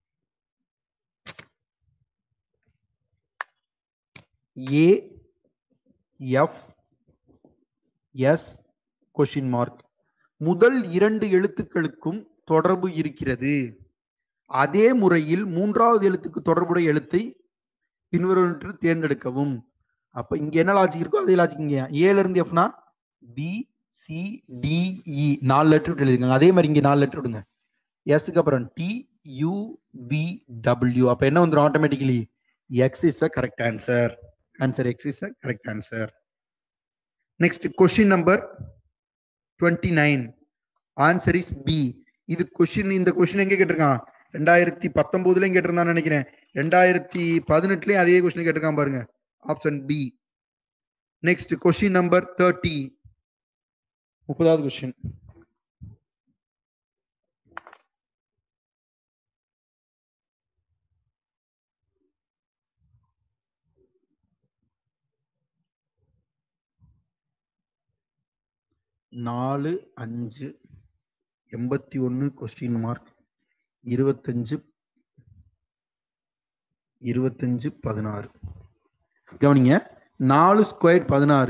A F S question mark முதல் இரண்டு எழுத்துக்களுக்கும் தொடர்பு இருக்கிறது அதே முறையில் மூன்றாவது எழுத்துக்கு தொடர்புடைய எழுத்தை பின்வருவற்று தேர்ந்தெடுக்கவும் அப்ப இங்க என்ன லாஜிக் இருக்கோ அதே லாஜிக் இங்க ஏல இருந்து எஃப்னா பி சி டி இ நாலு லெட்டர் எழுதிருக்காங்க அதே மாதிரி இங்க நாலு லெட்டர் விடுங்க எஸ்க்கு அப்புறம் டி யூ வி டபிள்யூ அப்ப என்ன வந்துடும் automatically X is a correct answer answer X is a correct answer next question number twenty nine answer is B இது கொஸ்டின் இந்த கொஸ்டின் எங்க கேட்டிருக்கான் ரெண்டாயிரத்தி பத்தொன்பதுலயும் கேட்டிருந்தான்னு நினைக்கிறேன் ரெண்டாயிரத்தி பதினெட்டுலயும் அதே கொஸ்டின் கேட்டிருக்கான் பாருங்க option B next question number thirty முப்பதாவது கொஸ்டின் நாலு அஞ்சு எண்பத்தி ஒன்று கொஸ்டின் மார்க் இருபத்தஞ்சு இருபத்தஞ்சு பதினாறு கவனிங்க நாலு ஸ்கொயர் பதினாறு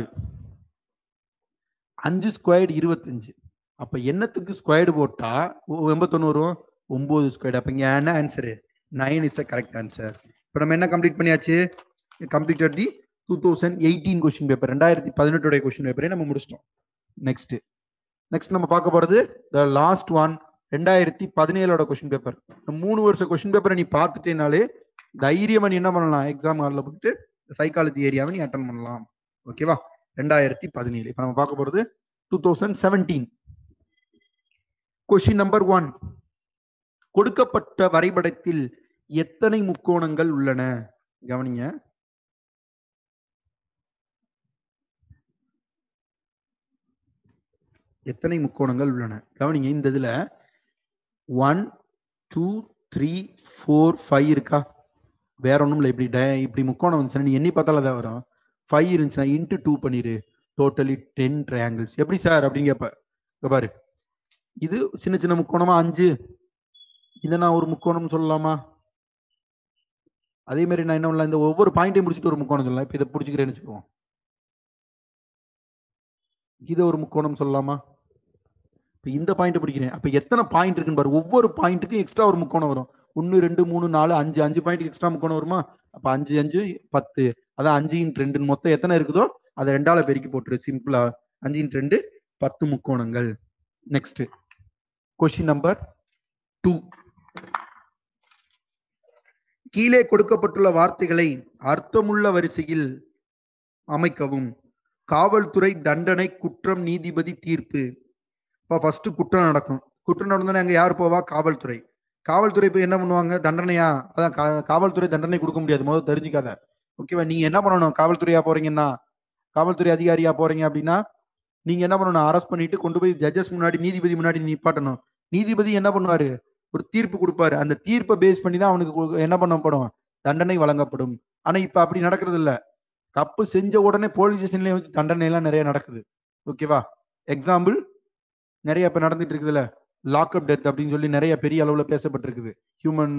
அஞ்சு ஸ்கொயர் இருபத்தஞ்சு அப்ப என்னத்துக்கு ஸ்கொயர்டு போட்டா ஒ- எண்பத்தொன்னு வரும் ஒன்பது ஸ்கொயர் அப்ப இங்க என்ன answer nine is a correct answer இப்போ நம்ம என்ன கம்ப்ளீட் பண்ணியாச்சு completed the two thousand eighteen question paper ரெண்டாயிரத்தி பதினெட்டுடைய கொஸ்டின் பேப்பரே நம்ம முடிச்சிட்டோம் நெக்ஸ்ட் நெக்ஸ்ட் நம்ம பார்க்க போறது த லாஸ்ட் ஒன் ரெண்டாயிரத்தி பதினேழோட கொஸ்டின் பேப்பர் மூணு வருஷம் கொஸ்டின் பேப்பரை நீ பார்த்துட்டேனாலே தைரியமா நீ என்ன பண்ணலாம் எக்ஸாம் ஹாலில் போயிட்டு சைக்காலஜி ஏரியாவை நீ அட்டன் பண்ணலாம் ஓகேவா ரெண்டாயிரத்தி பதினேழு இப்போ நம்ம பார்க்க போறது two thousand seventeen question number one கொடுக்கப்பட்ட வரைபடத்தில் எத்தனை முக்கோணங்கள் உள்ளன கவனிங்க எத்தனை முக்கோணங்கள் உள்ளன கவனிங்க இந்த இதுல one two three four five இருக்கா வேற ஒன்றும் இல்லை இப்படி டய இப்படி முக்கோணம் வந்துச்சுன்னா நீ எண்ணி பார்த்தாலும் அதான் வரும் ஃபைவ் இருந்துச்சுன்னா இன்ட்டு டூ பண்ணிடு டோட்டலி டென் ட்ரையாங்கிள்ஸ் எப்படி சார் அப்படின்னு கேட்ப இங்க பாரு இது சின்ன சின்ன முக்கோணமா அஞ்சு இதை நான் ஒரு முக்கோணம் சொல்லலாமா அதே மாதிரி நான் என்ன பண்ணலாம் இந்த ஒவ்வொரு பாயிண்ட்டையும் முடிச்சுட்டு ஒரு முக்கோணம் சொல்லலாம் இப்போ இதை பிடிச்சிக்கிறேன்னு வச்சுக்குவோம் இதை ஒரு முக்கோணம் சொல்லலாமா இப்போ இந்த பாயிண்ட் பிடிக்கிறேன் அப்போ எத்தனை பாயிண்ட் இருக்குன்னு பாரு ஒவ்வொரு பாயிண்ட்டுக்கும் எக்ஸ்ட்ரா ஒரு முக்கோணம் வரும் ஒன்று ரெண்டு மூணு நாலு அஞ்சு அஞ்சு பாயிண்ட்டுக்கு எக்ஸ்ட்ரா முக்கோணம் வருமா அப்போ அஞ்சு அஞ்சு பத்து அதான் அஞ்சு இன்ட் ரெண்டு மொத்தம் எத்தனை இருக்குதோ அதை ரெண்டால பெருக்கி போட்டுரு சிம்பிளா அஞ்சு இன்ட் ரெண்டு பத்து முக்கோணங்கள் நெக்ஸ்ட் கொஸ்டின் நம்பர் டூ கீழே கொடுக்கப்பட்டுள்ள வார்த்தைகளை அர்த்தமுள்ள வரிசையில் அமைக்கவும் காவல்துறை தண்டனை குற்றம் நீதிபதி தீர்ப்பு இப்போ ஃபர்ஸ்ட் குற்றம் நடக்கும் குற்றம் நடந்தோன்னே அங்கே யார் போவா காவல்துறை காவல்துறை போய் என்ன பண்ணுவாங்க தண்டனையா அதான் கா- காவல்துறை தண்டனை கொடுக்க முடியாது முதல்ல தெரிஞ்சுக்காத ஓகேவா நீங்க என்ன பண்ணணும் காவல்துறையா போறீங்கன்னா காவல்துறை அதிகாரியா போறீங்க அப்படின்னா நீங்க என்ன பண்ணணும் அரெஸ்ட் பண்ணிட்டு கொண்டு போய் ஜட்ஜஸ் முன்னாடி நீதிபதி முன்னாடி நிப்பாட்டணும் நீதிபதி என்ன பண்ணுவாரு ஒரு தீர்ப்பு கொடுப்பாரு அந்த தீர்ப்பை பேஸ் பண்ணி தான் அவனுக்கு கு- என்ன பண்ணப்படும் தண்டனை வழங்கப்படும் ஆனா இப்ப அப்படி நடக்கிறது இல்ல தப்பு செஞ்ச உடனே போலீஸ் ஸ்டேஷன்லயே வச்சு தண்டனை எல்லாம் நிறைய நடக்குது ஓகேவா எக்ஸாம்பிள் நிறைய இப்ப நடந்துட்டு இருக்குதுல்ல லாக்அப் டெத் அப்படின்னு சொல்லி நிறைய பெரிய அளவுல பேசப்பட்டிருக்குது ஹியூமன்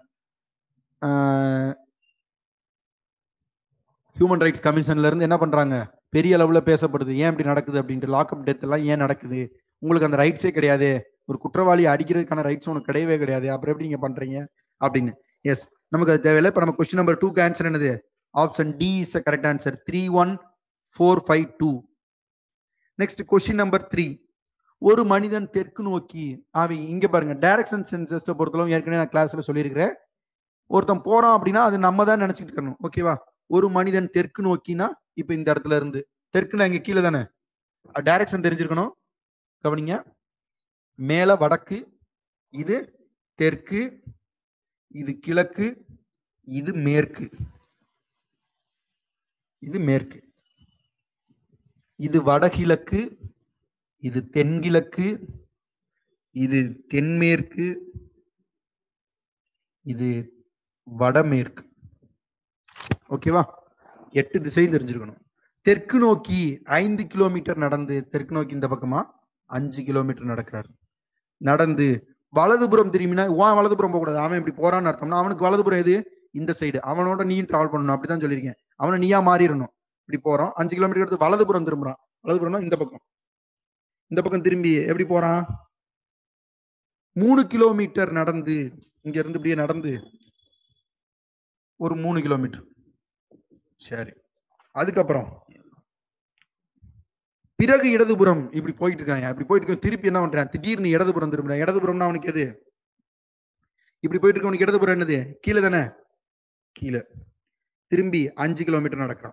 ஹியூமன் ரைட்ஸ் கமிஷன்ல இருந்து என்ன பண்றாங்க பெரிய அளவுல பேசப்படுது ஏன் இப்படி நடக்குது அப்படின்ட்டு லாக்அப் டெத் எல்லாம் ஏன் நடக்குது உங்களுக்கு அந்த ரைட்ஸே கிடையாது ஒரு குற்றவாளி அடிக்கிறதுக்கான ரைட்ஸ் உனக்கு கிடையவே கிடையாது அப்புறம் எப்படி நீங்க பண்றீங்க அப்படின்னு எஸ் நமக்கு அது தேவையில்லை இப்போ நம்ம கொஸ்டின் நம்பர் டூக்கு ஆன்சர் என்னது option D is correct answer three one four five two next question number three ஒரு மனிதன் தெற்கு நோக்கி அவன் இங்க பாருங்க டைரக்ஷன் சென்சஸ் பொறுத்தளவு ஏற்கனவே நான் கிளாஸ்ல சொல்லியிருக்கிறேன் ஒருத்தன் போறான் அப்படின்னா அது நம்ம தான் நினைச்சிட்டு இருக்கணும் ஓகேவா ஒரு மனிதன் தெற்கு நோக்கினா இப்ப இந்த இடத்துல இருந்து தெற்குனா இங்க கீழே தானே டைரக்ஷன் தெரிஞ்சிருக்கணும் கவனிங்க மேல வடக்கு இது தெற்கு இது கிழக்கு இது மேற்கு இது மேற்கு இது வடகிழக்கு இது தென்கிழக்கு இது தென்மேற்கு இது வடமேற்கு ஓகேவா எட்டு திசை தெரிஞ்சிருக்கணும் தெற்கு நோக்கி ஐந்து கிலோமீட்டர் நடந்து தெற்கு நோக்கி இந்த பக்கமா அஞ்சு கிலோமீட்டர் நடக்கிறார் நடந்து வலதுபுறம் திரும்பினா உன் வலதுபுறம் போகக்கூடாது அவன் இப்படி போறான்னு அர்த்தம்னா அவனுக்கு வலதுபுறம் எது இந்த சைடு அவனோட நீயும் டிராவல் பண்ணணும் அப்படிதான் சொல்லியிருக்கேன் அவனை நீயா மாறிடணும் இப்படி போறான் அஞ்சு கிலோமீட்டர் எடுத்து வலதுபுறம் திரும்புறான் வலதுபுறம்னா இந்த பக்கம் இந்த பக்கம் திரும்பி எப்படி போறான் மூணு கிலோமீட்டர் நடந்து இங்க இருந்து இப்படியே நடந்து ஒரு மூணு கிலோமீட்டர் சரி அதுக்கப்புறம் பிறகு இடதுபுறம் இப்படி போயிட்டு இருக்காங்க இப்படி போயிட்டு இருக்க திருப்பி என்ன பண்றான் திடீர்னு இடதுபுறம் திரும்புறான் இடதுபுறம்னா அவனுக்கு எது இப்படி போயிட்டு இருக்கவனுக்கு இடதுபுறம் என்னது கீழே தானே கீழே திரும்பி அஞ்சு கிலோமீட்டர் நடக்கிறான்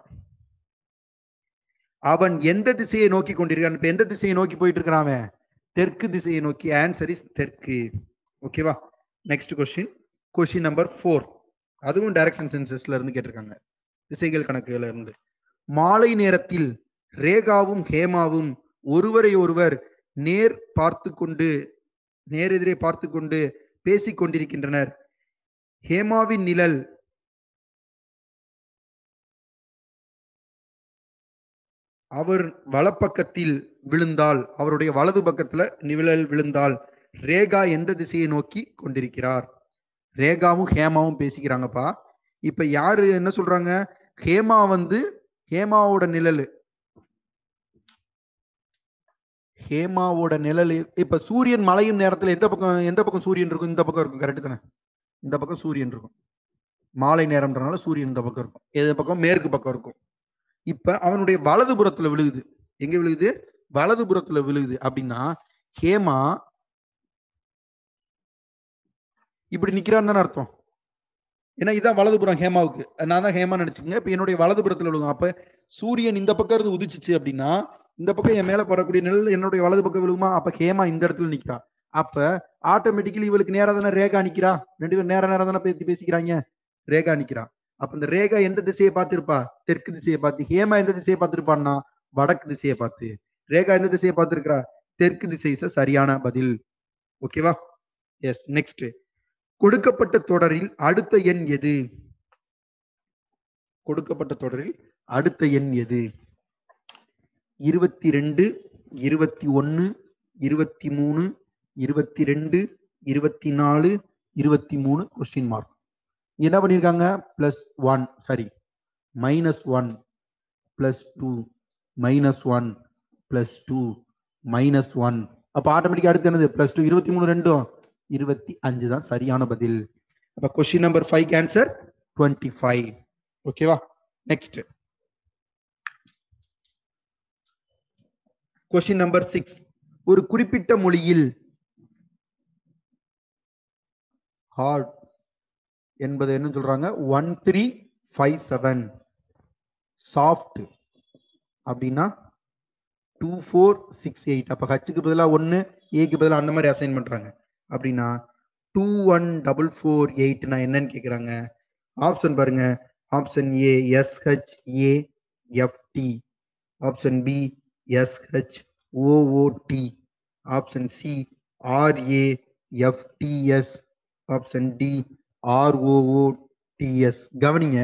அவன் எந்த திசையை நோக்கி கொண்டிருக்கான் இப்ப எந்த திசையை நோக்கி போயிட்டு இருக்கிறான் அவன் தெற்கு திசையை நோக்கி ஆன்சர் இஸ் தெற்கு ஓகேவா next question question number four அதுவும் டைரக்ஷன் சென்சஸ்ல இருந்து கேட்டிருக்காங்க திசைகள் கணக்குல இருந்து மாலை நேரத்தில் ரேகாவும் ஹேமாவும் ஒருவரை ஒருவர் நேர் பார்த்து கொண்டு நேரெதிரே பார்த்து கொண்டு பேசிக் கொண்டிருக்கின்றனர் ஹேமாவின் நிழல் அவர் வலப்பக்கத்தில் விழுந்தால் அவருடைய வலது பக்கத்துல நிழல் விழுந்தால் ரேகா எந்த திசையை நோக்கி கொண்டிருக்கிறார் ரேகாவும் ஹேமாவும் பேசிக்கிறாங்கப்பா இப்ப யாரு என்ன சொல்றாங்க ஹேமா வந்து ஹேமாவோட நிழல் ஹேமாவோட நிழல் இப்ப சூரியன் மலையும் நேரத்துல எந்த பக்கம் எந்த பக்கம் சூரியன் இருக்கும் இந்த பக்கம் இருக்கும் கரெக்ட் தானே இந்த பக்கம் சூரியன் இருக்கும் மாலை நேரம்ன்றனால சூரியன் இந்த பக்கம் இருக்கும் எது பக்கம் மேற்கு பக்கம் இருக்கும் இப்ப அவனுடைய வலது புறத்துல விழுகுது எங்க விழுகுது வலது புறத்துல விழுகுது அப்படின்னா ஹேமா இப்படி நிக்கிறான்னு தானே அர்த்தம் ஏன்னா இதான் வலதுபுறம் ஹேமாவுக்கு நான் தான் ஹேமா நினைச்சுக்கங்க இப்ப என்னுடைய வலதுபுறத்துல விழுகும் அப்ப சூரியன் இந்த பக்கம் இருந்து உதிச்சுச்சு அப்படின்னா இந்த பக்கம் என் மேல போறக்கூடிய நிழல் என்னுடைய வலது பக்கம் விழுகுமா அப்ப ஹேமா இந்த இடத்துல நிக்கிறா அப்ப ஆட்டோமேட்டிக்கலி இவளுக்கு நேரா தானே ரேகா நிக்கிறா ரெண்டு பேரும் நேர நேரம் தானே பேசி பேசிக்கிறாங்க ரேகா நிக்கிறா அப்ப இந்த ரேகா எந்த திசையை பார்த்திருப்பா தெற்கு திசையை பார்த்து ஹேமா எந்த திசையை பார்த்திருப்பான்னா வடக்கு திசையை பார்த்து ரேகா எந்த திசையை பார்த்திருக்கிறா தெற்கு திசை is a சரியான பதில் ஓகேவா எஸ் நெக்ஸ்ட் கொடுக்கப்பட்ட தொடரில் அடுத்த எண் எது கொடுக்கப்பட்ட தொடரில் அடுத்த எண் எது இருபத்தி ரெண்டு இருபத்தி ஒன்னு இருபத்தி மூணு இருபத்தி ரெண்டு இருபத்தி நாலு இருபத்தி மூணு கொஸ்டின் மார்க் இங்க என்ன பண்ணியிருக்காங்க plus one sorry minus one plus two minus one plus two minus one அப்போ ஆட்டோமேட்டிக்காக அடுத்து என்னது பிளஸ் டூ இருபத்தி மூணு ரெண்டும் இருபத்தி அஞ்சு தான் சரியான பதில் அப்போ question number five answer twenty five ஓகேவா நெக்ஸ்ட் கொஸ்டின் நம்பர் சிக்ஸ் ஒரு குறிப்பிட்ட மொழியில் ஹார்ட் என்பது என்ன சொல்றாங்க one three five seven soft அப்படின்னா டூ ஃபோர் சிக்ஸ் எயிட் அப்போ ஹச்சுக்கு பதிலாக ஒன்று ஏக்கு பதிலாக அந்த மாதிரி அசைன் பண்ணுறாங்க அப்படின்னா டூ ஒன் டபுள் ஃபோர் எயிட்னா என்னன்னு கேட்குறாங்க ஆப்ஷன் பாருங்க option A SH A FT option B SH OOT option C RA FTS option D ROOTS கவனிங்க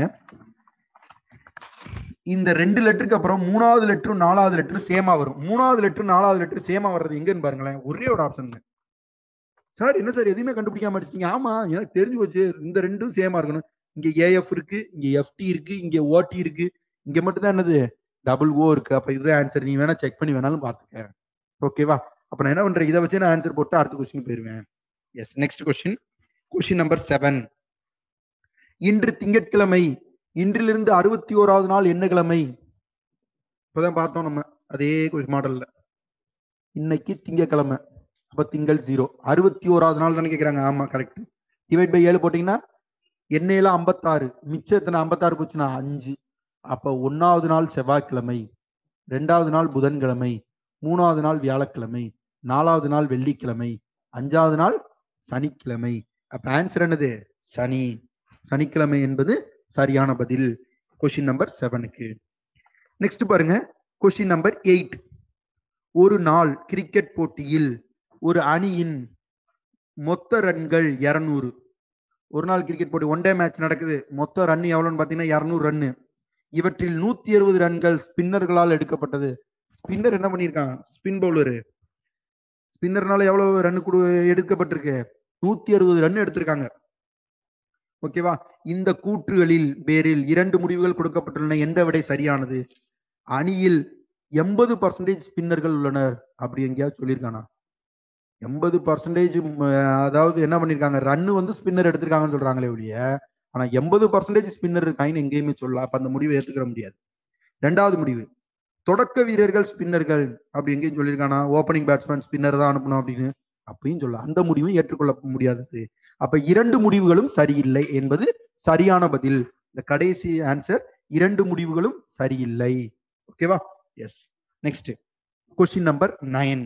இந்த ரெண்டு லெட்டருக்கு அப்புறம் மூணாவது லெட்டரும் நாலாவது லெட்டரும் சேமா வரும் மூணாவது லெட்டர் நாலாவது லெட்டர் சேமா வர்றது எங்கன்னு பாருங்களேன் ஒரே ஒரு ஆப்ஷன் சார் என்ன சார் எதுவுமே கண்டுபிடிக்காம அடிச்சிட்டீங்க ஆமா எனக்கு தெரிஞ்சு போச்சு இந்த ரெண்டும் சேமா இருக்கணும் இங்க ஏஎஃப் இருக்கு இங்க எஃப்டி இருக்கு இங்க ஓடி இருக்கு இங்க மட்டும் தான் என்னது டபுள் ஓ இருக்கு அப்ப இதுதான் ஆன்சர் நீ வேணா செக் பண்ணி வேணாலும் பாத்துக்க ஓகேவா அப்ப நான் என்ன பண்றேன் இதை வச்சு நான் ஆன்சர் போட்டு அடுத்த கொஸ்டின் போயிருவேன் yes next question question number seven இன்று திங்கட்கிழமை இன்றிலிருந்து அறுபத்தி ஓராவது நாள் என்ன கிழமை இப்பதான் பார்த்தோம் நம்ம அதே மாடல்ல இன்னைக்கு திங்கக்கிழமை அப்ப திங்கள் ஜீரோ அறுபத்தி ஓராவது நாள் தானே கேட்கறாங்க ஆமா கரெக்ட் டிவைட் பை ஏழு போட்டீங்கன்னா எண்ணெயில ஐம்பத்தாறு மிச்சம் எத்தனை ஐம்பத்தாறு போச்சுன்னா அஞ்சு அப்ப ஒன்னாவது நாள் செவ்வாய்க்கிழமை ரெண்டாவது நாள் புதன்கிழமை மூணாவது நாள் வியாழக்கிழமை நாலாவது நாள் வெள்ளிக்கிழமை அஞ்சாவது நாள் சனிக்கிழமை அப்ப ஆன்சர் என்னது சனி சனிக்கிழமை என்பது சரியான பதில் கொஸ்டின் நம்பர் செவனுக்கு நெக்ஸ்ட் பாருங்க கொஸ்டின் நம்பர் எயிட் ஒரு நாள் கிரிக்கெட் போட்டியில் ஒரு அணியின் மொத்த ரன்கள் இருநூறு ஒரு நாள் கிரிக்கெட் போட்டி ஒன் டே மேட்ச் நடக்குது மொத்த ரன் எவ்வளோன்னு பார்த்தீங்கன்னா இரநூறு ரன்னு இவற்றில் நூத்தி அறுபது ரன்கள் ஸ்பின்னர்களால் எடுக்கப்பட்டது ஸ்பின்னர் என்ன பண்ணியிருக்கான் ஸ்பின் பவுலரு ஸ்பின்னர்னால எவ்வளவு ரன் கொடு எடுக்கப்பட்டிருக்கு நூத்தி அறுபது ரன் எடுத்திருக்காங்க ஓகேவா இந்த கூற்றுகளில் பேரில் இரண்டு முடிவுகள் கொடுக்கப்பட்டுள்ளன எந்த விடை சரியானது அணியில் எண்பது பர்சன்டேஜ் ஸ்பின்னர்கள் உள்ளனர் அப்படி எங்கேயாவது சொல்லியிருக்கானா எண்பது பர்சன்டேஜ் அதாவது என்ன பண்ணிருக்காங்க ரன்னு வந்து ஸ்பின்னர் எடுத்திருக்காங்கன்னு சொல்றாங்களே ஒழிய ஆனா எண்பது பர்சன்டேஜ் ஸ்பின்னர் இருக்காங்கன்னு எங்கேயுமே சொல்லலாம் அப்ப அந்த முடிவை ஏத்துக்கிற முடியாது ரெண்டாவது முடிவு தொடக்க வீரர்கள் ஸ்பின்னர்கள் அப்படி எங்கேயும் சொல்லியிருக்கானா ஓப்பனிங் பேட்ஸ்மேன் ஸ்பின்னர் தான் அனுப்பணும் அப்படின்னு அப்படின்னு சொல்லலாம் அந்த முடிவும் ஏற்றுக்கொள்ள முடியாதது அப்ப இரண்டு முடிவுகளும் சரியில்லை என்பது சரியான பதில் இந்த கடைசி ஆன்சர் இரண்டு முடிவுகளும் சரியில்லை ஓகேவா yes next question number nine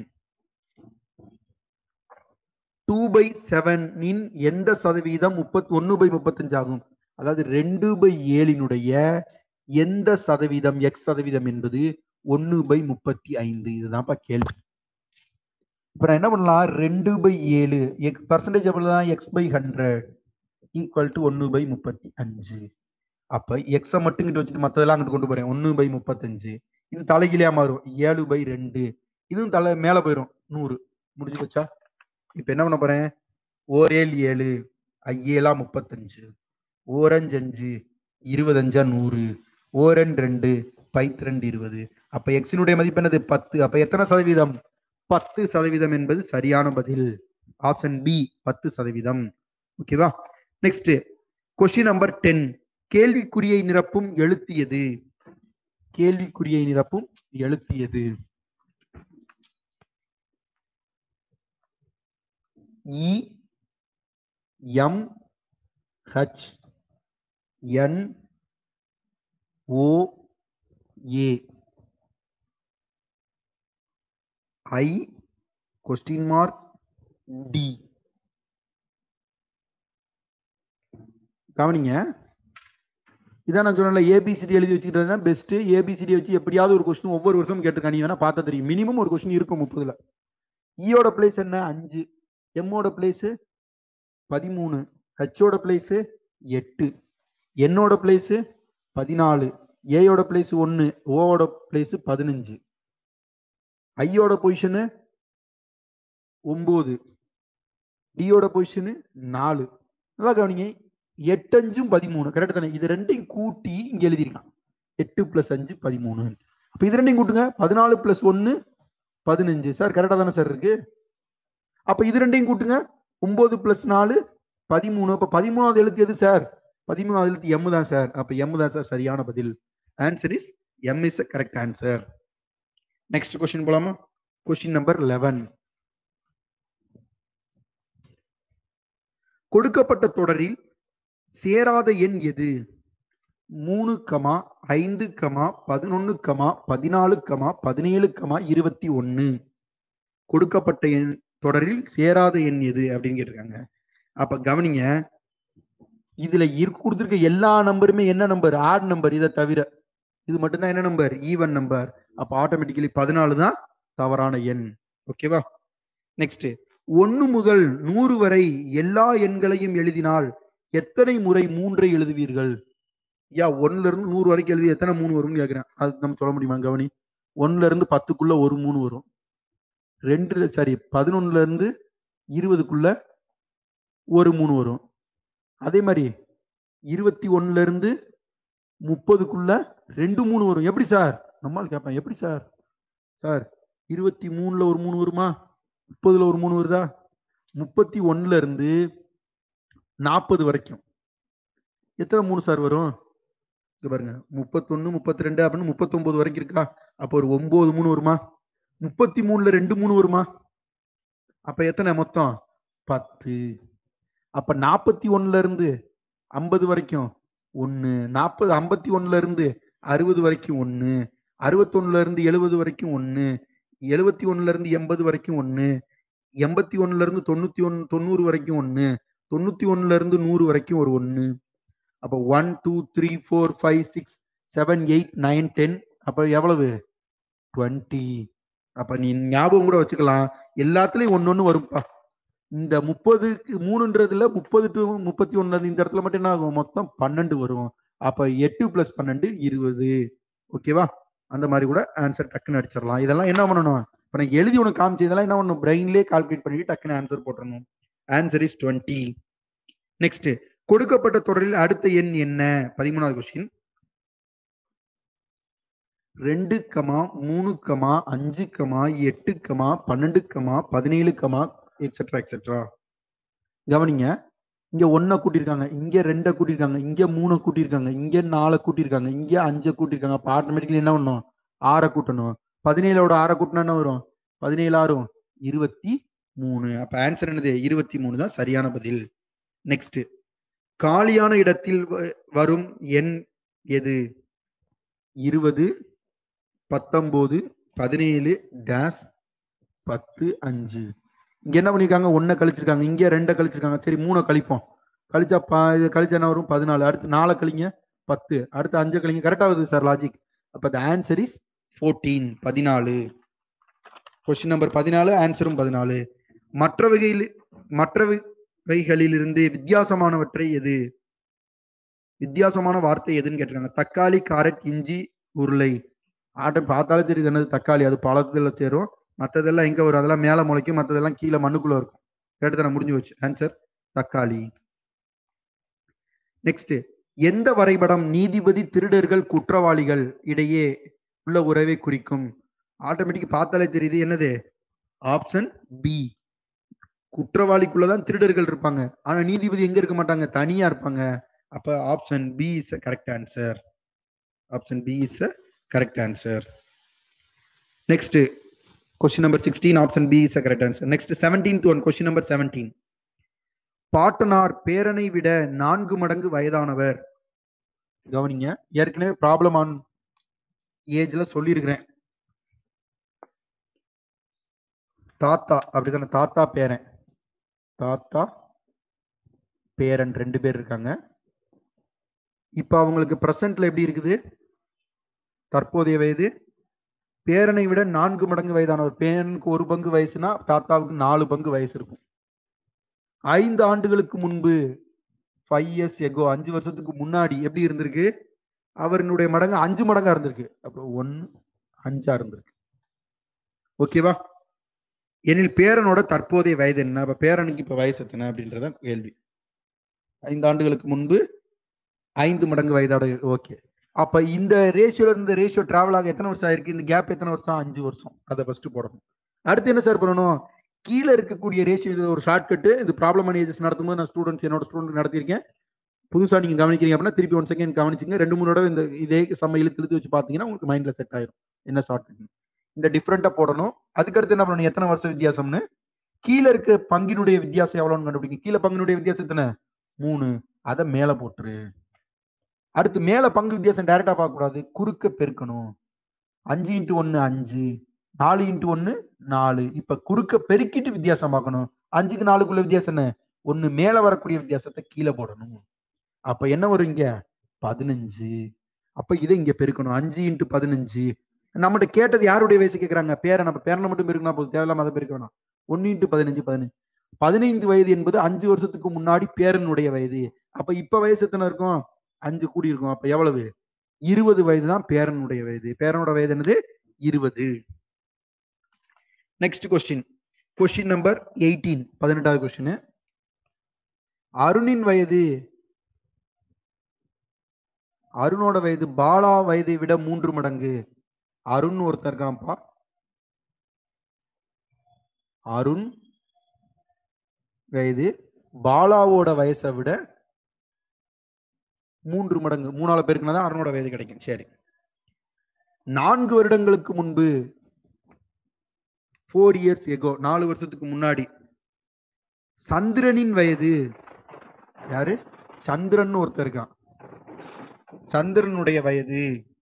two by செவனின் எந்த சதவீதம் முப்பத்தி ஒன்னு பை முப்பத்தஞ்சு ஆகும் அதாவது ரெண்டு பை ஏழினுடைய எந்த சதவீதம் எக்ஸ் சதவீதம் என்பது ஒன்னு பை முப்பத்தி ஐந்து இதுதான்ப்பா கேள்வி இப்ப நான் என்ன பண்ணலாம் ரெண்டு பை ஏழு எக்ஸ் பர்சன்டேஜ் எவ்வளவுதான் X by hundred equal to ஒன்னு பை முப்பத்தி அஞ்சு அப்ப எக்ஸை மட்டும் இங்கிட்டு வச்சுட்டு மத்ததெல்லாம் அங்கிட்டு கொண்டு போறேன் ஒன்னு பை முப்பத்தஞ்சு இது தலைகீழியா மாறும் ஏழு பை ரெண்டு இதுவும் தலை மேல போயிடும் நூறு முடிஞ்சு போச்சா இப்ப என்ன பண்ண போறேன் ஓரேல் ஏழு ஐயேலா முப்பத்தஞ்சு ஓரஞ்சு அஞ்சு இருபத்தஞ்சா நூறு ஓரன் ரெண்டு பைத் ரெண்டு இருபது அப்ப எக்ஸினுடைய மதிப்பு என்னது பத்து அப்ப எத்தனை சதவீதம் பத்து சதவீதம் என்பது சரியான பதில் ஆப்ஷன் பி பத்து சதவீதம் ஓகேவா நெக்ஸ்ட் கொஸ்டின் நம்பர் டென் கேள்விக்குறியை நிரப்பும் எழுத்தியது கேள்விக்குறியை நிரப்பும் எழுத்தியது E M H N O A I question mark D கவனிங்க இதான் நான் சொன்னல ஏபிசிடி எழுதி வச்சுக்கிட்டதுனா பெஸ்ட் ஏபிசிடி வச்சு எப்படியாவது ஒரு கொஸ்டின் ஒவ்வொரு வருஷமும் கேட்டிருக்காங்க நீ வேணா பார்த்தா தெரியும் மினிமம் ஒரு கொஸ்டின் இருக்கும் முப்பதுல ஈயோட பிளேஸ் என்ன அஞ்சு எம்மோட பிளேஸ் பதிமூணு ஹெச்சோட பிளேஸ் எட்டு என்னோட பிளேஸ் பதினாலு ஏயோட பிளேஸ் ஒன்று ஓவோட பிளேஸ் பதினஞ்சு ஐயோட பொசிஷனு ஒன்பது டியோட பொசிஷனு நாலு நல்லா கவனிங்க எட்டு அஞ்சும் பதிமூணு கரெக்ட் தானே இது ரெண்டையும் கூட்டி இங்க எழுதியிருக்கான் எட்டு பிளஸ் அஞ்சு பதிமூணு அப்ப இது ரெண்டையும் கூட்டுங்க பதினாலு பிளஸ் ஒன்னு பதினஞ்சு சார் கரெக்டா தானே சார் இருக்கு அப்ப இது ரெண்டையும் கூட்டுங்க ஒன்பது பிளஸ் நாலு பதிமூணு அப்ப பதிமூணாவது எழுத்து எது சார் பதிமூணாவது எழுத்து எம் தான் சார் அப்ப எம் தான் சார் சரியான பதில் answer is M is correct answer next question போலாமா கொஸ்டின் நம்பர் லெவன் கொடுக்கப்பட்ட தொடரில் சேராத எண் எது மூணு கமா ஐந்து கமா பதினொன்னு கமா பதினாலு கமா பதினேழு கமா இருபத்தி ஒன்னு கொடுக்கப்பட்ட எண் தொடரில் சேராத எண் எது அப்படின்னு கேட்டிருக்காங்க அப்ப கவனிங்க இதுல இருக்கு கொடுத்துருக்க எல்லா நம்பருமே என்ன நம்பர் ஆட் நம்பர் இதை தவிர இது மட்டும்தான் என்ன நம்பர் ஈவன் நம்பர் அப்ப ஆட்டோமேட்டிக்கலி பதினாலு தான் தவறான எண் ஓகேவா நெக்ஸ்ட் ஒன்னு முதல் நூறு வரை எல்லா எண்களையும் எழுதினால் எத்தனை முறை மூன்றை எழுதுவீர்கள் யா ஒன்னுல இருந்து நூறு வரைக்கும் எழுதி எத்தனை மூணு வரும்னு கேக்குறேன் அது நம்ம சொல்ல முடியுமா கவனி ஒன்னுல இருந்து பத்துக்குள்ள ஒரு மூணு வரும் ரெண்டு சாரி பதினொன்னுல இருந்து இருபதுக்குள்ள ஒரு மூணு வரும் அதே மாதிரி இருபத்தி ஒண்ணுல இருந்து முப்பதுக்குள்ள ரெண்டு மூணு வரும் எப்படி சார் நம்மால் கேட்பேன் எப்படி சார் சார் இருபத்தி மூணுல ஒரு மூணு வருமா முப்பதுல ஒரு மூணு வருதா முப்பத்தி ஒண்ணுல இருந்து நாற்பது வரைக்கும் எத்தனை மூணு சார் வரும் இங்க பாருங்க முப்பத்தொன்னு முப்பத்தி ரெண்டு அப்படின்னு முப்பத்தொன்பது வரைக்கும் இருக்கா அப்போ ஒரு ஒன்பது மூணு வருமா முப்பத்தி மூணுல ரெண்டு மூணு வருமா அப்ப எத்தனை மொத்தம் பத்து அப்ப நாற்பத்தி ஒண்ணுல இருந்து ஐம்பது வரைக்கும் ஒன்னு நாற்பது ஐம்பத்தி ஒண்ணுல இருந்து அறுபது வரைக்கும் ஒன்னு அறுபத்தொன்னுல இருந்து எழுபது வரைக்கும் ஒன்னு எழுபத்தி ஒண்ணுல இருந்து எண்பது வரைக்கும் ஒன்னு எண்பத்தி ஒண்ணுல இருந்து தொண்ணூத்தி ஒன்னு தொண்ணூறு வரைக்கும் ஒன்னு தொண்ணூத்தி ஒண்ணுல இருந்து நூறு வரைக்கும் ஒரு ஒன்னு அப்ப one two three four five six seven eight nine ten அப்ப எவ்வளவு டுவெண்ட்டி அப்ப நீ ஞாபகம் கூட வச்சுக்கலாம் எல்லாத்துலயும் ஒன்னொன்னு வரும்பா இந்த முப்பதுக்கு மூணுன்றதுல முப்பது டு முப்பத்தி ஒன்னு இந்த இடத்துல மட்டும் என்ன ஆகும் மொத்தம் பன்னெண்டு வரும் அப்ப எட்டு பிளஸ் பன்னெண்டு இருபது ஓகேவா அந்த மாதிரி கூட ஆன்சர் டக்குன்னு அடிச்சிடலாம் இதெல்லாம் என்ன பண்ணணும் இப்ப நான் எழுதி உனக்கு காமிச்சு இதெல்லாம் என்ன பண்ணணும் பிரெயின்லேயே கால்குலேட் பண்ணிட்டு டக்குன்னு ஆன்சர் போட்டுறணும் ஆன்சர் இஸ் டுவெண்ட்டி நெக்ஸ்ட் கொடுக்கப்பட்ட தொடரில் அடுத்த எண் என்ன பதிமூணாவது கொஸ்டின் ரெண்டு கமா மூணு கமா அஞ்சு கமா எட்டு கமா பன்னெண்டு கமா பதினேழு கமா எக்ஸெட்ரா எக்ஸெட்ரா கவனிங்க இங்க ஒன்ன கூட்டியிருக்காங்க இங்க ரெண்ட கூட்டியிருக்காங்க இங்க மூணை கூட்டியிருக்காங்க இங்க நாலை கூட்டியிருக்காங்க இங்க அஞ்சை கூட்டியிருக்காங்க அப்ப ஆட்டோமேட்டிக்கலி என்ன பண்ணும் ஆறை கூட்டணும் பதினேழோட ஆறை கூட்டினா என்ன வரும் பதினேழு ஆறும் இருபத்தி மூணு அப்ப ஆன்சர் என்னது இருபத்தி மூணு தான் சரியான பதில் நெக்ஸ்ட் காலியான இடத்தில் வ- வரும் எண் எது இருபது பத்தொன்பது பதினேழு டேஸ் பத்து அஞ்சு இங்க என்ன பண்ணிருக்காங்க ஒன்ன கழிச்சிருக்காங்க இங்க ரெண்ட கழிச்சிருக்காங்க சரி மூணை கழிப்போம் கழிச்சா ப இது கழிச்சா என்ன வரும் பதினாலு அடுத்து நாலை கழிங்க பத்து அடுத்து அஞ்சு கழிங்க கரெக்டா வருது சார் லாஜிக் அப்ப த ஆன்சர் இஸ் ஃபோர்டீன் பதினாலு கொஸ்டின் நம்பர் பதினாலு ஆன்சரும் பதினாலு மற்றவைகளில் மற்றவைகளிலிருந்து வித்தியாசமானவற்றை எது வித்தியாசமான வார்த்தை எதுன்னு கேட்டிருக்காங்க தக்காளி காரட் இஞ்சி உருளை ஆட்டை பார்த்தாலே தெரியுது என்னது தக்காளி அது பழத்துல சேரும் மற்றதெல்லாம் எங்க வரும் அதெல்லாம் மேல முளைக்கும் மற்றதெல்லாம் கீழே மண்ணுக்குள்ள இருக்கும் கேட்டு முடிஞ்சு வச்சு ஆன்சர் தக்காளி நெக்ஸ்ட் எந்த வரைபடம் நீதிபதி திருடர்கள் குற்றவாளிகள் இடையே உள்ள உறவை குறிக்கும் ஆட்டோமேட்டிக் பார்த்தாலே தெரியுது என்னது ஆப்ஷன் பி குற்றவாளிக்குள்ளதான் திருடர்கள் இருப்பாங்க ஆனா நீதிபதி எங்க இருக்க மாட்டாங்க தனியா இருப்பாங்க அப்ப option B is correct answer option B is correct answer next question number sixteen option B is correct answer next seventeenth one question number seventeen பாட்டனார் பேரனை விட நான்கு மடங்கு வயதானவர் கவனிங்க ஏற்கனவே ப்ராப்ளம் ஆன் ஏஜ்ல சொல்லியிருக்கிறேன் தாத்தா அப்படிதானே தாத்தா பேரன் தாத்தா பேரன் ரெண்டு பேர் இருக்காங்க இப்ப அவங்களுக்கு பிரசன்ட்ல எப்படி இருக்குது தற்போதைய வயது பேரனை விட நான்கு மடங்கு வயதானவர் பேரனுக்கு ஒரு பங்கு வயசுனா தாத்தாவுக்கு நாலு பங்கு வயசு இருக்கும் ஐந்து ஆண்டுகளுக்கு முன்பு ஃபைவ் இயர்ஸ் எகோ அஞ்சு வருஷத்துக்கு முன்னாடி எப்படி இருந்திருக்கு அவரினுடைய மடங்கு அஞ்சு மடங்கா இருந்திருக்கு அப்புறம் ஒன்னு அஞ்சா இருந்திருக்கு ஓகேவா எனில் பேரனோட தற்போதைய வயது என்ன அப்ப பேரனுக்கு இப்ப வயசு எத்தனை அப்படின்றத கேள்வி ஐந்து ஆண்டுகளுக்கு முன்பு ஐந்து மடங்கு வயதோட ஓகே அப்ப இந்த ரேஷியோல இருந்து ரேஷியோ டிராவல் ஆக எத்தனை வருஷம் ஆயிருக்கு இந்த கேப் எத்தனை வருஷம் அஞ்சு வருஷம் அதை ஃபர்ஸ்ட் போடணும் அடுத்து என்ன சார் பண்ணணும் கீழே இருக்கக்கூடிய ரேஷியோ இது ஒரு ஷார்ட்கட்டு இது ப்ராப்ளம் ஏஜஸ் நடத்தும்போது நான் ஸ்டூடெண்ட்ஸ் என்னோட ஸ்டூடெண்ட் நடத்தியிருக்கேன் புதுசா நீங்க கவனிக்கிறீங்க அப்படின்னா திருப்பி ஒன் செகண்ட் கவனிச்சுங்க ரெண்டு மூணு தடவை இந்த இதே செம்ம இழுத்து இழுத்து வச்சு பாத்தீங்கன்னா உங்களுக்கு மைண்ட்ல செட் ஆயிரும் என்ன ஷார்ட்கட் இந்த டிஃப்ரெண்டா போடணும் அதுக்கடுத்து என்ன பண்ணணும் எத்தனை வருஷம் வித்தியாசம்னு கீழே இருக்க பங்கினுடைய வித்தியாசம் எவ்வளவுன்னு கண்டுபிடிங்க கீழே பங்கினுடைய வித்தியாசம் எத்தனை மூணு அதை மேல போட்டுரு அடுத்து மேல பங்கு வித்தியாசம் டைரக்டா பார்க்க கூடாது குறுக்க பெருக்கணும் அஞ்சு இன்ட்டு ஒன்னு அஞ்சு நாலு இன்ட்டு ஒன்னு நாலு இப்ப குறுக்க பெருக்கிட்டு வித்தியாசம் பார்க்கணும் அஞ்சுக்கு நாலுக்குள்ள வித்தியாசம் என்ன ஒன்னு மேல வரக்கூடிய வித்தியாசத்தை கீழே போடணும் அப்ப என்ன வரும் இங்க பதினஞ்சு அப்ப இதை இங்க பெருக்கணும் அஞ்சு இன்ட்டு பதினஞ்சு நம்மகிட்ட கேட்டது யாருடைய வயசு கேட்கறாங்க பேரை நம்ம பேரனை மட்டும் பெருக்கணும் போதும் தேவையில்லாம அதை பெருக்க வேணாம் ஒன்னு இன்ட்டு பதினஞ்சு பதினஞ்சு பதினைந்து வயது என்பது அஞ்சு வருஷத்துக்கு முன்னாடி பேரனுடைய வயது அப்ப இப்ப வயசு எத்தனை இருக்கும் அஞ்சு கூடி இருக்கும் அப்ப எவ்வளவு இருபது வயது தான் பேரனுடைய வயது பேரனோட வயது என்னது இருபது next question question number eighteen பதினெட்டாவது கொஸ்டின் அருணின் வயது அருணோட வயது பாலா வயதை விட மூன்று மடங்கு அருண் ஒருத்தர் இருக்கான்ப்பா அருண் வயது பாலாவோட வயசை விட மூன்று மடங்கு மூணாவது பேருக்குனா தான் அருணோட வயது கிடைக்கும் சரி நான்கு வருடங்களுக்கு முன்பு ஃபோர் இயர்ஸ் எகோ நாலு வருஷத்துக்கு முன்னாடி சந்திரனின் வயது யாரு சந்திரன் ஒருத்தர் இருக்கான் சந்திரனுடைய வயது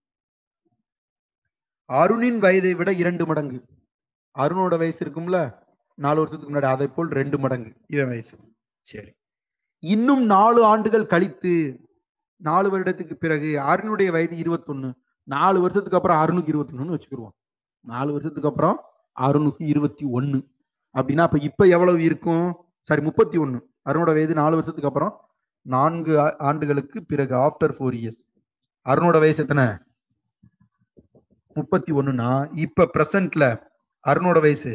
அருணின் வயதை விட இரண்டு மடங்கு அருணோட வயசு இருக்கும்ல நாலு வருஷத்துக்கு முன்னாடி அதை போல் ரெண்டு மடங்கு இவன் வயசு சரி இன்னும் நாலு ஆண்டுகள் கழித்து நாலு வருடத்துக்கு பிறகு அருணுடைய வயது இருபத்தொன்னு நாலு வருஷத்துக்கு அப்புறம் அருணுக்கு இருபத்தொன்னு வச்சுக்கிருவோம் நாலு வருஷத்துக்கு அப்புறம் அருணுக்கு இருபத்தி ஒன்னு அப்படின்னா அப்ப இப்ப எவ்வளவு இருக்கும் சாரி முப்பத்தி ஒன்னு அருணோட வயது நாலு வருஷத்துக்கு அப்புறம் நான்கு ஆ- ஆண்டுகளுக்கு பிறகு ஆஃப்டர் ஃபோர் இயர்ஸ் அருணோட வயசு எத்தனை முப்பத்தி ஒண்ணுனா இப்ப பிரசன்ட்ல அருணோட வயசு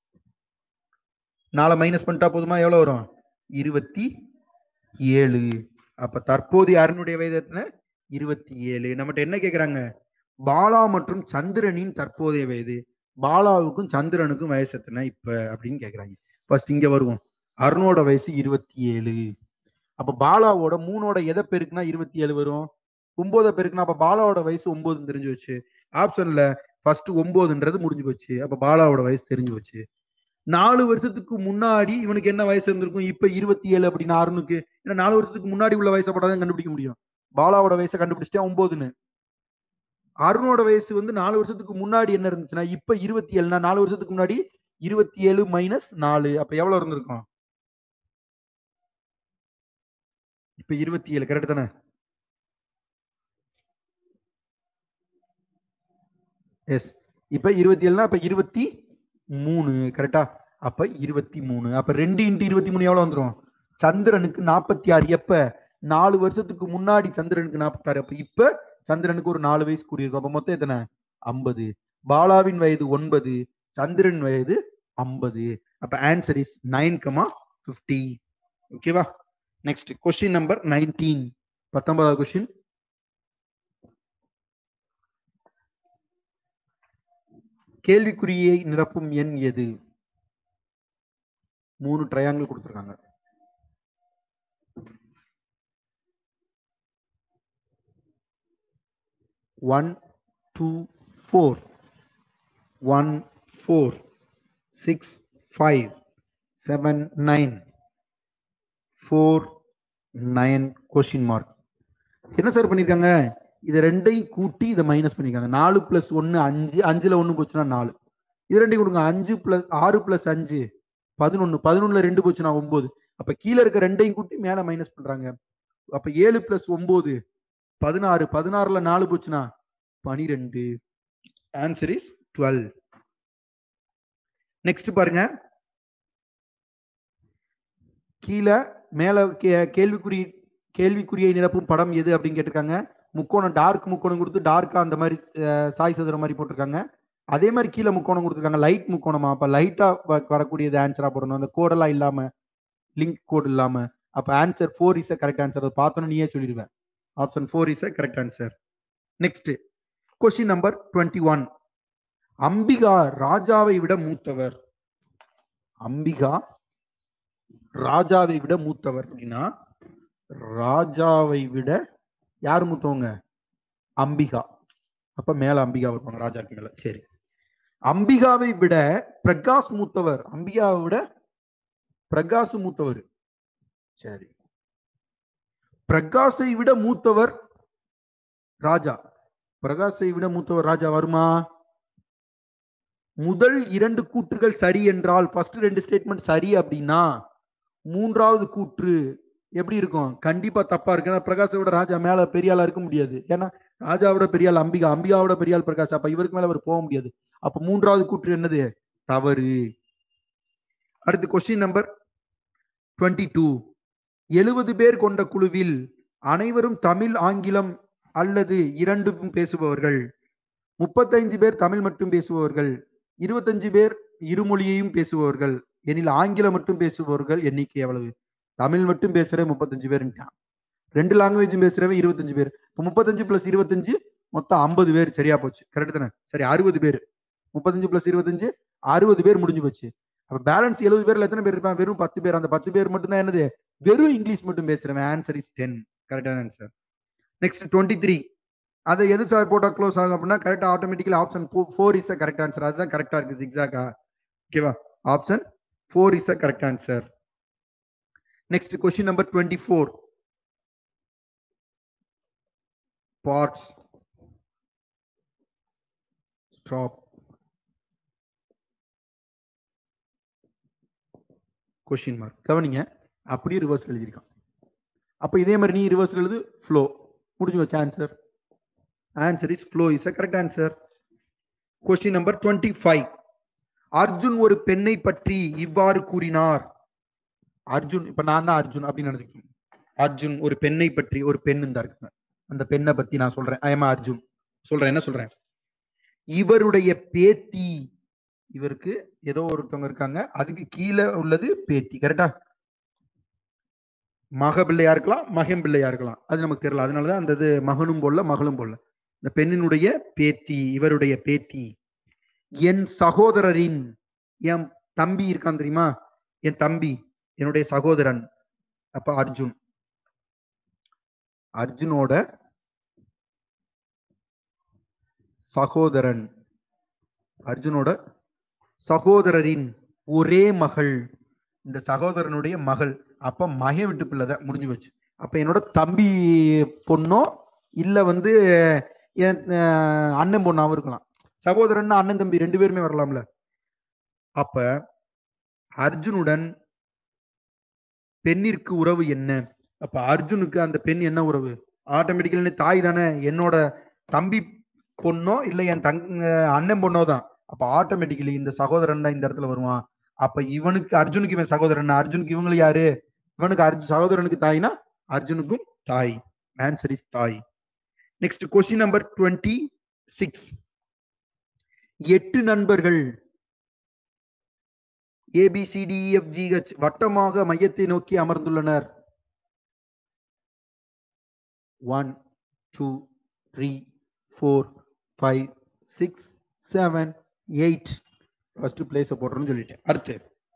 நாளை மைனஸ் பண்ணிட்டா போதுமா எவ்வளவு வரும் இருபத்தி ஏழு அப்ப தற்போதைய அருணுடைய வயது எத்தனை இருபத்தி ஏழு நம்மகிட்ட என்ன கேக்குறாங்க பாலா மற்றும் சந்திரனின் தற்போதைய வயது பாலாவுக்கும் சந்திரனுக்கும் வயசு எத்தனை இப்ப அப்படின்னு கேக்குறாங்க ஃபர்ஸ்ட் இங்க வருவோம் அருணோட வயசு இருபத்தி ஏழு அப்ப பாலாவோட மூணோட எதை பெருக்குனா இருபத்தி ஏழு வரும் ஒன்பதை பெருக்குனா அப்ப பாலாவோட வயசு ஒன்பதுன்னு தெரிஞ்சு வச்சு ஆப்ஷன்ல ஃபர்ஸ்ட் ஒன்பதுன்றது முடிஞ்சு போச்சு அப்ப பாலாவோட வயசு தெரிஞ்சு போச்சு நாலு வருஷத்துக்கு முன்னாடி இவனுக்கு என்ன வயசு இருந்திருக்கும் இப்ப இருபத்தி ஏழு அப்படின்னா அருணுக்கு ஏன்னா நாலு வருஷத்துக்கு முன்னாடி உள்ள வயசை போட்டாதான் கண்டுபிடிக்க முடியும் பாலாவோட வயசை கண்டுபிடிச்சிட்டா ஒன்பதுன்னு அருணோட வயசு வந்து நாலு வருஷத்துக்கு முன்னாடி என்ன இருந்துச்சுன்னா இப்ப இருபத்தி ஏழுனா நாலு வருஷத்துக்கு முன்னாடி இருபத்தி ஏழு மைனஸ் நாலு அப்ப எவ்வளவு இருந்திருக்கும் இப்ப இருபத்தி ஏழு கரெக்ட் தானே எஸ் இப்ப இருபத்தி ஏழுனா அப்ப இருபத்தி மூணு கரெக்டா அப்ப இருபத்தி மூணு அப்ப ரெண்டு இன்ட்டு இருபத்தி மூணு எவ்வளவு வந்துரும் சந்திரனுக்கு நாற்பத்தி ஆறு எப்ப நாலு வருஷத்துக்கு முன்னாடி சந்திரனுக்கு நாற்பத்தாறு அப்ப இப்ப சந்திரனுக்கு ஒரு நாலு வயசு கூடியிருக்கும் அப்ப மொத்தம் எத்தனை ஐம்பது பாலாவின் வயது ஒன்பது சந்திரன் வயது ஐம்பது அப்ப answer is nine comma fifty ஓகேவா நெக்ஸ்ட் கொஸ்டின் நம்பர் நைன்டீன் பத்தொன்பதாவது கொஸ்டின் கேள்விக்குறியை நிரப்பும் எண் எது மூணு ட்ரையாங்கிள் கொடுத்துருக்காங்க one two four one four six five seven nine four nine question mark என்ன சார் பண்ணியிருக்காங்க இது ரெண்டையும் கூட்டி இதை மைனஸ் பண்ணிருக்காங்க நாலு பிளஸ் ஒன்னு அஞ்சு அஞ்சுல ஒண்ணு போச்சுன்னா நாலு இது ரெண்டையும் கொடுங்க அஞ்சு பிளஸ் ஆறு பிளஸ் அஞ்சு பதினொன்னு பதினொன்னுல ரெண்டு போச்சுன்னா ஒன்பது அப்ப கீழே இருக்க ரெண்டையும் கூட்டி மேல மைனஸ் பண்றாங்க அப்ப ஏழு பிளஸ் ஒன்பது பதினாறு பதினாறுல நாலு போச்சுன்னா பனிரெண்டு ஆன்சர் இஸ் டுவெல் நெக்ஸ்ட் பாருங்க கீழே மேல கே- கேள்விக்குறி கேள்விக்குறியை நிரப்பும் படம் எது அப்படின்னு கேட்டிருக்காங்க முக்கோணம் டார்க் முக்கோணம் கொடுத்து டார்க்கா அந்த மாதிரி அஹ், சாய் சதுர மாதிரி போட்டிருக்காங்க அதே மாதிரி கீழே முக்கோணம் கொடுத்துருக்காங்க லைட் முக்கோணமா அப்ப லைட்டா வரக்கூடியது ஆன்சரா போடணும் அந்த கோடெல்லாம் இல்லாம லிங்க் கோட் இல்லாம அப்ப answer four is a correct answer அதை பார்த்தோன்னு நீயே சொல்லிடுவேன் option four is a correct answer next question number twenty one Ambika ராஜாவை விட மூத்தவர் அம்பிகா ராஜாவை விட மூத்தவர் அப்படின்னா ராஜாவை விட யார் மூத்தவங்க அம்பிகா அப்ப மேல அம்பிகா இருப்பாங்க ராஜாக்கு மேல சரி அம்பிகாவை விட பிரகாஷ் மூத்தவர் அம்பிகாவை விட பிரகாஷ் மூத்தவர் சரி பிரகாஷை விட மூத்தவர் ராஜா பிரகாஷை விட மூத்தவர் ராஜா வருமா முதல் இரண்டு கூற்றுகள் சரி என்றால் ஃபர்ஸ்ட் ரெண்டு ஸ்டேட்மெண்ட் சரி அப்படின்னா மூன்றாவது கூற்று எப்படி இருக்கும் கண்டிப்பா தப்பா இருக்கு ஏன்னா பிரகாஷை விட ராஜா மேல பெரிய ஆளா இருக்க முடியாது ஏன்னா ராஜாவோட பெரிய ஆள் அம்பிகா அம்பிகாவோட பெரிய ஆள் பிரகாஷ் அப்ப இவருக்கு மேல அவர் போக முடியாது அப்ப மூன்றாவது கூற்று என்னது தவறு அடுத்து கொஸ்டின் நம்பர் டுவெண்ட்டி டூ எழுபது பேர் கொண்ட குழுவில் அனைவரும் தமிழ் ஆங்கிலம் அல்லது இரண்டும் பேசுபவர்கள் முப்பத்தைந்து பேர் தமிழ் மட்டும் பேசுபவர்கள் இருபத்தஞ்சு பேர் இருமொழியையும் பேசுபவர்கள் எனில் ஆங்கிலம் மட்டும் பேசுபவர்கள் எண்ணிக்கை எவ்வளவு தமிழ் மட்டும் பேசுற முப்பத்தஞ்சு பேருன்ட்டான் ரெண்டு லாங்குவேஜும் பேசுறவன் இருபத்தஞ்சு பேர் இப்போ முப்பத்தஞ்சு பிளஸ் இருபத்தஞ்சு மொத்தம் ஐம்பது பேர் சரியா போச்சு கரெக்ட் தானே சரி அறுபது பேர் முப்பத்தஞ்சு பிளஸ் இருபத்தஞ்சு அறுபது பேர் முடிஞ்சு போச்சு அப்ப பேலன்ஸ் எழுபது பேர்ல எத்தனை பேர் இருப்பான் வெறும் பத்து பேர் அந்த பத்து பேர் மட்டும் தான் என்னது வெறும் இங்கிலீஷ் மட்டும் பேசுறவன் ஆன்சர் இஸ் டென் கரெக்டான ஆன்சர் நெக்ஸ்ட் டுவெண்ட்டி த்ரீ அதை எது சார் போட்டா க்ளோஸ் ஆகும் அப்படின்னா கரெக்டா automatically option four is a correct answer அதுதான் கரெக்டா இருக்கு எக்ஸாக்டா ஓகேவா option four is a correct answer next question number twenty four parts stop question mark கவனிங்க அப்படியே ரிவர்ஸ் எழுதியிருக்கான் அப்ப இதே மாதிரி நீ ரிவர்ஸ் எழுது ஃப்ளோ முடிஞ்சு வச்ச answer answer is flow is a correct answer question number twenty five Arjun ஒரு பெண்ணை பற்றி இவ்வாறு கூறினார் அர்ஜுன் இப்ப நான் தான் அர்ஜுன் அப்படின்னு நினைச்சுக்கேன் அர்ஜுன் ஒரு பெண்ணை பற்றி ஒரு பெண் தான் இருக்குங்க அந்த பெண்ணை பத்தி நான் சொல்றேன் ஐயமா அர்ஜுன் சொல்றேன் என்ன சொல்றேன் இவருடைய பேத்தி இவருக்கு ஏதோ ஒருத்தவங்க இருக்காங்க அதுக்கு கீழே உள்ளது பேத்தி கரெக்டா மக பிள்ளையா இருக்கலாம் மகன் பிள்ளையா இருக்கலாம் அது நமக்கு தெரியல அதனாலதான் அந்த இது மகனும் போடல மகளும் போடல இந்த பெண்ணினுடைய பேத்தி இவருடைய பேத்தி என் சகோதரரின் என் தம்பி இருக்கான் தெரியுமா என் தம்பி என்னுடைய சகோதரன் அப்ப அர்ஜுன் அர்ஜுனோட சகோதரன் அர்ஜுனோட சகோதரரின் ஒரே மகள் இந்த சகோதரனுடைய மகள் அப்ப மகன் விட்டு பிள்ளை தான் முடிஞ்சு வச்சு அப்ப என்னோட தம்பி பொண்ணோ இல்ல வந்து என் அஹ், அண்ணன் பொண்ணாவும் இருக்கலாம் சகோதரன் அண்ணன் தம்பி ரெண்டு பேருமே வரலாம்ல அப்ப அர்ஜுனுடன் பெண்ணிற்கு உறவு என்ன அப்ப அர்ஜுனுக்கு அந்த பெண் என்ன உறவு ஆட்டோமேட்டிக்கலி தாய் தானே என்னோட தம்பி பொண்ணோ இல்ல என் தங் அண்ணன் பொண்ணோ தான் அப்ப ஆட்டோமேட்டிக்கலி இந்த சகோதரன் தான் இந்த இடத்துல வருவான் அப்ப இவனுக்கு அர்ஜுனுக்கு இவன் சகோதரன் அர்ஜுனுக்கு இவங்க யாரு இவனுக்கு அர்ஜு சகோதரனுக்கு தாய்னா அர்ஜுனுக்கும் தாய் ஆன்சர் இஸ் தாய் next question number twenty six எட்டு நண்பர்கள் ஏபிசிடிஎஃப்ஜிஹெச் வட்டமாக மையத்தை நோக்கி அமர்ந்துள்ளனர் one two three four five six seven eight first பிளேஸை போடுறோம்னு சொல்லிட்டேன் அடுத்து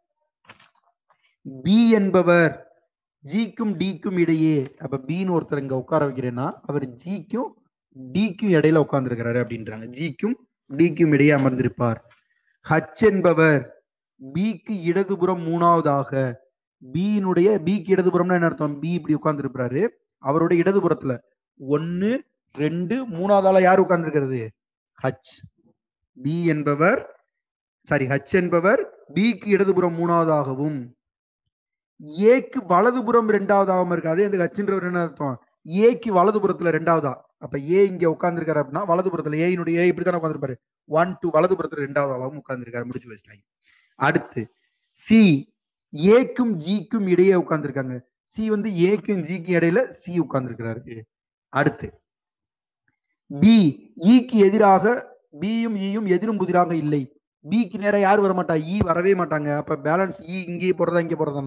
பி என்பவர் ஜிக்கும் டிக்கும் இடையே அப்ப பின்னு ஒருத்தர் இங்க உட்கார வைக்கிறேன்னா அவர் ஜிக்கும் டிக்கும் இடையில உட்கார்ந்துருக்கிறாரு அப்படின்றாங்க ஜிக்கும் டிக்கும் இடையே அமர்ந்திருப்பார் ஹச் என்பவர் பிக்கு இடதுபுறம் மூணாவதாக பியினுடைய பிக்கு இடதுபுறம்னா என்ன அர்த்தம் பி இப்படி உட்கார்ந்துருப்பாரு அவருடைய இடதுபுறத்துல ஒன்னு ரெண்டு மூணாவது ஆளா யார் உட்கார்ந்துருக்கிறது ஹச் பி என்பவர் சாரி ஹச் என்பவர் பிக்கு இடதுபுறம் மூணாவதாகவும் ஏக்கு வலதுபுறம் ரெண்டாவதாகவும் இருக்கு அதே இந்த ஹச்ன்றவர் என்ன அர்த்தம் ஏக்கு வலதுபுறத்துல ரெண்டாவதா அப்ப ஏ இங்க உட்கார்ந்துருக்காரு அப்படின்னா வலதுபுறத்துல ஏயினுடைய ஏ இப்படித்தானே உட்காந்துருப்பாரு ஒன் டூ வலதுபுறத்துல ரெண்டாவது அளவும் உட்கார்ந்துருக்காரு முடிச்சு வச்சிட்டாங்க அடுத்து சி ஏக்கும் ஜிக்கும் இடையே உட்கார்ந்துருக்காங்க சி வந்து ஏக்கும் ஜிக்கும் இடையில சி உட்கார்ந்துருக்கிறாரு அடுத்து பி ஈக்கு எதிராக பியும் ஈயும் எதிரும் புதிராக இல்லை பிக்கு நேரா யார் வர மாட்டா ஈ வரவே மாட்டாங்க அப்ப பேலன்ஸ் ஈ இங்கேயே போறதா இங்கே போறதானா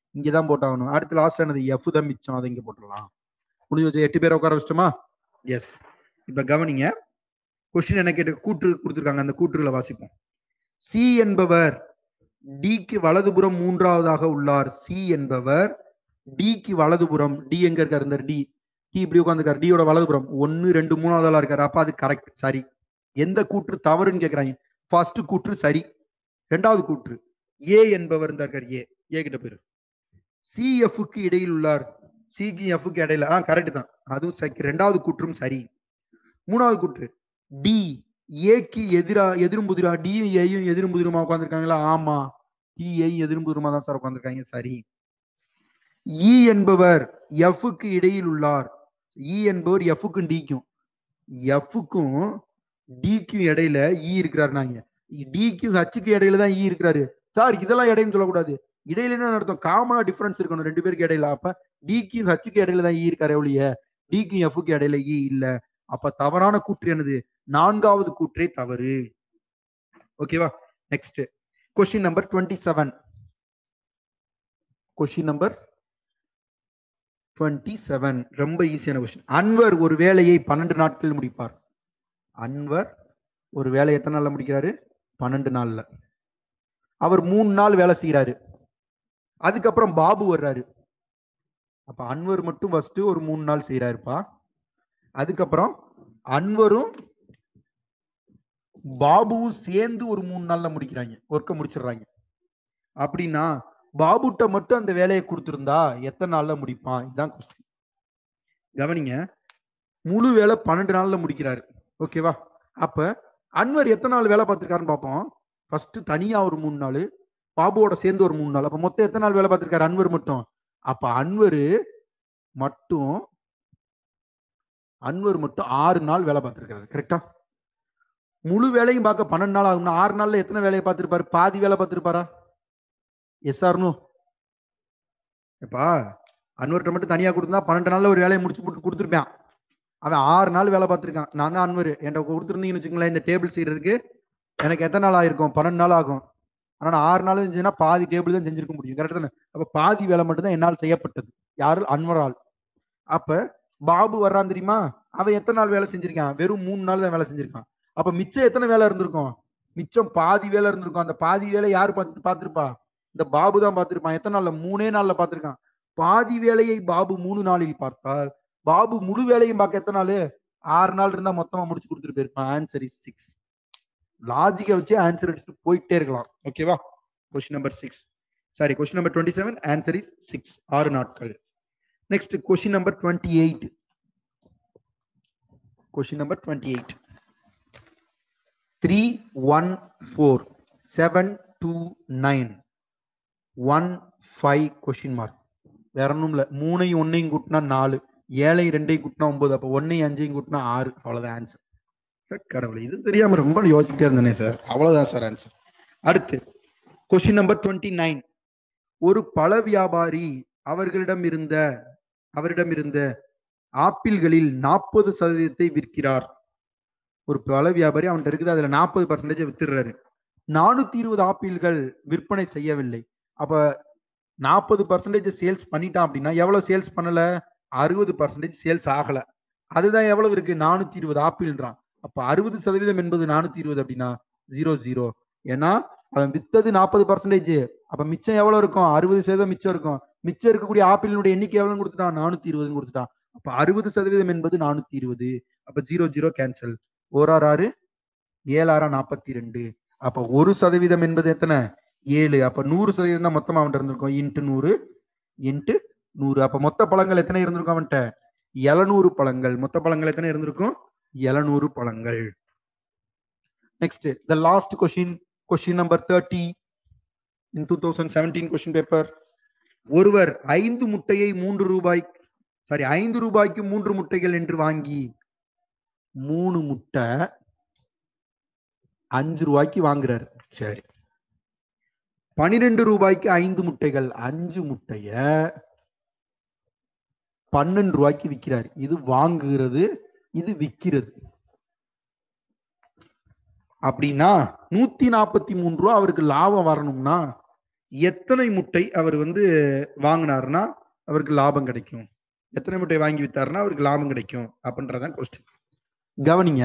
இங்கதான் போட்டாகணும் அடுத்து லாஸ்ட் ஆனது எஃப் தான் மிச்சம் அதை இங்க போட்டுடலாம் முடிஞ்சு வச்சு எட்டு பேரை உட்கார வச்சிட்டோமா எஸ் இப்ப கவனிங்க கொஸ்டின் என்ன கேட்டு கூற்று கொடுத்துருக்காங்க அந்த கூற்றுகளை வாசிப்போம் சி என்பவர் டிக்கு வலதுபுறம் மூன்றாவதாக உள்ளார் சி என்பவர் டிக்கு வலதுபுறம் டி எங்க இருக்காரு இந்த டி டி இப்படி உட்காந்துருக்காரு டியோட வலதுபுறம் ஒன்னு ரெண்டு மூணாவதா இருக்காரு அப்ப அது கரெக்ட் சரி எந்த கூற்று தவறுன்னு கேக்குறாங்க ஃபர்ஸ்ட் கூற்று சரி ரெண்டாவது கூற்று ஏ என்பவர் இந்த இருக்கார் ஏ ஏ கிட்ட பேரு சிஎஃப்க்கு இடையில் உள்ளார் சிக்கு எஃப்க்கு இடையில ஆ கரெக்ட் தான் அதுவும் சரி ரெண்டாவது கூற்றும் சரி மூணாவது கூற்று டி ஏக்கு எதிரா எதிரும் புதிரா டியும் ஏயும் எதிரும் புதிருமா உட்காந்துருக்காங்களா ஆமா டி ஏயும் எதிரும் புதிருமா தான் சார் உட்காந்துருக்காங்க சரி இ என்பவர் எஃப்க்கு இடையில் உள்ளார் இ என்பவர் எஃப்க்கும் டிக்கும் எஃப்க்கும் டிக்கும் இடையில இ இருக்கிறாரு நாங்க டிக்கும் ஹச்சுக்கு இடையில தான் இ இருக்கிறாரு சார் இதெல்லாம் இடைன்னு சொல்லக்கூடாது இடையில என்ன அர்த்தம் காமனா டிஃபரன்ஸ் இருக்கணும் ரெண்டு பேருக்கு இடையில அப்ப டிக்கும் ஹச்சுக்கு இடையில தான் இ இருக்காரு ஒழிய டிக்கும் எஃப்க்கு இடையில இ இல்ல அப்ப தவறான கூற்று என்னது நான்காவது கூற்றே தவறு ஓகேவா next question number twenty seven question number twenty seven ரொம்ப ஈஸியான கொஸ்டின் அன்வர் ஒரு வேலையை பன்னெண்டு நாட்கள் முடிப்பார் அன்வர் ஒரு வேலையை எத்தனை நாள்ல முடிக்கிறாரு பன்னெண்டு நாள்ல அவர் மூணு நாள் வேலை செய்யறாரு அதுக்கப்புறம் பாபு வர்றாரு அப்ப அன்வர் மட்டும் ஃபர்ஸ்ட் ஒரு மூணு நாள் செய்யறாருப்பா அதுக்கப்புறம் அன்வரும் பாபுவும் சேர்ந்து ஒரு மூணு நாள்ல முடிக்கிறாங்க ஒர்க்க முடிச்சிடுறாங்க அப்படின்னா பாபுட்ட மட்டும் அந்த வேலையை கொடுத்திருந்தா எத்தனை நாள்ல முடிப்பான் இதுதான் கொஸ்டின் கவனிங்க முழு வேலை பன்னெண்டு நாள்ல முடிக்கிறாரு ஓகேவா அப்ப அன்வர் எத்தனை நாள் வேலை பார்த்திருக்காருன்னு பார்ப்போம் ஃபர்ஸ்ட் தனியா ஒரு மூணு நாள் பாபுவோட சேர்ந்து ஒரு மூணு நாள் அப்ப மொத்தம் எத்தனை நாள் வேலை பார்த்திருக்காரு அன்வர் மட்டும் அப்ப அன்வர் மட்டும் அன்வர் மட்டும் ஆறு நாள் வேலை பார்த்திருக்காரு கரெக்டா முழு வேலையும் பார்க்க பன்னெண்டு நாள் ஆகும்னா ஆறு நாள்ல எத்தனை வேலையை பார்த்திருப்பாரு பாதி வேலை பார்த்திருப்பாரா எஸ் ஆர்னோ எப்பா அன்வர்கிட்ட மட்டும் தனியா கொடுத்தா பன்னெண்டு நாள்ல ஒரு வேலையை முடிச்சு போட்டு கொடுத்துருப்பான் அவன் ஆறு நாள் வேலை பார்த்திருக்கான் நான் தான் அன்வர் என்கிட்ட கொடுத்துருந்தீங்கன்னு வச்சுக்கோங்களேன் இந்த டேபிள் செய்யறதுக்கு எனக்கு எத்தனை நாள் ஆயிருக்கும் பன்னெண்டு நாள் ஆகும் ஆனா நான் ஆறு நாள் செஞ்சுன்னா பாதி டேபிள் தான் செஞ்சிருக்க முடியும் கரெக்ட் தானே அப்ப பாதி வேலை மட்டும் தான் என்னால் செய்யப்பட்டது யாரு அன்வரால் அப்ப பாபு வர்றான் தெரியுமா அவன் எத்தனை நாள் வேலை செஞ்சிருக்கான் வெறும் மூணு நாள் தான் வேலை செஞ்சிருக்கான் அப்ப மிச்சம் எத்தனை வேலை இருந்திருக்கும் மிச்சம் பாதி வேலை இருந்திருக்கும் அந்த பாதி வேலை யாரு பார்த்து பார்த்திருப்பா இந்த பாபு தான் பார்த்திருப்பான் எத்தனை நாள்ல மூணே நாள்ல பார்த்திருக்கான் பாதி வேலையை பாபு மூணு நாளில் பார்த்தால் பாபு முழு வேலையும் பார்க்க எத்தனை நாள் ஆறு நாள் இருந்தா மொத்தமா முடிச்சு கொடுத்துட்டு போயிருப்பான் ஆன்சர் இஸ் சிக்ஸ் லாஜிக்கை வச்சு ஆன்சர் எடுத்துட்டு போயிட்டே இருக்கலாம் ஓகேவா question number six sorry question number twenty seven answer is six ஆறு நாட்கள் next question number twenty eight question number twenty eight three one four seven two nine one five question mark வேற ஒன்றும் இல்லை மூணையும் ஒன்னையும் கூட்டினா நாலு ஏழையும் ரெண்டையும் கூட்டினா ஒன்பது அப்போ ஒன்னையும் அஞ்சையும் கூட்டினா ஆறு அவ்வளோதான் ஆன்சர் கடவுளை இது தெரியாம ரொம்ப யோசிச்சுட்டே இருந்தேனே சார் அவ்வளவுதான் சார் ஆன்சர் அடுத்து கொஸ்டின் நம்பர் டுவெண்ட்டி நைன் ஒரு பழ வியாபாரி அவர்களிடம் இருந்த அவரிடம் இருந்த ஆப்பிள்களில் நாற்பது சதவீதத்தை விற்கிறார் ஒரு பழ வியாபாரி அவன்கிட்ட இருக்குது அதுல நாற்பது பர்சன்டேஜ் வித்துடுறாரு நானூத்தி இருபது ஆப்பிள்கள் விற்பனை செய்யவில்லை அப்ப நாற்பது பர்சன்டேஜ் சேல்ஸ் பண்ணிட்டான் அப்படின்னா எவ்வளவு சேல்ஸ் பண்ணல அறுபது பர்சன்டேஜ் சேல்ஸ் ஆகல அதுதான் எவ்வளவு இருக்கு நானூத்தி இருபது ஆப்பிள்ன்றான் அப்ப அறுபது சதவீதம் என்பது நானூத்தி இருபது அப்படின்னா ஜீரோ ஜீரோ ஏன்னா அவன் வித்தது நாற்பது பர்சன்டேஜ் அப்ப மிச்சம் எவ்வளவு இருக்கும் அறுபது சதவீதம் மிச்சம் இருக்கும் மிச்சம் இருக்கக்கூடிய ஆப்பிளினுடைய எண்ணிக்கை எவ்வளவு கொடுத்துட்டான் நானூத்தி இருபதுன்னு கொடுத்துட்டான் அப்ப அறுபது சதவீதம் என்பது நானூத்தி இருபது அப்ப ஜீரோ ஜீரோ கேன்சல் ஓராறு ஆறு ஏழாறா நாற்பத்தி ரெண்டு அப்ப ஒரு சதவீதம் என்பது எத்தனை ஏழு அப்ப நூறு சதவீதம் தான் மொத்தமா அவன்கிட்ட இருந்திருக்கும் இன்ட்டு நூறு இன்ட்டு நூறு அப்ப மொத்த பழங்கள் எத்தனை இருந்திருக்கும் அவன்கிட்ட எழுநூறு பழங்கள் மொத்த பழங்கள் எத்தனை இருந்திருக்கும் எழுநூறு பழங்கள் next the last question question number thirty in two thousand seventeen question paper ஒருவர் ஐந்து முட்டையை மூன்று ரூபாய் சாரி ஐந்து ரூபாய்க்கு மூன்று முட்டைகள் என்று வாங்கி மூணு முட்டை அஞ்சு ரூபாய்க்கு வாங்குறாரு சரி பனிரெண்டு ரூபாய்க்கு ஐந்து முட்டைகள் அஞ்சு முட்டைய பன்னெண்டு ரூபாய்க்கு விற்கிறாரு இது வாங்குகிறது இது விற்கிறது அப்படின்னா நூத்தி நாற்பத்தி மூணு ரூபா அவருக்கு லாபம் வரணும்னா எத்தனை முட்டை அவர் வந்து வாங்கினாருன்னா அவருக்கு லாபம் கிடைக்கும் எத்தனை முட்டை வாங்கி வித்தாருன்னா அவருக்கு லாபம் கிடைக்கும் அப்படின்றதான் கொஸ்டின் கவனிங்க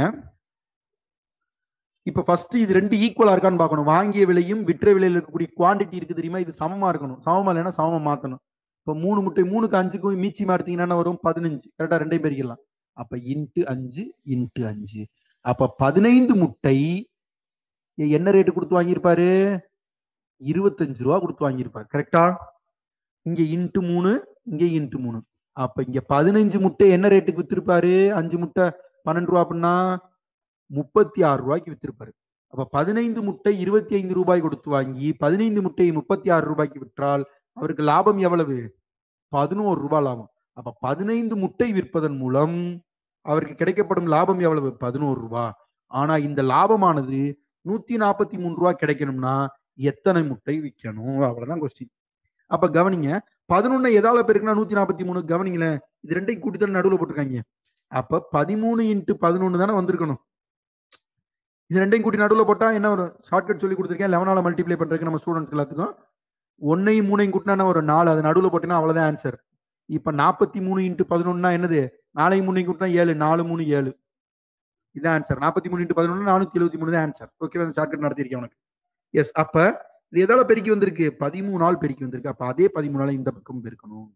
இப்ப ஃபர்ஸ்ட் இது ரெண்டு ஈக்குவலா இருக்கான்னு பார்க்கணும் வாங்கிய விலையும் விற்ற விலையில இருக்கக்கூடிய குவாண்டிட்டி இருக்கு தெரியுமா இது சமமா இருக்கணும் சமமா இல்லைன்னா சமமா மாத்தணும் இப்ப மூணு முட்டை மூணுக்கு அஞ்சுக்கும் மீச்சி எடுத்தீங்கன்னா வரும் பதினஞ்சு கரெக்டா ரெண்டையும் பெருக்கலாம் அப்ப இன்ட்டு அஞ்சு இன்ட்டு அஞ்சு அப்ப பதினைந்து முட்டை என்ன ரேட்டு கொடுத்து வாங்கியிருப்பாரு இருபத்தஞ்சு ரூபா கொடுத்து வாங்கியிருப்பாரு கரெக்டா இங்க இன்ட்டு மூணு இங்க இன்ட்டு மூணு அப்ப இங்க பதினஞ்சு முட்டை என்ன ரேட்டுக்கு வித்திருப்பாரு அஞ்சு முட்டை பன்னெண்டு ரூபா அப்படின்னா முப்பத்தி ஆறு ரூபாய்க்கு வித்திருப்பாரு அப்ப பதினைந்து முட்டை இருபத்தி ஐந்து ரூபாய் கொடுத்து வாங்கி பதினைந்து முட்டை முப்பத்தி ஆறு ரூபாய்க்கு விற்றால் அவருக்கு லாபம் எவ்வளவு பதினோரு ரூபாய் லாபம் அப்ப பதினைந்து முட்டை விற்பதன் மூலம் அவருக்கு கிடைக்கப்படும் லாபம் எவ்வளவு பதினோரு ரூபாய் ஆனா இந்த லாபமானது நூத்தி நாற்பத்தி மூணு ரூபாய் கிடைக்கணும்னா எத்தனை முட்டை விற்கணும் அவ்வளவுதான் கொஸ்டின் அப்ப கவனிங்க பதினொன்னு எதால பெருக்குனா நூத்தி நாற்பத்தி மூணு கவனிங்களேன் இது ரெண்டையும் கூட்டித்தல் நடுவுல போட்டிருக்காங்க அப்ப பதிமூணு இன்ட்டு பதினொன்னு தானே வந்திருக்கணும் இது ரெண்டையும் கூட்டி நடுவுல போட்டா என்ன ஒரு ஷார்ட்கட் சொல்லி கொடுத்துருக்கேன் லெவனால மல்டிப்ளை பண்றதுக்கு நம்ம ஸ்டூடெண்ட்ஸ் எல்லாத்துக்கும் ஒன்னையும் மூணையும் கூட்டினா ஒரு நாலு அது நடுவுல போட்டீங்கன்னா அவ்வளவுதான் ஆன்சர் இப்ப நாற்பத்தி மூணு இன்ட்டு பதினொன்னா என்னது நாளையும் மூணையும் கூட்டினா ஏழு நாலு மூணு ஏழு இதான் ஆன்சர் நாற்பத்தி மூணு இன்ட்டு பதினொன்று நானூத்தி எழுபத்தி மூணு தான் ஆன்சர் ஓகே ஷார்ட்கட் நடத்திருக்கேன் உனக்கு எஸ் அப்ப இது எதால பெருக்கி வந்திருக்கு பதிமூணு நாள் பெருக்கி வந்திருக்கு அப்ப அதே பதிமூணு நாள் இந்த பக்கம் பெருக்கணும்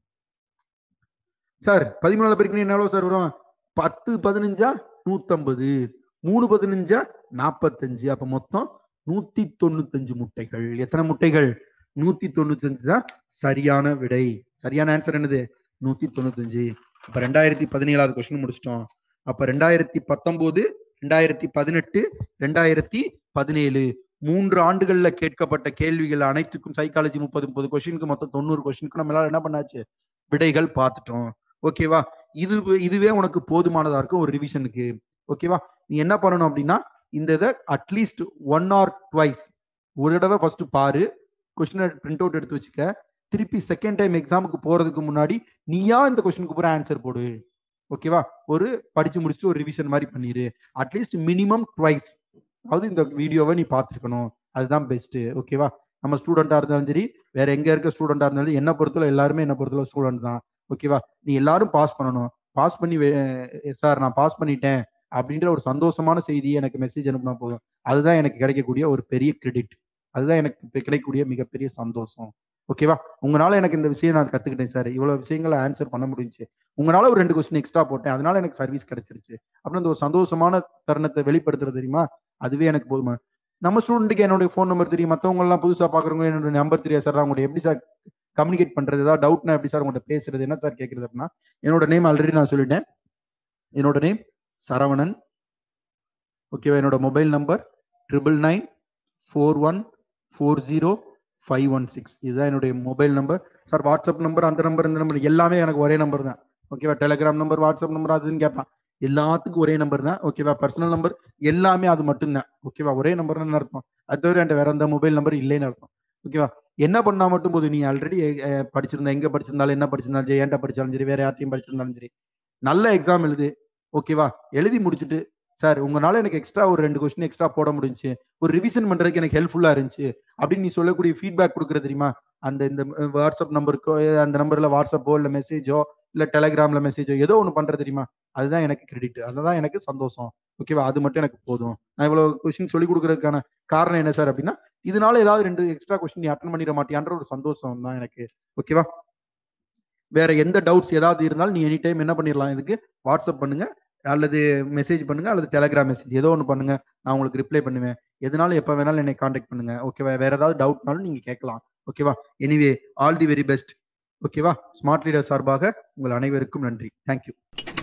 சார் பதிமூணு நாள் பெருக்கணும் என்ன எவ்வளவு சார் வரும் பத்து பதினஞ்சா நூத்தம்பது மூணு பதினஞ்சா நாற்பத்தஞ்சு அப்ப மொத்தம் நூத்தி தொண்ணூத்தஞ்சு முட்டைகள் எத்தனை முட்டைகள் நூத்தி தொண்ணூத்தஞ்சு தான் சரியான விடை சரியான ஆன்சர் என்னது நூத்தி தொண்ணூத்தஞ்சு அப்ப ரெண்டாயிரத்தி பதினேழாவது கொஸ்டின் முடிச்சிட்டோம் அப்ப ரெண்டாயிரத்தி பத்தொன்பது ரெண்டாயிரத்தி பதினெட்டு ரெண்டாயிரத்தி பதினேழு மூன்று ஆண்டுகள்ல கேட்கப்பட்ட கேள்விகள் அனைத்துக்கும் சைக்காலஜி முப்பது முப்பது கொஸ்டினுக்கு மொத்தம் தொண்ணூறு கொஸ்டினுக்கு நம்ம எல்லாரும் என்ன பண்ணாச்சு விடைகள் பார்த்துட்டோம் ஓகேவா இது இதுவே உனக்கு போதுமானதா இருக்கும் ஒரு ரிவிஷனுக்கு ஓகேவா நீ என்ன பண்ணணும் அப்படின்னா இந்த இதை அட்லீஸ்ட் ஒன் ஆர் ட்வைஸ் ஒரு தடவை ஃபர்ஸ்ட் பாரு கொஸ்டினை பிரிண்ட் அவுட் எடுத்து வச்சுக்க திருப்பி செகண்ட் டைம் எக்ஸாமுக்கு போறதுக்கு முன்னாடி நீயா இந்த கொஸ்டினுக்கு பூரா ஆன்சர் போடு ஓகேவா ஒரு படிச்சு முடிச்சுட்டு ஒரு ரிவிஷன் மாதிரி பண்ணிரு அட்லீஸ்ட் மினிமம் ட்வைஸ் அதாவது இந்த வீடியோவை நீ பார்த்துருக்கணும் அதுதான் பெஸ்ட் ஓகேவா நம்ம ஸ்டூடெண்டா இருந்தாலும் சரி வேற எங்க இருக்க ஸ்டூடெண்டா இருந்தாலும் என்ன பொறுத்தல எல்லாருமே என்ன பொறுத்தல ஸ்டூடெண்ட் தான் ஓகேவா நீ எல்லாரும் பாஸ் பண்ணணும் பாஸ் பண்ணி சார் நான் பாஸ் பண்ணிட்டேன் அப்படின்ற ஒரு சந்தோஷமான செய்தியை எனக்கு மெசேஜ் அனுப்புனா போதும் அதுதான் எனக்கு கிடைக்கக்கூடிய ஒரு பெரிய கிரெடிட் அதுதான் எனக்கு கிடைக்கக்கூடிய மிகப்பெரிய சந்தோஷம் ஓகேவா உங்களால எனக்கு இந்த விஷயம் நான் கத்துக்கிட்டேன் சார் இவ்வளவு விஷயங்களை ஆன்சர் பண்ண முடிஞ்சு உங்களால ஒரு ரெண்டு கொஸ்டின் எக்ஸ்ட்ரா போட்டேன் அதனால எனக்கு சர்வீஸ் கிடைச்சிருச்சு அப்படின்னு அந்த ஒரு சந்தோஷமான தருணத்தை வெளிப்படுத்துறது தெரியுமா அதுவே எனக்கு போதுமா நம்ம ஸ்டூடெண்ட்டுக்கு என்னுடைய ஃபோன் நம்பர் தெரியும் மற்றவங்க எல்லாம் புதுசா பாக்குறவங்க என்னோட நம்பர் தெரியாது சார் அவங்கள்ட்ட எப்படி சார் கம்யூனிகேட் பண்றது ஏதாவது டவுட்னா எப்படி சார் உங்கள்கிட்ட பேசுறது என்ன சார் கேட்கறது அப்படின்னா என்னோட நேம் ஆல்ரெடி நான் சொல்லிட்டேன் என்னோட நேம் சரவணன் ஓகேவா என்னோட mobile number triple nine four one four zero five one six இதுதான் என்னுடைய mobile number sir WhatsApp number அந்த நம்பர் இந்த நம்பர் எல்லாமே எனக்கு ஒரே நம்பர் தான் ஓகேவா டெலிகிராம் நம்பர் வாட்ஸ்அப் நம்பர் அதுன்னு கேட்பான் எல்லாத்துக்கும் ஒரே நம்பர் தான் ஓகேவா பர்சனல் நம்பர் எல்லாமே அது மட்டும்தான் ஓகேவா ஒரே நம்பர் அர்த்தம் அது தவிர என்கிட்ட வேற எந்த மொபைல் நம்பர் இல்லைன்னு அர்த்தம் ஓகேவா என்ன பண்ணா மட்டும் போது நீ ஆல்ரெடி படிச்சிருந்தா எங்க படிச்சிருந்தாலும் என்ன படிச்சிருந்தாலும் சரி ஏன்ட்ட படிச்சாலும் சரி வேற யார்ட்டையும் படிச்சிருந்தாலும் சரி நல்ல எக்ஸாம் எழுது ஓகேவா எழுதி முடிச்சுட்டு சார் உங்களால எனக்கு எக்ஸ்ட்ரா ஒரு ரெண்டு கொஸ்டின் எக்ஸ்ட்ரா போட முடிஞ்சு ஒரு ரிவிஷன் பண்றதுக்கு எனக்கு ஹெல்ப்ஃபுல்லா இருந்துச்சு அப்படின்னு நீ சொல்லக்கூடிய ஃபீட்பேக் கொடுக்குற தெரியுமா அந்த இந்த வாட்ஸ்அப் நம்பருக்கோ அந்த நம்பர்ல வாட்ஸ்அப்போ இல்ல மெசேஜோ இல்ல டெலிகிராம்ல மெசேஜோ ஏதோ ஒன்று பண்றது தெரியுமா அதுதான் எனக்கு கிரெடிட் அதுதான் எனக்கு சந்தோஷம் ஓகேவா அது மட்டும் எனக்கு போதும் நான் இவ்வளவு கொஸ்டின் சொல்லி கொடுக்கறதுக்கான காரணம் என்ன சார் அப்படின்னா இதனால ஏதாவது ரெண்டு எக்ஸ்ட்ரா கொஸ்டின் நீ அட்டன் பண்ணிட மாட்டியான்ற ஒரு சந்தோஷம் தான் எனக்கு ஓகேவா வேற எந்த டவுட்ஸ் ஏதாவது இருந்தாலும் நீ எனி டைம் என்ன பண்ணிடலாம் இதுக்கு வாட்ஸ்அப் பண்ணுங்க அல்லது மெசேஜ் பண்ணுங்க அல்லது டெலிகிராம் மெசேஜ் ஏதோ ஒன்று பண்ணுங்க நான் உங்களுக்கு ரிப்ளை பண்ணுவேன் எதனாலும் எப்போ வேணாலும் என்னை காண்டாக்ட் பண்ணுங்க ஓகேவா வேற ஏதாவது டவுட்னாலும் நீங்க கேட்கலாம் ஓகேவா anyway all the very best ஓகேவா ஸ்மார்ட் லீடர் சார்பாக உங்கள் அனைவருக்கும் நன்றி தேங்க்யூ